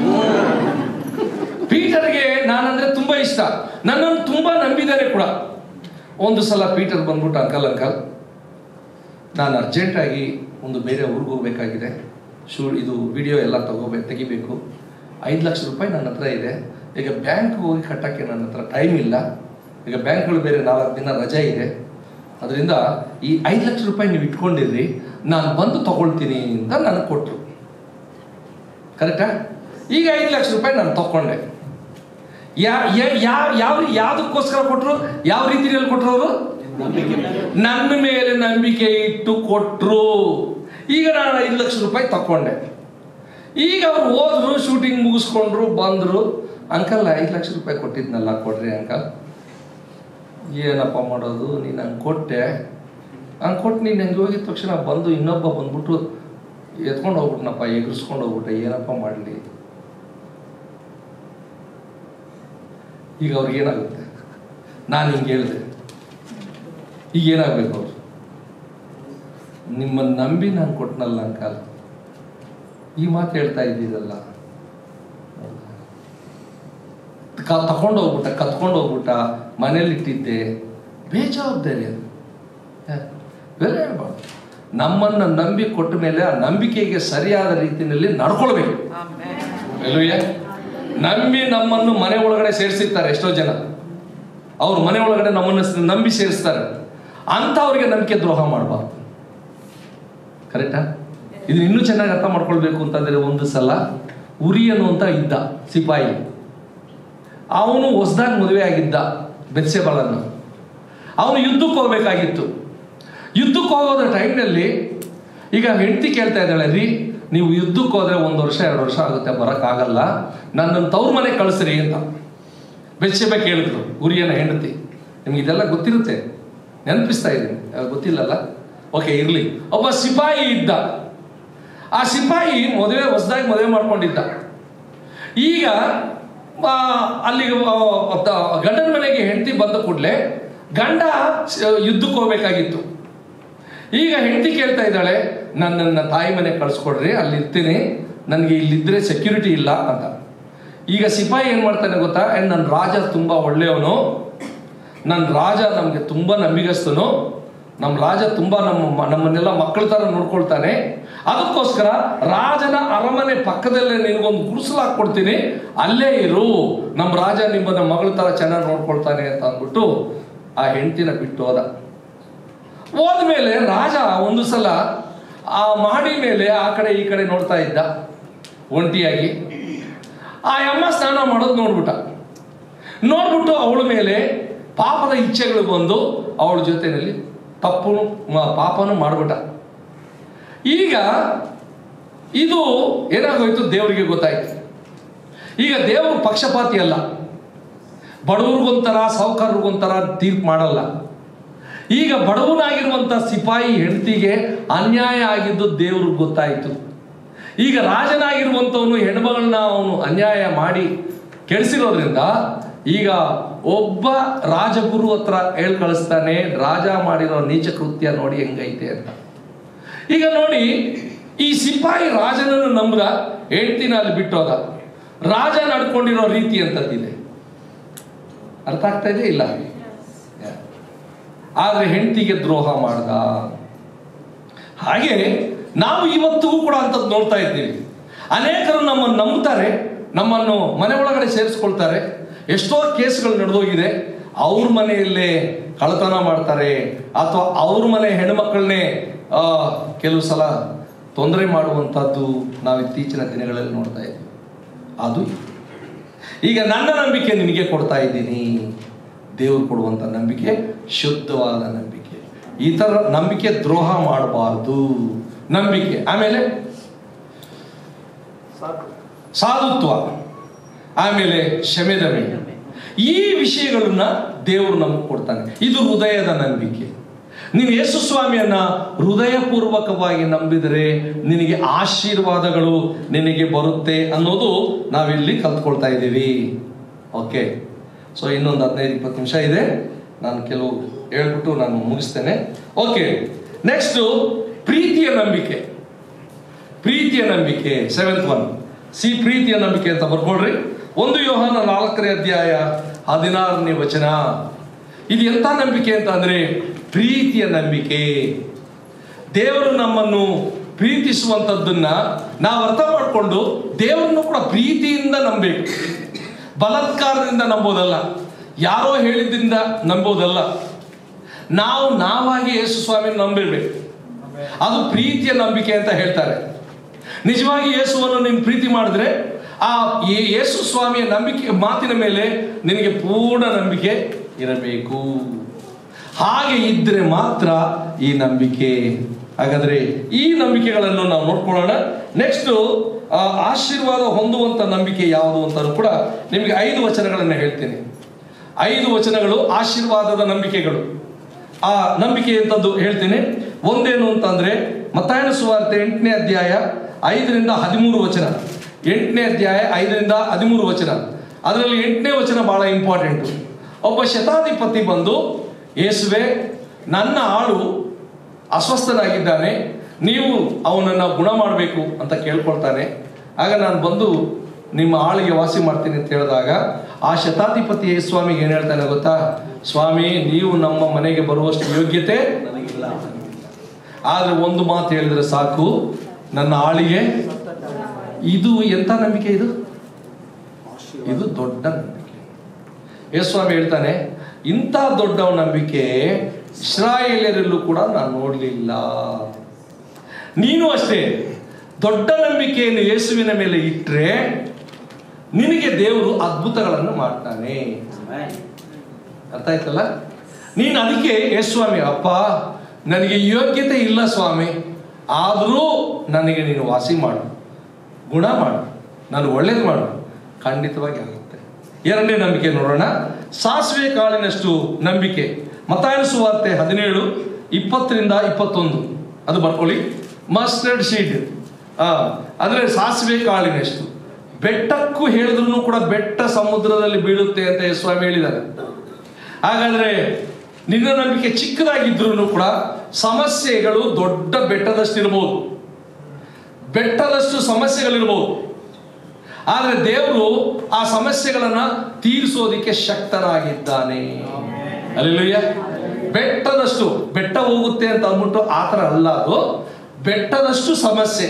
Speaker 1: ಪೀಟರ್ಗೆ ನಾನಂದ್ರೆ ತುಂಬಾ ಇಷ್ಟ ನನ್ನನ್ನು ತುಂಬಾ ನಂಬಿದ್ದಾರೆ ಕೂಡ ಒಂದು ಸಲ ಪೀಟರ್ ಬಂದ್ಬಿಟ್ಟು ಅಂಕಲ್ ಅಂಕಲ್ ನಾನು ಅರ್ಜೆಂಟಾಗಿ ಒಂದು ಬೇರೆ ಊರಿಗೆ ಹೋಗ್ಬೇಕಾಗಿದೆ ಶೂ ಇದು ವಿಡಿಯೋ ಎಲ್ಲ ತಗೋಬೇಕು ತೆಗಿಬೇಕು ಐದು ಲಕ್ಷ ರೂಪಾಯಿ ನನ್ನ ಹತ್ರ ಇದೆ ಈಗ ಬ್ಯಾಂಕ್ ಹೋಗಿ ಕಟ್ಟಕ್ಕೆ ನನ್ನ ಹತ್ರ ಟೈಮ್ ಇಲ್ಲ ಈಗ ಬ್ಯಾಂಕ್ಗಳು ಬೇರೆ ನಾಲ್ಕು ದಿನ ರಜೆ ಇದೆ ಅದರಿಂದ ಈ ಐದು ಲಕ್ಷ ರೂಪಾಯಿ ನೀವು ಇಟ್ಕೊಂಡಿರ್ರಿ ನಾನು ಬಂದು ತಗೊಳ್ತೀನಿ ಅಂತ ನನಗೆ ಕೊಟ್ಟರು ಕರೆಕ್ಟಾ ಈಗ ಐದು ಲಕ್ಷ ರೂಪಾಯಿ ನಾನು ತಗೊಂಡೆ ಯಾ ಯಾ- ಯಾವ ಯಾವ ಯಾವ್ದಕ್ಕೋಸ್ಕರ ಕೊಟ್ಟರು ಯಾವ ರೀತಿಯಲ್ಲಿ ಕೊಟ್ಟರು ಅವರು ನನ್ನ ಮೇಲೆ ನಂಬಿಕೆ ಇಟ್ಟು ಕೊಟ್ರು ಈಗ ನಾನು ಐದು ಲಕ್ಷ ರೂಪಾಯಿ ತಕೊಂಡೆ ಈಗ ಅವ್ರು ಹೋದ್ರು ಶೂಟಿಂಗ್ ಮುಗಿಸ್ಕೊಂಡ್ರು ಬಂದ್ರು ಅಂಕಲ್ ಐದು ಲಕ್ಷ ರೂಪಾಯಿ ಕೊಟ್ಟಿದ್ನಲ್ಲ ಕೊಡ್ರಿ ಅಂಕಲ್ ಏನಪ್ಪ ಮಾಡೋದು ನೀನು ಹಂಗೆ ಕೊಟ್ಟೆ ಹಂಗೆ ಕೊಟ್ಟು ನೀನು ಹಂಗೆ ಹೋಗಿದ ತಕ್ಷಣ ಬಂದು ಇನ್ನೊಬ್ಬ ಬಂದ್ಬಿಟ್ಟು ಎತ್ಕೊಂಡು ಹೋಗ್ಬಿಟ್ನಪ್ಪ ಎಗರಿಸ್ಕೊಂಡು ಹೋಗ್ಬಿಟ್ಟೆ ಏನಪ್ಪ ಮಾಡಲಿ ಈಗ ಅವ್ರಿಗೆ ಏನಾಗುತ್ತೆ ನಾನು ಹಿಂಗೆ ಹೇಳಿದೆ ಈಗ ಏನಾಗಬೇಕು ಅವ್ರು ನಿಮ್ಮನ್ನು ನಂಬಿ ನಾನು ಕೊಟ್ಟನಲ್ಲ ಅಂಕಲ್ ಈ ಮಾತು ಹೇಳ್ತಾ ಇದ್ದೀರಲ್ಲ ಕ ತಕೊಂಡು ಹೋಗ್ಬಿಟ್ಟ ಕತ್ಕೊಂಡು ಹೋಗ್ಬಿಟ್ಟ ಮನೇಲಿ ಇಟ್ಟಿದ್ದೆ ಬೇಜವಾಬ್ದಾರಿ ಅದು ಹ, ಬೆಲೆ ಹೇಳ್ಬಾರ್ದು ನಮ್ಮನ್ನ ನಂಬಿ ಕೊಟ್ಟ ಮೇಲೆ ಆ ನಂಬಿಕೆಗೆ ಸರಿಯಾದ ರೀತಿಯಲ್ಲಿ ನಡ್ಕೊಳ್ಬೇಕು ಅಲ್ವಯ್ಯ ನಂಬಿ ನಮ್ಮನ್ನು ಮನೆ ಒಳಗಡೆ ಸೇರಿಸಿರ್ತಾರೆ ಎಷ್ಟೋ ಜನ ಅವ್ರು ಮನೆ ಒಳಗಡೆ ನಮ್ಮನ್ನು ಸ- ನಂಬಿ ಸೇರಿಸ್ತಾರೆ ಅಂಥವ್ರಿಗೆ ನಂಬಿಕೆ ದ್ರೋಹ ಮಾಡಬಾರ್ದು ಕರೆಕ್ಟಾ ಇದು ಇನ್ನೂ ಚೆನ್ನಾಗಿ ಅರ್ಥ ಮಾಡ್ಕೊಳ್ಬೇಕು ಅಂತಂದ್ರೆ ಒಂದು ಸಲ ಉರಿ ಅನ್ನುವಂತ ಇದ್ದ ಸಿಪಾಯಿ ಅವನು ಹೊಸದಾಗಿ ಮದುವೆ ಆಗಿದ್ದ ಬೆತ್ಸೆಬಲನ್ನು ಅವನು ಯುದ್ಧಕ್ಕೆ ಹೋಗ್ಬೇಕಾಗಿತ್ತು ಯುದ್ಧಕ್ಕೆ ಹೋಗೋದ ಟೈಮ್ನಲ್ಲಿ ಈಗ ಹೆಂಡತಿ ಕೇಳ್ತಾ ಇದ್ದಾಳೆ ರೀ ನೀವು ಯುದ್ಧಕ್ಕೆ ಹೋದ್ರೆ ಒಂದು ವರ್ಷ ಎರಡು ವರ್ಷ ಆಗುತ್ತೆ ಬರೋಕ್ಕಾಗಲ್ಲ ನನ್ನನ್ನು ತವ್ರ ಮನೆಗೆ ಕಳಿಸ್ರಿ ಅಂತ ಬೆಚ್ಚಬೆ ಕೇಳಿದ್ರು ಗುರಿಯನ ಹೆಂಡತಿ ನಿಮ್ಗೆ ಇದೆಲ್ಲ ಗೊತ್ತಿರುತ್ತೆ ನೆನಪಿಸ್ತಾ ಇದ್ದೀನಿ ಅಹ್, ಗೊತ್ತಿಲ್ಲಲ್ಲ ಓಕೆ ಇರ್ಲಿ ಒಬ್ಬ ಸಿಪಾಯಿ ಇದ್ದ ಆ ಸಿಪಾಯಿ ಮದುವೆ ಹೊಸದಾಗಿ ಮದುವೆ ಮಾಡ್ಕೊಂಡಿದ್ದ ಈಗ ಆ, ಅಲ್ಲಿಗೆ ಆ, ತ- ಗಂಡನ ಮನೆಗೆ ಹೆಂಡತಿ ಬಂದ ಕೂಡಲೇ ಗಂಡ ಸ- ಯುದ್ಧಕ್ಕೆ ಹೋಗ್ಬೇಕಾಗಿತ್ತು ಈಗ ಹೆಂಡತಿ ಕೇಳ್ತಾ ಇದ್ದಾಳೆ ನನ್ನನ್ನು ತಾಯಿ ಮನೆಗೆ ಕಳಿಸ್ಕೊಡ್ರಿ ಅಲ್ಲಿ ಇರ್ತೀನಿ ನನಗೆ ಇಲ್ಲಿದ್ರೆ ಸೆಕ್ಯೂರಿಟಿ ಇಲ್ಲ ಅಂತ ಈಗ ಸಿಪಾಯಿ ಏನ್ ಮಾಡ್ತಾನೆ ಗೊತ್ತಾ ಅಂಡ್ ನನ್ನ ರಾಜ ತುಂಬಾ ಒಳ್ಳೆಯವನು ನನ್ನ ರಾಜ ನಮಗೆ ತುಂಬಾ ನಂಬಿಗಸ್ತನು ನಮ್ಮ ರಾಜ ತುಂಬಾ ನಮ್ಮ ನಮ್ಮನ್ನೆಲ್ಲ ಮಕ್ಕಳ ತರ ನೋಡ್ಕೊಳ್ತಾನೆ ಅದಕ್ಕೋಸ್ಕರ ರಾಜನ ಅರಮನೆ ಪಕ್ಕದಲ್ಲೇ ನಿನಗೊಂದು ಗುಡಿಸಲು ಹಾಕ್ಕೊಡ್ತೀನಿ ಅಲ್ಲೇ ಇರು ನಮ್ಮ ರಾಜ ನಿಮ್ಮನ್ನ ಮಗಳ ತರ ಚೆನ್ನಾಗಿ ನೋಡ್ಕೊಳ್ತಾನೆ ಅಂತ ಅಂದ್ಬಿಟ್ಟು ಆ ಹೆಂಡತಿನ ಬಿಟ್ಟು ಹೋದ ಹೋದ್ಮೇಲೆ ರಾಜ ಒಂದು ಸಲ ಆ ಮಹಡಿ ಮೇಲೆ ಆ ಕಡೆ ಈ ಕಡೆ ನೋಡ್ತಾ ಇದ್ದ ಒಂಟಿಯಾಗಿ ಆ ಅಮ್ಮ ಸ್ನಾನ ಮಾಡೋದು ನೋಡ್ಬಿಟ್ಟ ನೋಡ್ಬಿಟ್ಟು ಅವಳ ಮೇಲೆ ಪಾಪದ ಇಚ್ಛೆಗಳು ಬಂದು ಅವಳ ಜೊತೆಯಲ್ಲಿ ತಪ್ಪು ಮ- ಪಾಪನು ಮಾಡ್ಬಿಟ್ಟ ಈಗ ಇದು ಏನಾಗೋಯ್ತು ದೇವರಿಗೆ ಗೊತ್ತಾಯ್ತು ಈಗ ದೇವರು ಪಕ್ಷಪಾತಿ ಅಲ್ಲ ಬಡವ್ರಿಗೊಂಥರ ಸಾಹುಕಾರರಿಗೊಂಥರ ತೀರ್ಪು ಮಾಡಲ್ಲ ಈಗ ಬಡವನಾಗಿರುವಂತ ಸಿಪಾಯಿ ಹೆಂಡತಿಗೆ ಅನ್ಯಾಯ ಆಗಿದ್ದು ದೇವ್ರಿಗೆ ಗೊತ್ತಾಯಿತು ಈಗ ರಾಜನಾಗಿರುವಂಥವನು ಹೆಣ್ಮಗಳನ್ನ ಅವನು ಅನ್ಯಾಯ ಮಾಡಿ ಕೆಡಿಸಿರೋದ್ರಿಂದ ಈಗ ಒಬ್ಬ ರಾಜಗುರು ಹತ್ರ ಹೇಳ್ ಕಳಿಸ್ತಾನೆ ರಾಜ ಮಾಡಿರೋ ನೀಚ ಕೃತ್ಯ ನೋಡಿ ಹೆಂಗೈತೆ ಅಂತ ಈಗ ನೋಡಿ ಈ ಸಿಪಾಯಿ ರಾಜನನ್ನು ನಂಬ್ದ ಹೆಂಡ್ತಿನ ಅಲ್ಲಿ ಬಿಟ್ಟೋದ ರಾಜ ನಡ್ಕೊಂಡಿರೋ ರೀತಿ ಅಂತದ್ದಿದೆ ಅರ್ಥ ಆಗ್ತಾ ಇದೆ ಇಲ್ಲ ಆದ್ರೆ ಹೆಂಡತಿಗೆ ದ್ರೋಹ ಮಾಡ್ದ ಹಾಗೆ ನಾವು ಇವತ್ತಿಗೂ ಕೂಡ ಅಂತದ್ದು ನೋಡ್ತಾ ಇದ್ದೀವಿ ಅನೇಕರು ನಮ್ಮನ್ನು ನಂಬ್ತಾರೆ ನಮ್ಮನ್ನು ಮನೆ ಒಳಗಡೆ ಸೇರಿಸ್ಕೊಳ್ತಾರೆ ಎಷ್ಟೋ ಕೇಸ್ಗಳು ನಡೆದೋಗಿದೆ ಅವ್ರ ಮನೆಯಲ್ಲೇ ಕಳ್ಳತನ ಮಾಡ್ತಾರೆ ಅಥವಾ ಅವ್ರ ಮನೆ ಹೆಣ್ಮಕ್ಳನ್ನೇ ಆ, ಕೆಲವು ಸಲ ತೊಂದರೆ ಮಾಡುವಂಥದ್ದು ನಾವು ಇತ್ತೀಚಿನ ದಿನಗಳಲ್ಲಿ ನೋಡ್ತಾ ಇದ್ದೀವಿ ಅದು ಈಗ ನನ್ನ ನಂಬಿಕೆ ನಿನಗೆ ಕೊಡ್ತಾ ಇದ್ದೀನಿ ದೇವರು ಕೊಡುವಂತ ನಂಬಿಕೆ ಶುದ್ಧವಾದ ನಂಬಿಕೆ ಈ ಥರ ನಂಬಿಕೆ ದ್ರೋಹ ಮಾಡಬಾರ್ದು ನಂಬಿಕೆ ಆಮೇಲೆ
Speaker 3: ಸಾಕು
Speaker 1: ಸಾಧುತ್ವ ಆಮೇಲೆ ಶಮೆದಮೆ ಈ ವಿಷಯಗಳನ್ನ ದೇವರು ನಮಗೆ ಕೊಡ್ತಾನೆ ಇದು ಹೃದಯದ ನಂಬಿಕೆ ನೀನು ಯೇಸು ಸ್ವಾಮಿಯನ್ನ ಹೃದಯಪೂರ್ವಕವಾಗಿ ನಂಬಿದರೆ ನಿನಗೆ ಆಶೀರ್ವಾದಗಳು ನಿನಗೆ ಬರುತ್ತೆ ಅನ್ನೋದು ನಾವಿಲ್ಲಿ ಕಲ್ತ್ಕೊಳ್ತಾ ಇದ್ದೀವಿ ಓಕೆ ಸೊ ಇನ್ನೊಂದು ಹದಿನೈದು ಇಪ್ಪತ್ತು ನಿಮಿಷ ಇದೆ ನಾನು ಕೆಲವು ಹೇಳ್ಬಿಟ್ಟು ನಾನು ಮುಗಿಸ್ತೇನೆ ಓಕೆ ನೆಕ್ಸ್ಟ್ ಪ್ರೀತಿಯ ನಂಬಿಕೆ ಪ್ರೀತಿಯ ನಂಬಿಕೆ ಸೆವೆಂತ್ ಒನ್ ಸಿ ಪ್ರೀತಿಯ ನಂಬಿಕೆ ಅಂತ ಬರ್ಕೊಳ್ರಿ ಒಂದು ಯೋಹಾನ ನಾಲ್ಕನೇ ಅಧ್ಯಾಯ ಹದಿನಾರನೇ ವಚನ ಇದು ಎಂಥ ನಂಬಿಕೆ ಅಂತ ಅಂದ್ರೆ ಪ್ರೀತಿಯ ನಂಬಿಕೆ ದೇವರು ನಮ್ಮನ್ನು ಪ್ರೀತಿಸುವಂಥದ್ದನ್ನ ನಾವು ಅರ್ಥ ಮಾಡಿಕೊಂಡು ದೇವರನ್ನು ಕೂಡ ಪ್ರೀತಿಯಿಂದ ನಂಬಬೇಕು ಬಲಾತ್ಕಾರದಿಂದ ನಂಬೋದಲ್ಲ ಯಾರೋ ಹೇಳಿದ್ರಿಂದ ನಂಬೋದಲ್ಲ ನಾವು ನಾವಾಗಿ ಯೇಸು ಸ್ವಾಮಿ ನಂಬಿರ್ಬೇಕು ಅದು ಪ್ರೀತಿಯ ನಂಬಿಕೆ ಅಂತ ಹೇಳ್ತಾರೆ ನಿಜವಾಗಿ ಯೇಸುವನ್ನು ನೀನು ಪ್ರೀತಿ ಮಾಡಿದ್ರೆ ಆ ಯೇ- ಯೇಸು ಸ್ವಾಮಿಯ ನಂಬಿಕೆ ಮಾತಿನ ಮೇಲೆ ನಿನಗೆ ಪೂರ್ಣ ನಂಬಿಕೆ ಇರಬೇಕು ಹಾಗೆ ಇದ್ರೆ ಮಾತ್ರ ಈ ನಂಬಿಕೆ ಹಾಗಾದ್ರೆ ಈ ನಂಬಿಕೆಗಳನ್ನು ನಾವು ನೋಡ್ಕೊಳ್ಳೋಣ ನೆಕ್ಸ್ಟ್ ಆಶೀರ್ವಾದ ಹೊಂದುವಂತ ನಂಬಿಕೆ ಯಾವುದು ಅಂತ ಕೂಡ ನಿಮಗೆ ಐದು ವಚನಗಳನ್ನು ಹೇಳ್ತೀನಿ ಐದು ವಚನಗಳು ಆಶೀರ್ವಾದದ ನಂಬಿಕೆಗಳು ಆ ನಂಬಿಕೆ ಎಂತದ್ದು ಹೇಳ್ತೀನಿ ಒಂದೇನು ಅಂತಂದ್ರೆ ಮತ್ತಾಯನ ಸುವಾರ್ತೆ ಎಂಟನೇ ಅಧ್ಯಾಯ ಐದರಿಂದ ಹದಿಮೂರು ವಚನ ಎಂಟನೇ ಅಧ್ಯಾಯ ಐದರಿಂದ ಹದಿಮೂರು ವಚನ ಅದರಲ್ಲಿ ಎಂಟನೇ ವಚನ ಬಹಳ ಇಂಪಾರ್ಟೆಂಟ್ ಒಬ್ಬ ಶತಾಧಿಪತಿ ಬಂದು ಯೇಸುವೆ ನನ್ನ ಆಳು ಅಸ್ವಸ್ಥನಾಗಿದ್ದಾನೆ ನೀವು ಅವನನ್ನು ಗುಣ ಮಾಡಬೇಕು ಅಂತ ಕೇಳ್ಕೊಳ್ತಾನೆ ಆಗ ನಾನು ಬಂದು ನಿಮ್ಮ ಆಳಿಗೆ ವಾಸಿ ಮಾಡ್ತೀನಿ ಅಂತ ಹೇಳಿದಾಗ ಆ ಶತಾಧಿಪತಿ ಸ್ವಾಮಿಗೆ ಏನು ಹೇಳ್ತಾನೆ ಗೊತ್ತಾ ಸ್ವಾಮಿ ನೀವು ನಮ್ಮ ಮನೆಗೆ ಬರುವಷ್ಟು ಯೋಗ್ಯತೆ
Speaker 3: ನನಗಿಲ್ಲ
Speaker 1: ಆದ್ರೆ ಒಂದು ಮಾತು ಹೇಳಿದ್ರೆ ಸಾಕು ನನ್ನ ಆಳಿಗೆ ಇದು ಎಂತ ನಂಬಿಕೆ ಇದು ಇದು ದೊಡ್ಡ ನಂಬಿಕೆ ಯೇಸ್ವಾಮಿ ಹೇಳ್ತಾನೆ ಇಂಥ ದೊಡ್ಡ ನಂಬಿಕೆ ಇಸ್ರಾಯೇಲರಲ್ಲೂ ಕೂಡ ನಾನು ನೋಡಲಿಲ್ಲ ನೀನು ಅಷ್ಟೇ ದೊಡ್ಡ ನಂಬಿಕೆಯನ್ನು ಯೇಸುವಿನ ಮೇಲೆ ಇಟ್ಟರೆ ನಿನಗೆ ದೇವರು ಅದ್ಭುತಗಳನ್ನು ಮಾಡ್ತಾನೆ ಅರ್ಥ ಆಯ್ತಲ್ಲ ನೀನು ಅದಕ್ಕೆ ಯೇಸು ಸ್ವಾಮಿ ಅಪ್ಪ ನನಗೆ ಯೋಗ್ಯತೆ ಇಲ್ಲ ಸ್ವಾಮಿ ಆದರೂ ನನಗೆ ನೀನು ವಾಸಿ ಮಾಡು ಗುಣ ಮಾಡು ನಾನು ಒಳ್ಳೇದು ಮಾಡು ಖಂಡಿತವಾಗಿ ಆಗುತ್ತೆ ಎರಡನೇ ನಂಬಿಕೆ ನೋಡೋಣ ಸಾಸಿವೆ ಕಾಳಿನಷ್ಟು ನಂಬಿಕೆ ಮತಾಯನ ಸುವಾರ್ತೆ ಹದಿನೇಳು ಇಪ್ಪತ್ತರಿಂದ ಇಪ್ಪತ್ತೊಂದು ಅದು ಬರ್ಕೊಳ್ಳಿ ಮಸ್ಟರ್ಡ್ ಸೀಡ್ ಆ ಅಂದ್ರೆ ಸಾಸಿವೆ ಕಾಳಿನಷ್ಟು ಬೆಟ್ಟಕ್ಕೂ ಹೇಳಿದ್ರು ಕೂಡ ಬೆಟ್ಟ ಸಮುದ್ರದಲ್ಲಿ ಬೀಳುತ್ತೆ ಅಂತ ಯೇಸು ಸ್ವಾಮಿ ಹೇಳಿದ್ದಾರೆ ಹಾಗಾದ್ರೆ ನಿನ್ನ ನಂಬಿಕೆ ಚಿಕ್ಕದಾಗಿದ್ರು ಕೂಡ ಸಮಸ್ಯೆಗಳು ದೊಡ್ಡ ಬೆಟ್ಟದಷ್ಟಿರ್ಬೋದು ಬೆಟ್ಟದಷ್ಟು ಸಮಸ್ಯೆಗಳಿರ್ಬೋದು ಆದರೆ ದೇವರು ಆ ಸಮಸ್ಯೆಗಳನ್ನ ತೀರಿಸೋದಿಕ್ಕೆ ಶಕ್ತನಾಗಿದ್ದಾನೆ ಅಲ್ಲಿಯ ಬೆಟ್ಟದಷ್ಟು ಬೆಟ್ಟ ಹೋಗುತ್ತೆ ಅಂತ ಅಂದ್ಬಿಟ್ಟು ಆ ಥರ ಅಲ್ಲ ಅದು ಬೆಟ್ಟದಷ್ಟು ಸಮಸ್ಯೆ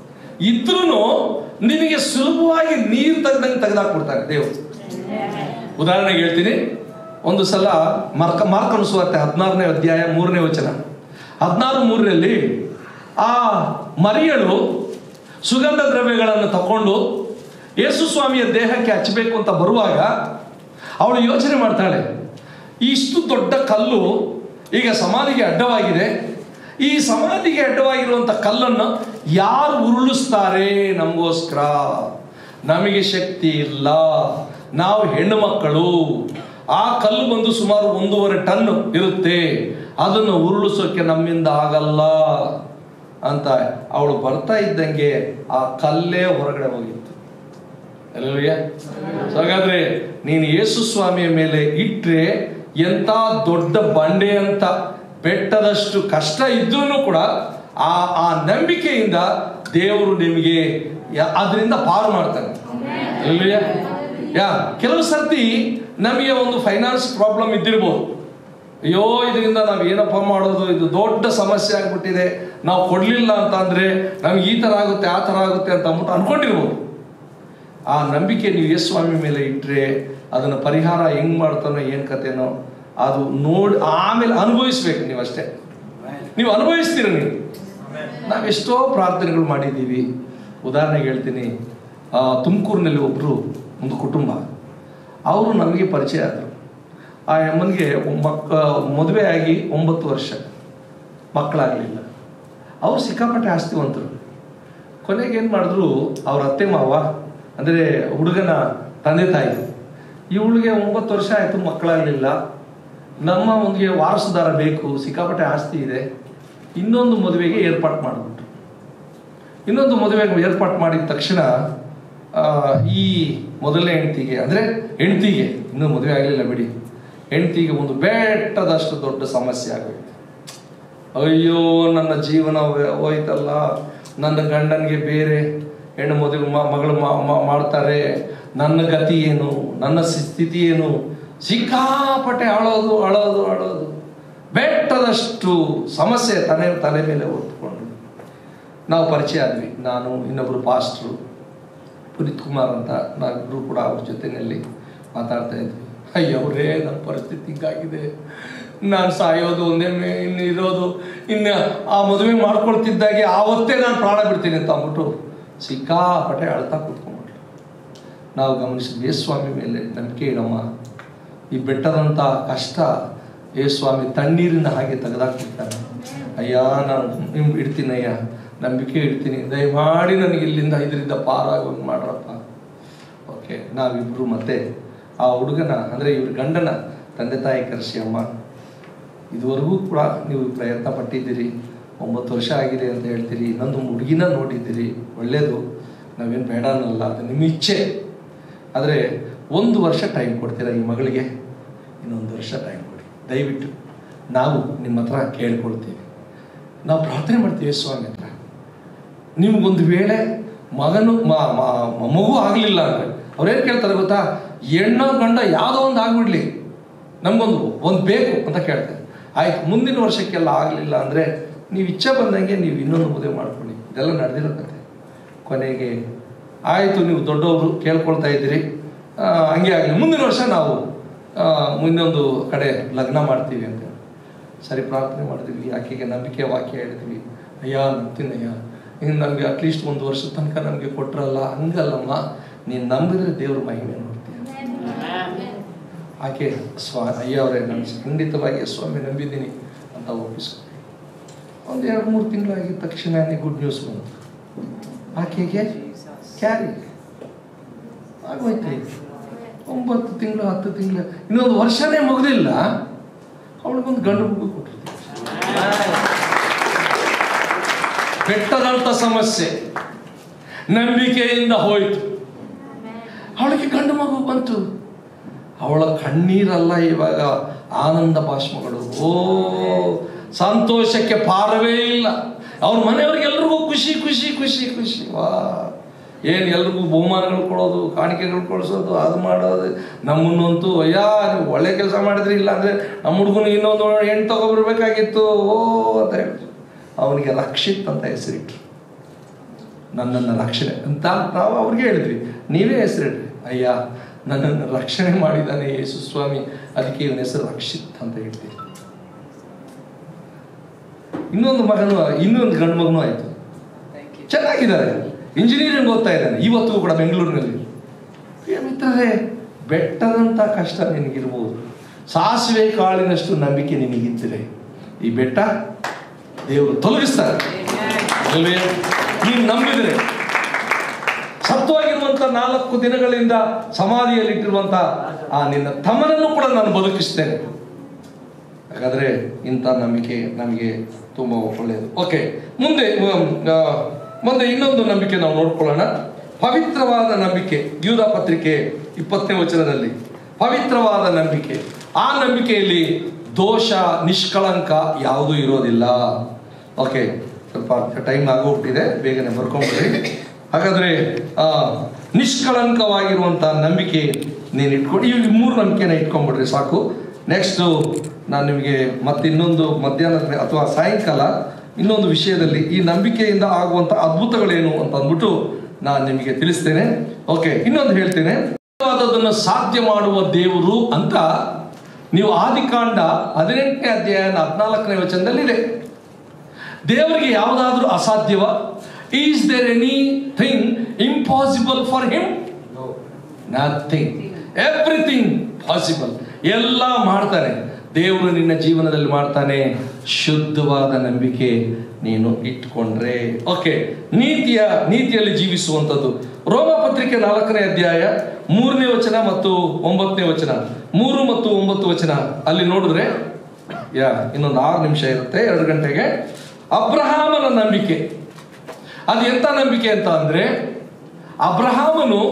Speaker 1: ಇದ್ರೂ ನಿನಗೆ ಸುಲಭವಾಗಿ ನೀರು ತೆಗ್ದಂಗೆ ತೆಗೆದಾಕ್ಬಿಡ್ತಾನೆ ದೇವರು ಉದಾಹರಣೆಗೆ ಹೇಳ್ತೀನಿ ಒಂದು ಸಲ ಮಾರ್ಕ ಮಾರ್ಕ ಅನುಸುವಾರ್ತೆ ಹದಿನಾರನೇ ಅಧ್ಯಾಯ ಮೂರನೇ ವಚನ ಹದಿನಾರು ಮೂರರಲ್ಲಿ ಆ ಮರಿಯಳು ಸುಗಂಧ ದ್ರವ್ಯಗಳನ್ನು ತಕೊಂಡು ಯೇಸು ಸ್ವಾಮಿಯ ದೇಹಕ್ಕೆ ಹಚ್ಚಬೇಕು ಅಂತ ಬರುವಾಗ ಅವಳು ಯೋಚನೆ ಮಾಡ್ತಾಳೆ ಇಷ್ಟು ದೊಡ್ಡ ಕಲ್ಲು ಈಗ ಸಮಾಧಿಗೆ ಅಡ್ಡವಾಗಿದೆ ಈ ಸಮಾಧಿಗೆ ಅಡ್ಡವಾಗಿರುವಂಥ ಕಲ್ಲನ್ನು ಯಾರು ಉರುಳಿಸ್ತಾರೆ ನಮಗೋಸ್ಕರ ನಮಗೆ ಶಕ್ತಿ ಇಲ್ಲ ನಾವು ಹೆಣ್ಣು ಮಕ್ಕಳು ಆ ಕಲ್ಲು ಬಂದು ಸುಮಾರು ಒಂದೂವರೆ ಟನ್ ಇರುತ್ತೆ ಅದನ್ನು ಉರುಳಿಸೋಕೆ ನಮ್ಮಿಂದ ಆಗಲ್ಲ ಅಂತ ಅವಳು ಬರ್ತಾ ಇದ್ದಂಗೆ ಆ ಕಲ್ಲೇ ಹೊರಗಡೆ ಹೋಗಿತ್ತು ಅಲ್ಲಲ್ವಯ್ಯ? ಸೊ ಹಾಗಾದ್ರೆ ನೀನು ಯೇಸು ಸ್ವಾಮಿಯ ಮೇಲೆ ಇಟ್ರೆ ಎಂತ ದೊಡ್ಡ ಬಂಡೆ ಅಂತ ಬೆಟ್ಟದಷ್ಟು ಕಷ್ಟ ಇದ್ರೂ ಕೂಡ ಆ ಆ ನಂಬಿಕೆಯಿಂದ ದೇವರು ನಿಮಗೆ ಯ- ಅದರಿಂದ ಪಾರು ಮಾಡ್ತಾನೆ ಅಲ್ವಯ್ಯ? ಯಾ ಕೆಲವು ಸರ್ತಿ ನಮಗೆ ಒಂದು ಫೈನಾನ್ಸ್ ಪ್ರಾಬ್ಲಮ್ ಇದ್ದಿರ್ಬೋದು ಅಯ್ಯೋ ಇದರಿಂದ ನಾವು ಏನಪ್ಪ ಮಾಡೋದು ಇದು ದೊಡ್ಡ ಸಮಸ್ಯೆ ಆಗ್ಬಿಟ್ಟಿದೆ ನಾವು ಕೊಡ್ಲಿಲ್ಲ ಅಂತ ಅಂದ್ರೆ ನಮ್ಗೆ ಈ ತರ ಆಗುತ್ತೆ ಆ ತರ ಆಗುತ್ತೆ ಅಂತ ಅಂದ್ಬಿಟ್ಟು ಅನ್ಕೊಂಡಿರ್ಬೋದು ಆ ನಂಬಿಕೆ ನೀವು ಯೇಸು ಸ್ವಾಮಿ ಮೇಲೆ ಇಟ್ಟರೆ ಅದನ್ನು ಪರಿಹಾರ ಹೆಂಗ್ ಮಾಡ್ತಾನೋ ಏನು ಕತೆನೋ ಅದು ನೋಡಿ ಆಮೇಲೆ ಅನುಭವಿಸ್ಬೇಕು ನೀವು ಅಷ್ಟೇ ನೀವು ಅನುಭವಿಸ್ತೀರ ನೀವು ನಾವೆಷ್ಟೋ ಪ್ರಾರ್ಥನೆಗಳು ಮಾಡಿದ್ದೀವಿ ಉದಾಹರಣೆಗೆ ಹೇಳ್ತೀನಿ ಆ, ತುಮಕೂರಿನಲ್ಲಿ ಒಬ್ಬರು ಒಂದು ಕುಟುಂಬ ಅವರು ನಮಗೆ ಪರಿಚಯ ಆದರು ಆ ಅಮ್ಮನಿಗೆ ಮಕ್ಕ ಮದುವೆ ಆಗಿ ಒಂಬತ್ತು ವರ್ಷ ಮಕ್ಕಳಾಗಲಿಲ್ಲ ಅವ್ರು ಸಿಕ್ಕಾಪಟ್ಟೆ ಆಸ್ತಿವಂತರು ಕೊನೆಗೆ ಏನು ಮಾಡಿದ್ರು ಅವ್ರ ಅತ್ತೆ ಮಾವ ಅಂದರೆ ಹುಡುಗನ ತಂದೆ ತಾಯಿ ಇವಳಿಗೆ ಒಂಬತ್ತು ವರ್ಷ ಆಯಿತು ಮಕ್ಕಳಾಗಲಿಲ್ಲ ನಮ್ಮ ಒಂದಿಗೆ ವಾರಸುದಾರ ಬೇಕು ಸಿಕ್ಕಾಪಟ್ಟೆ ಆಸ್ತಿ ಇದೆ ಇನ್ನೊಂದು ಮದುವೆಗೆ ಏರ್ಪಾಟ್ ಮಾಡಿಬಿಟ್ರು ಇನ್ನೊಂದು ಮದುವೆಗೆ ಏರ್ಪಾಟ್ ಮಾಡಿದ ತಕ್ಷಣ ಆ, ಈ ಮೊದಲನೇ ಹೆಂಡತಿಗೆ ಅಂದರೆ ಹೆಂಡತಿಗೆ ಇನ್ನೂ ಮದುವೆ ಆಗಲಿಲ್ಲ ಬಿಡಿ ಹೆಂಡತಿಗೆ ಒಂದು ಬೆಟ್ಟದಷ್ಟು ದೊಡ್ಡ ಸಮಸ್ಯೆ ಆಗೋಯ್ತು ಅಯ್ಯೋ ನನ್ನ ಜೀವನ ಹೋ- ಹೋಯ್ತಲ್ಲ ನನ್ನ ಗಂಡನಿಗೆ ಬೇರೆ ಹೆಣ್ಣು ಮದುವೆ ಮ- ಮಗಳು ಮಾ- ಮಾ- ಮಾಡ್ತಾರೆ ನನ್ನ ಗತಿ ಏನು ನನ್ನ ಸಿ- ಸ್ಥಿತಿ ಏನು ಸಿಕ್ಕಾಪಟ್ಟೆ ಅಳೋದು ಅಳೋದು ಅಳೋದು ಬೆಟ್ಟದಷ್ಟು ಸಮಸ್ಯೆ ತಲೆ ತಲೆ ಮೇಲೆ ಹೊತ್ಕೊಂಡು ನಾವು ಪರಿಚಯ ಆದ್ವಿ ನಾನು ಇನ್ನೊಬ್ಬರು ಪಾಸ್ಟ್ರು ಪುನೀತ್ ಕುಮಾರ್ ಅಂತ ನಾವಿಬ್ರು ಕೂಡ ಅವ್ರ ಜೊತೆಯಲ್ಲಿ ಮಾತಾಡ್ತಾ ಇದ್ವಿ ಅಯ್ಯವ್ರೇ ನನ್ನ ಪರಿಸ್ಥಿತಿ ಹಿಂಗಾಗಿದೆ ನಾನು ಸಾಯೋದು ಒಂದೇ ಮೇ- ಇನ್ನು ಇರೋದು ಇನ್ನು ಆ ಮದುವೆ ಮಾಡ್ಕೊಳ್ತಿದ್ದಾಗೆ ಆವತ್ತೇ ನಾನು ಪ್ರಾಣ ಬಿಡ್ತೀನಿ ಅಂತ ಅಂದ್ಬಿಟ್ಟು ಸಿಕ್ಕಾಪಟ್ಟೆ ಅಳ್ತಾ ಕೂತ್ಕೊಂಡ್ಬಿಟ್ರು ನಾವು ಗಮನಿಸಿದ್ವಿ ಯೇಸು ಸ್ವಾಮಿ ಮೇಲೆ ನಂಬಿಕೆ ಇಡಮ್ಮ ಈ ಬೆಟ್ಟದಂಥ ಕಷ್ಟ ಯೇಸು ಸ್ವಾಮಿ ತಣ್ಣೀರಿನ ಹಾಗೆ ತೆಗೆದಾಕ್ಬಿಡ್ತಾನೆ ಅಯ್ಯ ನಾನು ನಿಮ್ಗೆ ಇಡ್ತೀನಿ ಅಯ್ಯ ನಂಬಿಕೆ ಇಡ್ತೀನಿ ದಯಮಾಡಿ ನನಗೆ ಇಲ್ಲಿಂದ ಇದರಿಂದ ಪಾರಾಗೋಂಗೆ ಮಾಡ್ರಪ್ಪ ಓಕೆ ನಾವಿಬ್ರು ಮತ್ತೆ ಆ ಹುಡುಗನ ಅಂದರೆ ಇವ್ರ ಗಂಡನ ತಂದೆ ತಾಯಿ ಕರೆಸಿ ಅಮ್ಮ ಇದುವರೆಗೂ ಕೂಡ ನೀವು ಪ್ರಯತ್ನ ಪಟ್ಟಿದ್ದೀರಿ ಒಂಬತ್ತು ವರ್ಷ ಆಗಿದೆ ಅಂತ ಹೇಳ್ತೀರಿ ಇನ್ನೊಂದು ಹುಡುಗಿನ ನೋಡಿದ್ದೀರಿ ಒಳ್ಳೆಯದು ನಾವೇನು ಬೇಡ ಅನ್ನಲ್ಲ ಅದು ನಿಮ್ಮ ಇಚ್ಛೆ ಆದರೆ ಒಂದು ವರ್ಷ ಟೈಮ್ ಕೊಡ್ತೀರಾ ಈ ಮಗಳಿಗೆ ಇನ್ನೊಂದು ವರ್ಷ ಟೈಮ್ ಕೊಡಿ ದಯವಿಟ್ಟು ನಾವು ನಿಮ್ಮ ಹತ್ರ ಕೇಳ್ಕೊಳ್ತೀವಿ ನಾವು ಪ್ರಾರ್ಥನೆ ಮಾಡ್ತೀವಿ ಸ್ವಾಮಿ ಹತ್ರ ನಿಮ್ಗೊಂದು ವೇಳೆ ಮಗನು ಮ- ಮ- ಮಗು ಆಗಲಿಲ್ಲ ಅಂದರೆ ಅವ್ರೇನು ಕೇಳ್ತಾರೆ ಗೊತ್ತಾ ಹೆಣ್ಣೋ ಗಂಡ ಯಾವುದೋ ಒಂದು ಆಗ್ಬಿಡ್ಲಿ ನಮಗೊಂದು ಒಂದು ಬೇಕು ಅಂತ ಕೇಳ್ತಾರೆ ಆಯ್ತು ಮುಂದಿನ ವರ್ಷಕ್ಕೆಲ್ಲ ಆಗಲಿಲ್ಲ ಅಂದರೆ ನೀವು ಇಚ್ಛೆ ಬಂದಂಗೆ ನೀವು ಇನ್ನೊಂದು ಮದುವೆ ಮಾಡ್ಕೊಳ್ಳಿ ಇದೆಲ್ಲ ನಡೆದಿರೋ ಕತೆ ಕೊನೆಗೆ ಆಯಿತು ನೀವು ದೊಡ್ಡವರು ಕೇಳ್ಕೊಳ್ತಾ ಇದ್ದೀರಿ ಆ, ಹಂಗೆ ಆಗಲಿ ಮುಂದಿನ ವರ್ಷ ನಾವು ಆ, ಇನ್ನೊಂದು ಕಡೆ ಲಗ್ನ ಮಾಡ್ತೀವಿ ಅಂತ ಸರಿ ಪ್ರಾರ್ಥನೆ ಮಾಡಿದ್ವಿ ಆಕೆಗೆ ನಂಬಿಕೆ ವಾಕ್ಯ ಹೇಳಿದ್ವಿ ಅಯ್ಯ ನಂಬ್ತೀನಯ್ಯ ಇನ್ನು ನಮಗೆ ಅಟ್ಲೀಸ್ಟ್ ಒಂದು ವರ್ಷ ತನಕ ನಮಗೆ ಕೊಟ್ರಲ್ಲ ಹಂಗಲ್ಲಮ್ಮ ನೀನು ನಂಬಿದ್ರೆ ದೇವ್ರ ಮಹಿಮೆ ನೋಡ್ತೀಯ ಆಕೆ ಸ್ವಾ ಅಯ್ಯ ಅವರೇ ನಾನು ಖಂಡಿತವಾಗಿ ಸ್ವಾಮಿ ನಂಬಿದ್ದೀನಿ ಅಂತ ಒಪ್ಪಿಸ್ಕೊಂಡೆ ಒಂದು ಎರಡು ಮೂರು ತಿಂಗಳಾಗಿದ ತಕ್ಷಣನೇ ಗುಡ್ ನ್ಯೂಸ್ ಬಂತು ಆಕೆಗೆ ಕ್ಯಾರಿ ಆಗೋಯ್ತು ಒಂಬತ್ತು ತಿಂಗಳು ಹತ್ತು ತಿಂಗಳು ಇನ್ನೊಂದು ವರ್ಷನೇ ಮುಗ್ದಿಲ್ಲ ಅವಳಿಗೊಂದು ಗಂಡು ಮಗು ಕೊಟ್ಟಿರ್ತೀವಿ ಬೆಟ್ಟದಂತ ಸಮಸ್ಯೆ ನಂಬಿಕೆಯಿಂದ ಹೋಯಿತು ಅವಳಿಗೆ ಗಂಡು ಮಗು ಬಂತು ಅವಳ ಕಣ್ಣೀರಲ್ಲ ಇವಾಗ ಆನಂದ ಭಾಷ್ಮಗಳು ಓ ಸಂತೋಷಕ್ಕೆ ಪಾರವೇ ಇಲ್ಲ ಅವ್ರ ಮನೆಯವ್ರಿಗೆಲ್ರಿಗೂ ಖುಷಿ ಖುಷಿ ಖುಷಿ ಖುಷಿ ವಾ ಏನು ಎಲ್ರಿಗೂ ಬಹುಮಾನಗಳು ಕೊಡೋದು ಕಾಣಿಕೆಗಳು ಕೊಡಿಸೋದು ಅದು ಮಾಡೋದು ನಮ್ಮನ್ನಂತೂ ಅಯ್ಯ ನೀವು ಒಳ್ಳೆ ಕೆಲಸ ಮಾಡಿದ್ರಿ ಇಲ್ಲ ಅಂದರೆ ನಮ್ಮ ಹುಡುಗನ ಇನ್ನೊಂದು ಹೆಣ್ಣು ತಗೊಬರ್ಬೇಕಾಗಿತ್ತು ಓ ಅಂತ ಹೇಳಿದ್ರು ಅವನಿಗೆ ರಕ್ಷಿತ್ ಅಂತ ಹೆಸರಿಟ್ರು ನನ್ನನ್ನು ರಕ್ಷಣೆ ಅಂತ ನಾವು ಅವ್ರಿಗೆ ಹೇಳಿದ್ವಿ ನೀವೇ ಹೆಸರಿಡ್ರಿ ಅಯ್ಯ ನನ್ನನ್ನು ರಕ್ಷಣೆ ಮಾಡಿದ್ದಾನೆ ಯೇಸು ಸ್ವಾಮಿ ಅದಕ್ಕೆ ಇವನ ಹೆಸರು ರಕ್ಷಿತ್ ಅಂತ ಹೇಳ್ತೀವಿ ಇನ್ನೊಂದು ಮಗನು ಇನ್ನೊಂದು ಗಂಡು ಮಗನೂ ಆಯಿತು ಚೆನ್ನಾಗಿದ್ದಾರೆ ಇಂಜಿನಿಯರಿಂಗ್ ಓದ್ತಾ ಇದ್ದಾನೆ ಇವತ್ತು ಕೂಡ ಬೆಂಗಳೂರಿನಲ್ಲಿ ಪ್ರಿಯ ಮಿತ್ರರೇ ಬೆಟ್ಟದಂಥ ಕಷ್ಟ ನಿನಗಿರ್ಬೋದು ಸಾಸಿವೆ ಕಾಳಿನಷ್ಟು ನಂಬಿಕೆ ನಿನಗಿದ್ದರೆ ಈ ಬೆಟ್ಟ ದೇವರು ತೊಲಗಿಸ್ತಾರೆ ಅಲ್ವೇ ನೀನು ನಂಬಿದರೆ ಸತ್ವಾಗಿರುವಂತ ನಾಲ್ಕು ದಿನಗಳಿಂದ ಸಮಾಧಿಯಲ್ಲಿಟ್ಟಿರುವಂತ ಆ ನಿನ್ನ ತಮ್ಮನನ್ನು ಕೂಡ ನಾನು ಬದುಕಿಸ್ತೇನೆ ಹಾಗಾದ್ರೆ ಇಂಥ ನಂಬಿಕೆ ನಮಗೆ ತುಂಬ ಒಳ್ಳೆಯದು ಓಕೆ ಮುಂದೆ ಉಮ್, ಆ, ಮುಂದೆ ಇನ್ನೊಂದು ನಂಬಿಕೆ ನಾವು ನೋಡ್ಕೊಳ್ಳೋಣ ಪವಿತ್ರವಾದ ನಂಬಿಕೆ ಯೂದ ಪತ್ರಿಕೆ ಇಪ್ಪತ್ತನೇ ವಚನದಲ್ಲಿ ಪವಿತ್ರವಾದ ನಂಬಿಕೆ ಆ ನಂಬಿಕೆಯಲ್ಲಿ ದೋಷ ನಿಷ್ಕಳಂಕ ಯಾವುದೂ ಇರೋದಿಲ್ಲ ಓಕೆ ಸ್ವಲ್ಪ ಟೈಮ್ ಆಗೋಗ್ಬಿಟ್ಟಿದೆ ಬೇಗನೆ ಬರ್ಕೊಂಡ್ಬಿಡ್ರಿ ಹಾಗಾದ್ರೆ ಆ, ನಿಷ್ಕಳಂಕವಾಗಿರುವಂಥ ನಂಬಿಕೆ ನೀನು ಇಟ್ಕೊಂಡು ಈ ಮೂರು ನಂಬಿಕೆನ ಇಟ್ಕೊಂಡ್ಬಿಡ್ರಿ ಸಾಕು ನೆಕ್ಸ್ಟು ನಾನು ನಿಮಗೆ ಮತ್ತೆ ಇನ್ನೊಂದು ಮಧ್ಯಾಹ್ನದ ಅಥವಾ ಸಾಯಂಕಾಲ ಇನ್ನೊಂದು ವಿಷಯದಲ್ಲಿ ಈ ನಂಬಿಕೆಯಿಂದ ಆಗುವಂಥ ಅದ್ಭುತಗಳೇನು ಅಂತ ಅಂದ್ಬಿಟ್ಟು ನಾನು ನಿಮಗೆ ತಿಳಿಸ್ತೇನೆ ಓಕೆ ಇನ್ನೊಂದು ಹೇಳ್ತೇನೆ ಅದನ್ನು ಸಾಧ್ಯ ಮಾಡುವ ದೇವರು ಅಂತ ನೀವು ಆದಿಕಾಂಡ ಹದಿನೆಂಟನೇ ಅಧ್ಯಾಯ ಹದಿನಾಲ್ಕನೇ ವಚನದಲ್ಲಿದೆ ದೇವರಿಗೆ ಯಾವುದಾದ್ರೂ ಅಸಾಧ್ಯವ is there anything impossible for him nothing everything possible ಎಲ್ಲ ಮಾಡ್ತಾನೆ ದೇವರು ನಿನ್ನ ಜೀವನದಲ್ಲಿ ಮಾಡ್ತಾನೆ ಶುದ್ಧವಾದ ನಂಬಿಕೆ ನೀನು ಇಟ್ಕೊಂಡ್ರೆ ಓಕೆ ನೀತಿಯ ನೀತಿಯಲ್ಲಿ ಜೀವಿಸುವಂಥದ್ದು ರೋಮ ಪತ್ರಿಕೆ ನಾಲ್ಕನೇ ಅಧ್ಯಾಯ ಮೂರನೇ ವಚನ ಮತ್ತು ಒಂಬತ್ತನೇ ವಚನ ಮೂರು ಮತ್ತು ಒಂಬತ್ತು ವಚನ ಅಲ್ಲಿ ನೋಡಿದ್ರೆ ಯಾ ಇನ್ನೊಂದು ಆರು ನಿಮಿಷ ಇರುತ್ತೆ ಎರಡು ಗಂಟೆಗೆ ಅಬ್ರಹಾಮನ ನಂಬಿಕೆ ಅದು ಎಂತ ನಂಬಿಕೆ ಅಂತ ಅಂದ್ರೆ ಅಬ್ರಹಾಮನು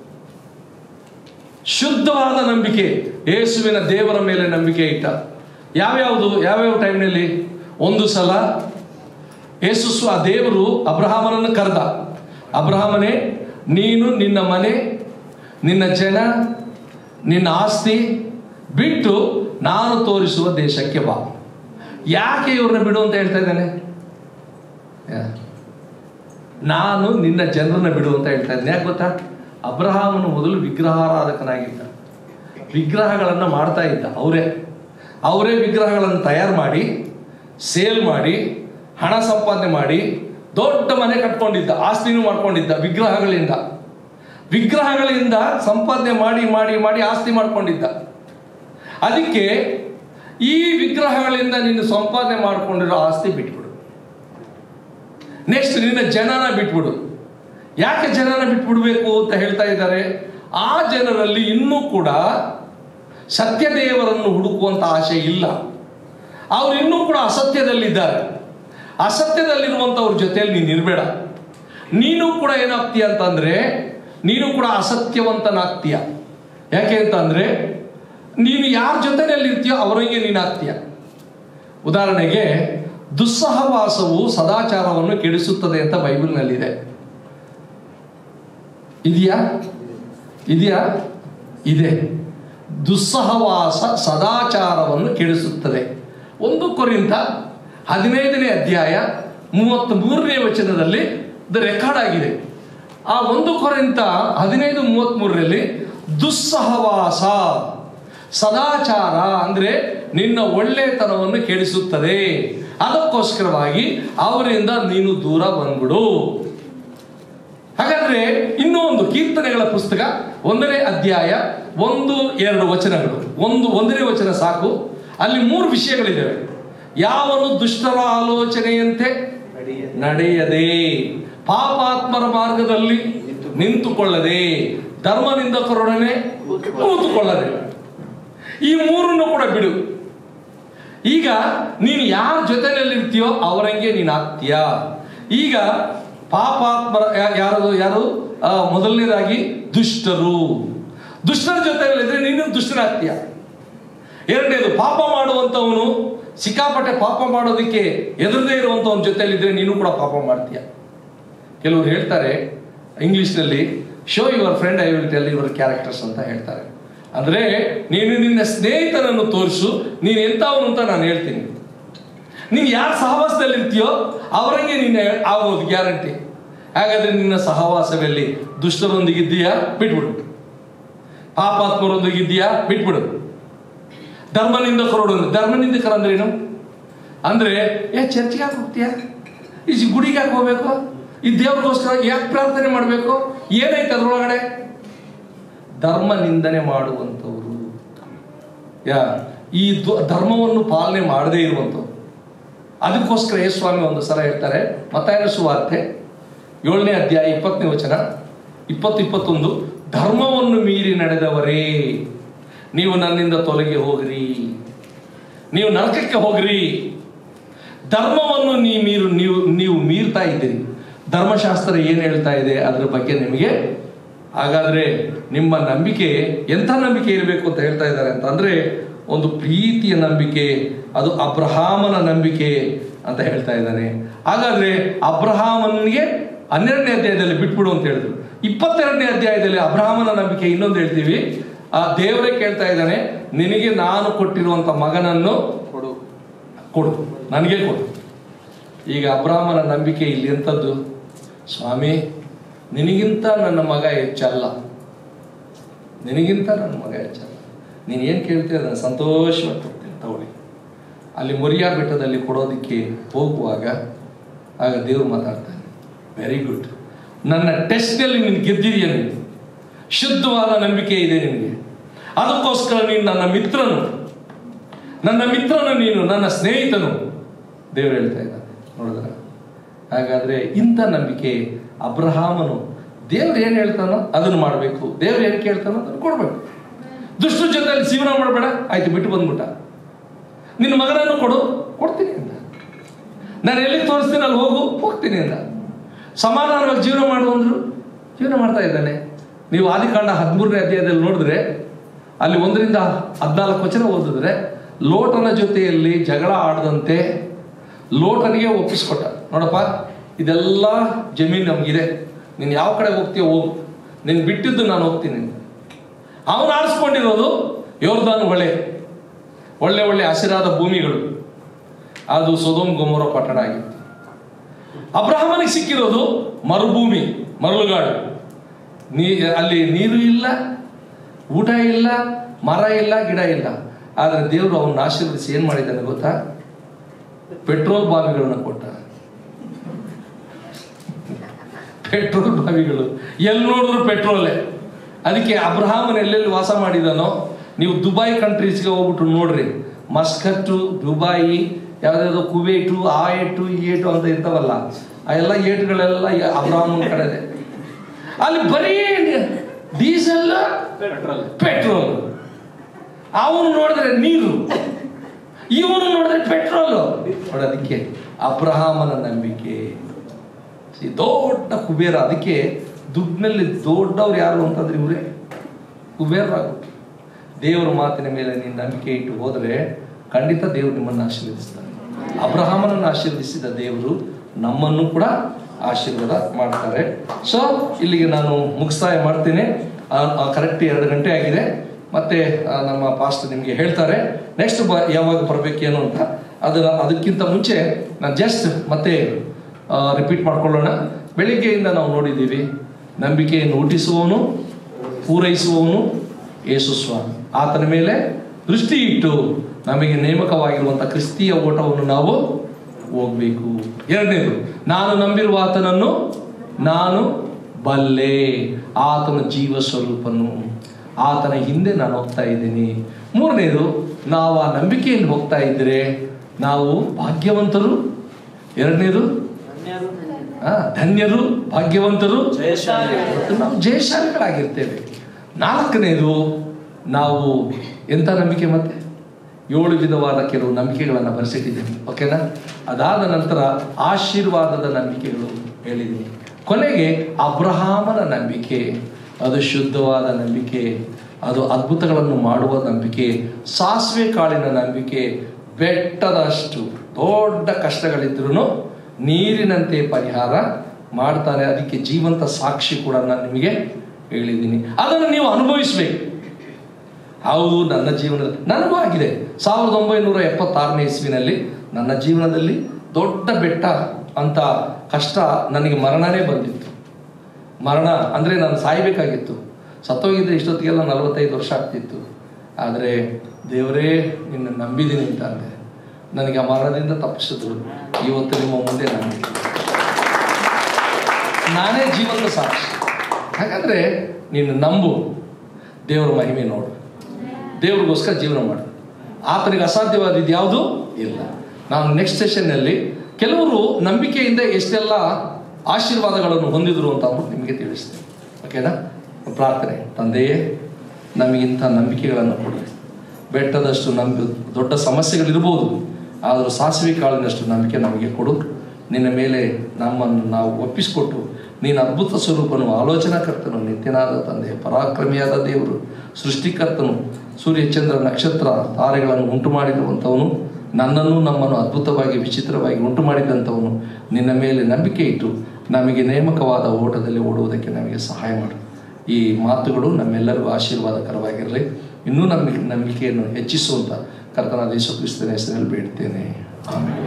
Speaker 1: ಶುದ್ಧವಾದ ನಂಬಿಕೆ ಯೇಸುವಿನ ದೇವರ ಮೇಲೆ ನಂಬಿಕೆ ಇಟ್ಟ ಯಾವ್ಯಾವುದು ಯಾವ್ಯಾವ ಟೈಮ್ನಲ್ಲಿ ಒಂದು ಸಲ ಯೇಸು ಸ್ವ ದೇವರು ಅಬ್ರಹಾಮನನ್ನು ಕರೆದ ಅಬ್ರಹಾಮನೇ ನೀನು ನಿನ್ನ ಮನೆ ನಿನ್ನ ಜನ ನಿನ್ನ ಆಸ್ತಿ ಬಿಟ್ಟು ನಾನು ತೋರಿಸುವ ದೇಶಕ್ಕೆ ಬಾ ಯಾಕೆ ಇವ್ರನ್ನ ಬಿಡು ಅಂತ ಹೇಳ್ತಾ ಇದ್ದಾನೆ ಯಾ. ನಾನು ನಿನ್ನ ಜನರನ್ನ ಬಿಡು ಅಂತ ಹೇಳ್ತಾ ಇದ್ದೇನೆ ಯಾಕೆ ಗೊತ್ತಾ ಅಬ್ರಹಾಮನು ಮೊದಲು ವಿಗ್ರಹಾರಾಧಕನಾಗಿದ್ದ ವಿಗ್ರಹಗಳನ್ನು ಮಾಡ್ತಾ ಇದ್ದ ಅವರೇ ಅವರೇ ವಿಗ್ರಹಗಳನ್ನು ತಯಾರು ಮಾಡಿ ಸೇಲ್ ಮಾಡಿ ಹಣ ಸಂಪಾದನೆ ಮಾಡಿ ದೊಡ್ಡ ಮನೆ ಕಟ್ಕೊಂಡಿದ್ದ ಆಸ್ತಿನೂ ಮಾಡ್ಕೊಂಡಿದ್ದ ವಿಗ್ರಹಗಳಿಂದ ವಿಗ್ರಹಗಳಿಂದ ಸಂಪಾದನೆ ಮಾಡಿ ಮಾಡಿ ಮಾಡಿ ಆಸ್ತಿ ಮಾಡ್ಕೊಂಡಿದ್ದ ಅದಕ್ಕೆ ಈ ವಿಗ್ರಹಗಳಿಂದ ನೀನು ಸಂಪಾದನೆ ಮಾಡ್ಕೊಂಡಿರೋ ಆಸ್ತಿ ಬಿಟ್ಬಿಡು ನೆಕ್ಸ್ಟ್ ನಿನ್ನ ಜನನ ಬಿಟ್ಬಿಡು ಯಾಕೆ ಜನನ ಬಿಟ್ಬಿಡ್ಬೇಕು ಅಂತ ಹೇಳ್ತಾ ಇದ್ದಾರೆ ಆ ಜನರಲ್ಲಿ ಇನ್ನೂ ಕೂಡ ಸತ್ಯದೇವರನ್ನು ಹುಡುಕುವಂತ ಆಸೆ ಇಲ್ಲ ಅವ್ರು ಇನ್ನೂ ಕೂಡ ಅಸತ್ಯದಲ್ಲಿದ್ದಾರೆ ಅಸತ್ಯದಲ್ಲಿರುವಂಥವ್ರ ಜೊತೆಯಲ್ಲಿ ನೀನು ಇರಬೇಡ ನೀನು ಕೂಡ ಏನಾಗ್ತೀಯ ಅಂತಂದ್ರೆ ನೀನು ಕೂಡ ಅಸತ್ಯವಂತನಾಗ್ತೀಯ ಯಾಕೆ ಅಂತಂದ್ರೆ ನೀನು ಯಾರ ಜೊತೆಯಲ್ಲಿ ಇರ್ತೀಯೋ ಅವರಿಗೆ ನೀನು ಆಗ್ತೀಯ ಉದಾಹರಣೆಗೆ ದುಸ್ಸಹವಾಸವು ಸದಾಚಾರವನ್ನು ಕೆಡಿಸುತ್ತದೆ ಅಂತ ಬೈಬಲ್ನಲ್ಲಿದೆ ಇದೆಯಾ ಇದೆಯಾ ಇದೆ ದುಸ್ಸಹವಾಸ ಸದಾಚಾರವನ್ನು ಕೆಡಿಸುತ್ತದೆ ಒಂದು ಕೊರಿಂದ ಹದಿನೈದನೇ ಅಧ್ಯಾಯ ಮೂವತ್ತ್ ಮೂರನೇ ವಚನದಲ್ಲಿ ಇದು ರೆಕಾರ್ಡ್ ಆಗಿದೆ ಆ ಒಂದು ಕೊರಿಂತ ಹದಿನೈದು ಮೂವತ್ತ್ ಮೂರರಲ್ಲಿ ದುಸ್ಸಹವಾಸ ಸದಾಚಾರ ಅಂದ್ರೆ ನಿನ್ನ ಒಳ್ಳೆತನವನ್ನು ಕೆಡಿಸುತ್ತದೆ ಅದಕ್ಕೋಸ್ಕರವಾಗಿ ಅವರಿಂದ ನೀನು ದೂರ ಬಂದ್ಬಿಡು ಹಾಗಾದ್ರೆ ಇನ್ನೂ ಒಂದು ಕೀರ್ತನೆಗಳ ಪುಸ್ತಕ ಒಂದನೇ ಅಧ್ಯಾಯ ಒಂದು ಎರಡು ವಚನಗಳು ಒಂದು ಒಂದನೇ ವಚನ ಸಾಕು ಅಲ್ಲಿ ಮೂರು ವಿಷಯಗಳಿದ್ದಾವೆ ಯಾವನು ದುಷ್ಟರ ಆಲೋಚನೆಯಂತೆ ನಡೆಯದೆ ಪಾಪಾತ್ಮರ ಮಾರ್ಗದಲ್ಲಿ ನಿಂತುಕೊಳ್ಳದೆ ಧರ್ಮನಿಂದಕರೊಡನೆ ಕೂತುಕೊಳ್ಳದೆ ಈ ಮೂರನ್ನು ಕೂಡ ಬಿಡು ಈಗ ನೀನು ಯಾರ ಜೊತೆಯಲ್ಲಿರ್ತೀಯೋ ಅವರಂಗೆ ನೀನು ಆಗ್ತೀಯ ಈಗ ಪಾಪಾತ್ಮರ ಯಾ- ಯಾರು ಯಾರು ಆ, ಮೊದಲನೇದಾಗಿ ದುಷ್ಟರು ದುಷ್ಟರ ಜೊತೆಯಲ್ಲಿದ್ರೆ ನೀನು ದುಷ್ಟನಾಗ್ತೀಯ ಎರಡನೇದು ಪಾಪ ಮಾಡುವಂಥವನು ಸಿಕ್ಕಾಪಟ್ಟೆ ಪಾಪ ಮಾಡೋದಕ್ಕೆ ಎದುರದೇ ಇರುವಂಥವನ ಜೊತೆಯಲ್ಲಿದ್ರೆ ನೀನು ಕೂಡ ಪಾಪ ಮಾಡ್ತೀಯ ಕೆಲವರು ಹೇಳ್ತಾರೆ ಇಂಗ್ಲಿಷ್ನಲ್ಲಿ show your friend I will tell your characters ಅಂತ ಹೇಳ್ತಾರೆ ಅಂದ್ರೆ ನೀನು ನಿನ್ನ ಸ್ನೇಹಿತನನ್ನು ತೋರಿಸು ನೀನು ಎಂಥವನು ಅಂತ ನಾನು ಹೇಳ್ತೀನಿ ನೀನು ಯಾರ ಸಹವಾಸದಲ್ಲಿ ಇರ್ತೀಯೋ ಅವರಂಗೆ ನೀನು ಆಗೋದು ಗ್ಯಾರಂಟಿ ಹಾಗಾದ್ರೆ ನಿನ್ನ ಸಹವಾಸದಲ್ಲಿ ದುಷ್ಟರೊಂದಿಗಿದ್ದೀಯಾ ಬಿಟ್ಬಿಡು ಪಾಪಾತ್ಮರೊಂದಿಗಿದ್ದೀಯಾ ಬಿಟ್ಬಿಡು ಧರ್ಮನಿಂದಕರೋಡು ಧರ್ಮನಿಂದಕರು ಅಂದ್ರೆ ಏನು ಅಂದ್ರೆ ಏ ಚರ್ಚ್ಗೆ ಯಾಕೆ ಹೋಗ್ತೀಯಾ ಈ ಗುಡಿಗೆ ಯಾಕೆ ಹೋಗ್ಬೇಕು ಈ ದೇವ್ರಿಗೋಸ್ಕರ ಯಾಕೆ ಪ್ರಾರ್ಥನೆ ಮಾಡಬೇಕು ಏನೈತೆ ಅದ್ರೊಳಗಡೆ ಧರ್ಮ ನಿಂದನೆ ಮಾಡುವಂಥವ್ರು ಯಾ ಈ ದು- ಧರ್ಮವನ್ನು ಪಾಲನೆ ಮಾಡದೇ ಇರುವಂಥವ್ರು ಅದಕ್ಕೋಸ್ಕರ ಯೇಸ್ವಾಮಿ ಒಂದು ಸಲ ಹೇಳ್ತಾರೆ ಮತಾಯನ ಸುವಾರ್ತೆ ಏಳನೇ ಅಧ್ಯಾಯ ಇಪ್ಪತ್ತನೇ ವಚನ ಇಪ್ಪತ್ತು ಇಪ್ಪತ್ತೊಂದು ಧರ್ಮವನ್ನು ಮೀರಿ ನಡೆದವರೇ ನೀವು ನನ್ನಿಂದ ತೊಲಗಿ ಹೋಗ್ರಿ ನೀವು ನರಕಕ್ಕೆ ಹೋಗ್ರಿ ಧರ್ಮವನ್ನು ನೀ ಮೀರು ನೀವು ನೀವು ಮೀರ್ತಾ ಇದ್ದೀರಿ ಧರ್ಮಶಾಸ್ತ್ರ ಏನು ಹೇಳ್ತಾ ಇದೆ ಅದರ ಬಗ್ಗೆ ನಿಮಗೆ ಹಾಗಾದ್ರೆ ನಿಮ್ಮ ನಂಬಿಕೆ ಎಂಥ ನಂಬಿಕೆ ಇರಬೇಕು ಅಂತ ಹೇಳ್ತಾ ಇದ್ದಾರೆ ಅಂತ ಅಂದ್ರೆ ಒಂದು ಪ್ರೀತಿಯ ನಂಬಿಕೆ ಅದು ಅಬ್ರಹಾಮನ ನಂಬಿಕೆ ಅಂತ ಹೇಳ್ತಾ ಇದ್ದಾನೆ ಹಾಗಾದ್ರೆ ಅಬ್ರಹಾಮನಿಗೆ ಹನ್ನೆರಡನೇ ಅಧ್ಯಾಯದಲ್ಲಿ ಬಿಟ್ಬಿಡು ಅಂತ ಹೇಳಿದ್ರು ಇಪ್ಪತ್ತೆರಡನೇ ಅಧ್ಯಾಯದಲ್ಲಿ ಅಬ್ರಹಾಮನ ನಂಬಿಕೆ ಇನ್ನೊಂದು ಹೇಳ್ತೀವಿ ಆ ದೇವರೇ ಕೇಳ್ತಾ ಇದ್ದಾನೆ ನಿನಗೆ ನಾನು ಕೊಟ್ಟಿರುವಂತ ಮಗನನ್ನು
Speaker 3: ಕೊಡು
Speaker 1: ಕೊಡು ನನಗೆ ಕೊಡು ಈಗ ಅಬ್ರಾಹ್ಮನ ನಂಬಿಕೆ ಇಲ್ಲಿ ಎಂಥದ್ದು ಸ್ವಾಮಿ ನಿನಗಿಂತ ನನ್ನ ಮಗ ಹೆಚ್ಚಲ್ಲ ನಿನಗಿಂತ ನನ್ನ ಮಗ ಹೆಚ್ಚಲ್ಲ ನೀನು ಏನು ಕೇಳ್ತೀಯ ಅದನ್ನು ಸಂತೋಷವಾಗಿ ಕೊಡ್ತೀನಿ ತಗೊಳ್ಳಿ ಅಲ್ಲಿ ಮೊರಿಯಾ ಬೆಟ್ಟದಲ್ಲಿ ಕೊಡೋದಕ್ಕೆ ಹೋಗುವಾಗ ಆಗ ದೇವರು ಮಾತಾಡ್ತಾನೆ ವೆರಿ ಗುಡ್ ನನ್ನ ಟೆಸ್ಟ್ನಲ್ಲಿ ನೀನು ಗೆದ್ದಿದೆಯ ನೀನು ಶುದ್ಧವಾದ ನಂಬಿಕೆ ಇದೆ ನಿನಗೆ ಅದಕ್ಕೋಸ್ಕರ ನೀನು ನನ್ನ ಮಿತ್ರನು ನನ್ನ ಮಿತ್ರನು ನೀನು ನನ್ನ ಸ್ನೇಹಿತನು ದೇವರು ಹೇಳ್ತಾ ಇದ್ದಾನೆ ನೋಡಿದ್ರ ಹಾಗಾದ್ರೆ ಇಂಥ ನಂಬಿಕೆ ಅಬ್ರಹಾಮನು ದೇವ್ರು ಏನು ಹೇಳ್ತಾನೋ ಅದನ್ನು ಮಾಡಬೇಕು ದೇವ್ರು ಏನು ಕೇಳ್ತಾನೋ ಅದನ್ನು ಕೊಡ್ಬೇಕು ದುಷ್ಟ ಜೊತೆಯಲ್ಲಿ ಜೀವನ ಮಾಡಬೇಡ ಆಯ್ತು ಬಿಟ್ಟು ಬಂದ್ಬಿಟ್ಟ ನಿನ್ನ ಮಗನನ್ನು ಕೊಡು ಕೊಡ್ತೀನಿ ಅಂತ ನಾನು ಎಲ್ಲಿ ತೋರಿಸ್ತೀನಿ ಅಲ್ಲಿ ಹೋಗು ಹೋಗ್ತೀನಿ ಅಂತ ಸಮಾಧಾನವಾಗಿ ಜೀವನ ಮಾಡು ಅಂದ್ರು ಜೀವನ ಮಾಡ್ತಾ ಇದ್ದಾನೆ ನೀವು ಆದಿಕಾಂಡ ಹದಿಮೂರನೇ ಅಧ್ಯಾಯದಲ್ಲಿ ನೋಡಿದ್ರೆ ಅಲ್ಲಿ ಒಂದರಿಂದ ಹದಿನಾಲ್ಕು ವಚನ ಓದಿದ್ರೆ ಲೋಟನ ಜೊತೆಯಲ್ಲಿ ಜಗಳ ಆಡದಂತೆ ಲೋಟನಿಗೆ ಒಪ್ಪಿಸ್ಕೊಟ್ಟ ನೋಡಪ್ಪ ಇದೆಲ್ಲ ಜಮೀನು ನಮಗಿದೆ ನೀನು ಯಾವ ಕಡೆ ಹೋಗ್ತೀಯೋ ಹೋಗು ನೀನು ಬಿಟ್ಟಿದ್ದು ನಾನು ಹೋಗ್ತೀನಿ ಅಂತ. ಅವನು ಆರಿಸ್ಕೊಂಡಿರೋದು ಯೋರ್ದಾನ್ ಹೊಳೆ ಒಳ್ಳೆ ಒಳ್ಳೆ ಹಸಿರಾದ ಭೂಮಿಗಳು ಅದು ಸೊದೋಮ್ ಗೊಮೋರ ಪಟ್ಟಣ ಆಗಿತ್ತು ಅಬ್ರಹಾಮನಿಗೆ ಸಿಕ್ಕಿರೋದು ಮರುಭೂಮಿ ಮರಳುಗಾಡು ನೀ ಅಲ್ಲಿ ನೀರು ಇಲ್ಲ ಊಟ ಇಲ್ಲ ಮರ ಇಲ್ಲ ಗಿಡ ಇಲ್ಲ ಆದರೆ ದೇವರು ಅವನ್ನ ಆಶೀರ್ವದಿಸಿ ಏನ್ ಮಾಡಿದ್ದಾನೆ ಗೊತ್ತಾ ಪೆಟ್ರೋಲ್ ಬಾವಿಗಳನ್ನ ಕೊಟ್ಟ ಪೆಟ್ರೋಲ್ ಬಾವಿಗಳು ಎಲ್ಲಿ ನೋಡಿದ್ರು ಪೆಟ್ರೋಲೇ ಅದಕ್ಕೆ ಅಬ್ರಹಾಮನ್ ಎಲ್ಲೆಲ್ಲಿ ವಾಸ ಮಾಡಿದಾನೋ ನೀವು ದುಬೈ ಕಂಟ್ರೀಸ್ಗೆ ಹೋಗ್ಬಿಟ್ಟು ನೋಡ್ರಿ ಮಸ್ಕಟ್ಟು ದುಬಾಯಿ ಯಾವ್ದಾದ್ರು ಕುವೇಟು ಆ ಏಟು ಈ ಏಟು ಅಂತ ಇರ್ತಾವಲ್ಲ ಆ ಎಲ್ಲ ಏಟುಗಳೆಲ್ಲ ಅಬ್ರಹಾಮನ್ ಕಡೆದೆ ಅಲ್ಲಿ ಬರೀ ಡೀಸೆಲ್ ಪೆಟ್ರೋಲ್ ಅವನು ನೋಡಿದ್ರೆ ನೀರು ಇವನು ನೋಡಿದ್ರೆ ಪೆಟ್ರೋಲ್ ನೋಡೋದಕ್ಕೆ ಅಬ್ರಹಾಮನ ನಂಬಿಕೆ See, ದೊಡ್ಡ ಕುಬೇರ ಅದಕ್ಕೆ ದುಡ್ಡಿನಲ್ಲಿ ದೊಡ್ಡವ್ರು ಯಾರು ಅಂತಂದ್ರೆ ಇವರೇ ಕುಬೇರರಾಗ್ಬಿಟ್ಟು ದೇವರ ಮಾತಿನ ಮೇಲೆ ನೀನು ನಂಬಿಕೆ ಇಟ್ಟು ಹೋದರೆ ಖಂಡಿತ ದೇವರು ನಿಮ್ಮನ್ನು ಆಶೀರ್ವದಿಸ್ತಾನೆ ಅಬ್ರಹಾಮನನ್ನು ಆಶೀರ್ವದಿಸಿದ ದೇವರು ನಮ್ಮನ್ನು ಕೂಡ ಆಶೀರ್ವಾದ ಮಾಡ್ತಾರೆ ಸೊ ಇಲ್ಲಿಗೆ ನಾನು ಮುಕ್ತಾಯ ಮಾಡ್ತೀನಿ ಕರೆಕ್ಟ್ ಎರಡು ಗಂಟೆ ಆಗಿದೆ ಮತ್ತೆ ಆ, ನಮ್ಮ ಪಾಸ್ಟ್ ನಿಮಗೆ ಹೇಳ್ತಾರೆ ನೆಕ್ಸ್ಟ್ ಬ ಯಾವಾಗ ಬರಬೇಕೇನು ಅಂತ ಅದರ ಅದಕ್ಕಿಂತ ಮುಂಚೆ ನಾನು ಜಸ್ಟ್ ಮತ್ತೆ ರಿಪೀಟ್ ಮಾಡ್ಕೊಳ್ಳೋಣ ಬೆಳಿಗ್ಗೆಯಿಂದ ನಾವು ನೋಡಿದ್ದೀವಿ ನಂಬಿಕೆಯನ್ನು ಹುಟ್ಟಿಸುವವನು ಪೂರೈಸುವವನು ಯೇಸು ಸ್ವಾಮಿ ಆತನ ಮೇಲೆ ದೃಷ್ಟಿ ಇಟ್ಟು ನಮಗೆ ನೇಮಕವಾಗಿರುವಂಥ ಕ್ರಿಸ್ತಿಯ ಓಟವನ್ನು ನಾವು ಹೋಗ್ಬೇಕು ಎರಡನೇದು ನಾನು ನಂಬಿರುವ ಆತನನ್ನು ನಾನು ಬಲ್ಲೆ ಆತನ ಜೀವ ಸ್ವರೂಪನು ಆತನ ಹಿಂದೆ ನಾನು ಹೋಗ್ತಾ ಇದ್ದೀನಿ ಮೂರನೇದು ನಾವು ಆ ನಂಬಿಕೆಯಲ್ಲಿ ಹೋಗ್ತಾ ಇದ್ದರೆ ನಾವು ಭಾಗ್ಯವಂತರು ಎರಡನೇದು ಆ, ಧನ್ಯರು ಭಾಗ್ಯವಂತರು ಮತ್ತು ನಾವು ಜಯಶಾಲಿಗಳಾಗಿರ್ತೇವೆ ನಾಲ್ಕನೇದು ನಾವು ಎಂಥ ನಂಬಿಕೆ ಮತ್ತೆ ಏಳು ವಿಧವಾದ ಕೆಲವು ನಂಬಿಕೆಗಳನ್ನು ಬರೆಸಿಟ್ಟಿದ್ದೀನಿ ಓಕೆನಾ ಅದಾದ ನಂತರ ಆಶೀರ್ವಾದದ ನಂಬಿಕೆಗಳು ಹೇಳಿದ್ದೀನಿ ಕೊನೆಗೆ ಅಬ್ರಹಾಮನ ನಂಬಿಕೆ ಅದು ಶುದ್ಧವಾದ ನಂಬಿಕೆ ಅದು ಅದ್ಭುತಗಳನ್ನು ಮಾಡುವ ನಂಬಿಕೆ ಸಾಸಿವೆ ಕಾಳಿನ ನಂಬಿಕೆ ಬೆಟ್ಟದಷ್ಟು ದೊಡ್ಡ ಕಷ್ಟಗಳಿದ್ರೂ ನೀರಿನಂತೆ ಪರಿಹಾರ ಮಾಡ್ತಾನೆ ಅದಕ್ಕೆ ಜೀವಂತ ಸಾಕ್ಷಿ ಕೂಡ ನಾನು ನಿಮಗೆ ಹೇಳಿದ್ದೀನಿ ಅದನ್ನು ನೀವು ಅನುಭವಿಸ್ಬೇಕು ಹೌದು ನನ್ನ ಜೀವನದಲ್ಲಿ ನನಗೂ ಆಗಿದೆ ಸಾವಿರದ ಒಂಬೈನೂರ ಎಪ್ಪತ್ತಾರನೇ ಇಸ್ವಿನಲ್ಲಿ ನನ್ನ ಜೀವನದಲ್ಲಿ ದೊಡ್ಡ ಬೆಟ್ಟ ಅಂತ ಕಷ್ಟ ನನಗೆ ಮರಣನೇ ಬಂದಿತ್ತು ಮರಣ ಅಂದರೆ ನಾನು ಸಾಯಬೇಕಾಗಿತ್ತು ಸತ್ತೋಗಿದ್ದರೆ ಇಷ್ಟೊತ್ತಿಗೆಲ್ಲ ನಲವತ್ತೈದು ವರ್ಷ ಆಗ್ತಿತ್ತು ಆದರೆ ದೇವರೇ ನಿನ್ನ ನಂಬಿದ್ದೀನಿ ಅಂತ ಅಂದೆ ನನಗೆ ಆ ಮರಣದಿಂದ ತಪ್ಪಿಸಿದ್ರು ಇವತ್ತು ನಿಮ್ಮ ಮುಂದೆ ನಾನು ನಾನೇ ಜೀವಂತ ಸಾಕ್ಷಿ ಹಾಗಾದ್ರೆ ನೀನು ನಂಬು ದೇವರ ಮಹಿಮೆ ನೋಡು ದೇವ್ರಿಗೋಸ್ಕರ ಜೀವನ ಮಾಡು ಆತನಿಗೆ ಅಸಾಧ್ಯವಾದಿದ್ದು ಯಾವುದು ಇಲ್ಲ ನಾನು ನೆಕ್ಸ್ಟ್ ಸೆಷನ್ನಲ್ಲಿ ಕೆಲವರು ನಂಬಿಕೆಯಿಂದ ಎಷ್ಟೆಲ್ಲ ಆಶೀರ್ವಾದಗಳನ್ನು ಹೊಂದಿದ್ರು ಅಂತ ಅಂದ್ಬಿಟ್ಟು ನಿಮಗೆ ತಿಳಿಸ್ತೇನೆ ಓಕೆನಾ ಪ್ರಾರ್ಥನೆ ತಂದೆಯೇ ನಮಗಿಂಥ ನಂಬಿಕೆಗಳನ್ನು ಕೊಡಿ ಬೆಟ್ಟದಷ್ಟು ನಂಬಿ ದೊಡ್ಡ ಸಮಸ್ಯೆಗಳಿರ್ಬೋದು ಆದರೂ ಸಾಸಿವೆ ಕಾಳಿನಷ್ಟು ನಂಬಿಕೆ ನಮಗೆ ಕೊಡು ನಿನ್ನ ಮೇಲೆ ನಮ್ಮನ್ನು ನಾವು ಒಪ್ಪಿಸಿಕೊಟ್ಟು ನೀನು ಅದ್ಭುತ ಸ್ವರೂಪನು ಆಲೋಚನಾಕರ್ತನು ನಿತ್ಯನಾದ ತಂದೆ ಪರಾಕ್ರಮಿಯಾದ ದೇವರು ಸೃಷ್ಟಿಕರ್ತನು ಸೂರ್ಯ ಚಂದ್ರ ನಕ್ಷತ್ರ ತಾರೆಗಳನ್ನು ಉಂಟು ಮಾಡಿರುವಂಥವನು ನನ್ನನ್ನು ನಮ್ಮನ್ನು ಅದ್ಭುತವಾಗಿ ವಿಚಿತ್ರವಾಗಿ ಉಂಟು ಮಾಡಿದಂಥವನು ನಿನ್ನ ಮೇಲೆ ನಂಬಿಕೆ ಇಟ್ಟು ನಮಗೆ ನೇಮಕವಾದ ಓಟದಲ್ಲಿ ಓಡುವುದಕ್ಕೆ ನಮಗೆ ಸಹಾಯ ಮಾಡು ಈ ಮಾತುಗಳು ನಮ್ಮೆಲ್ಲರಿಗೂ ಆಶೀರ್ವಾದಕರವಾಗಿರಲಿ ಇನ್ನೂ ನಮ್ಮ ನಂಬಿಕೆಯನ್ನು ಹೆಚ್ಚಿಸುವಂಥ ಕರ್ತನಾದ ಯೇಸು ಕ್ರಿಸ್ತನ ಹೆಸರಲ್ಲಿ ಬೇಡ್ತೇನೆ ಆಮೇಲೆ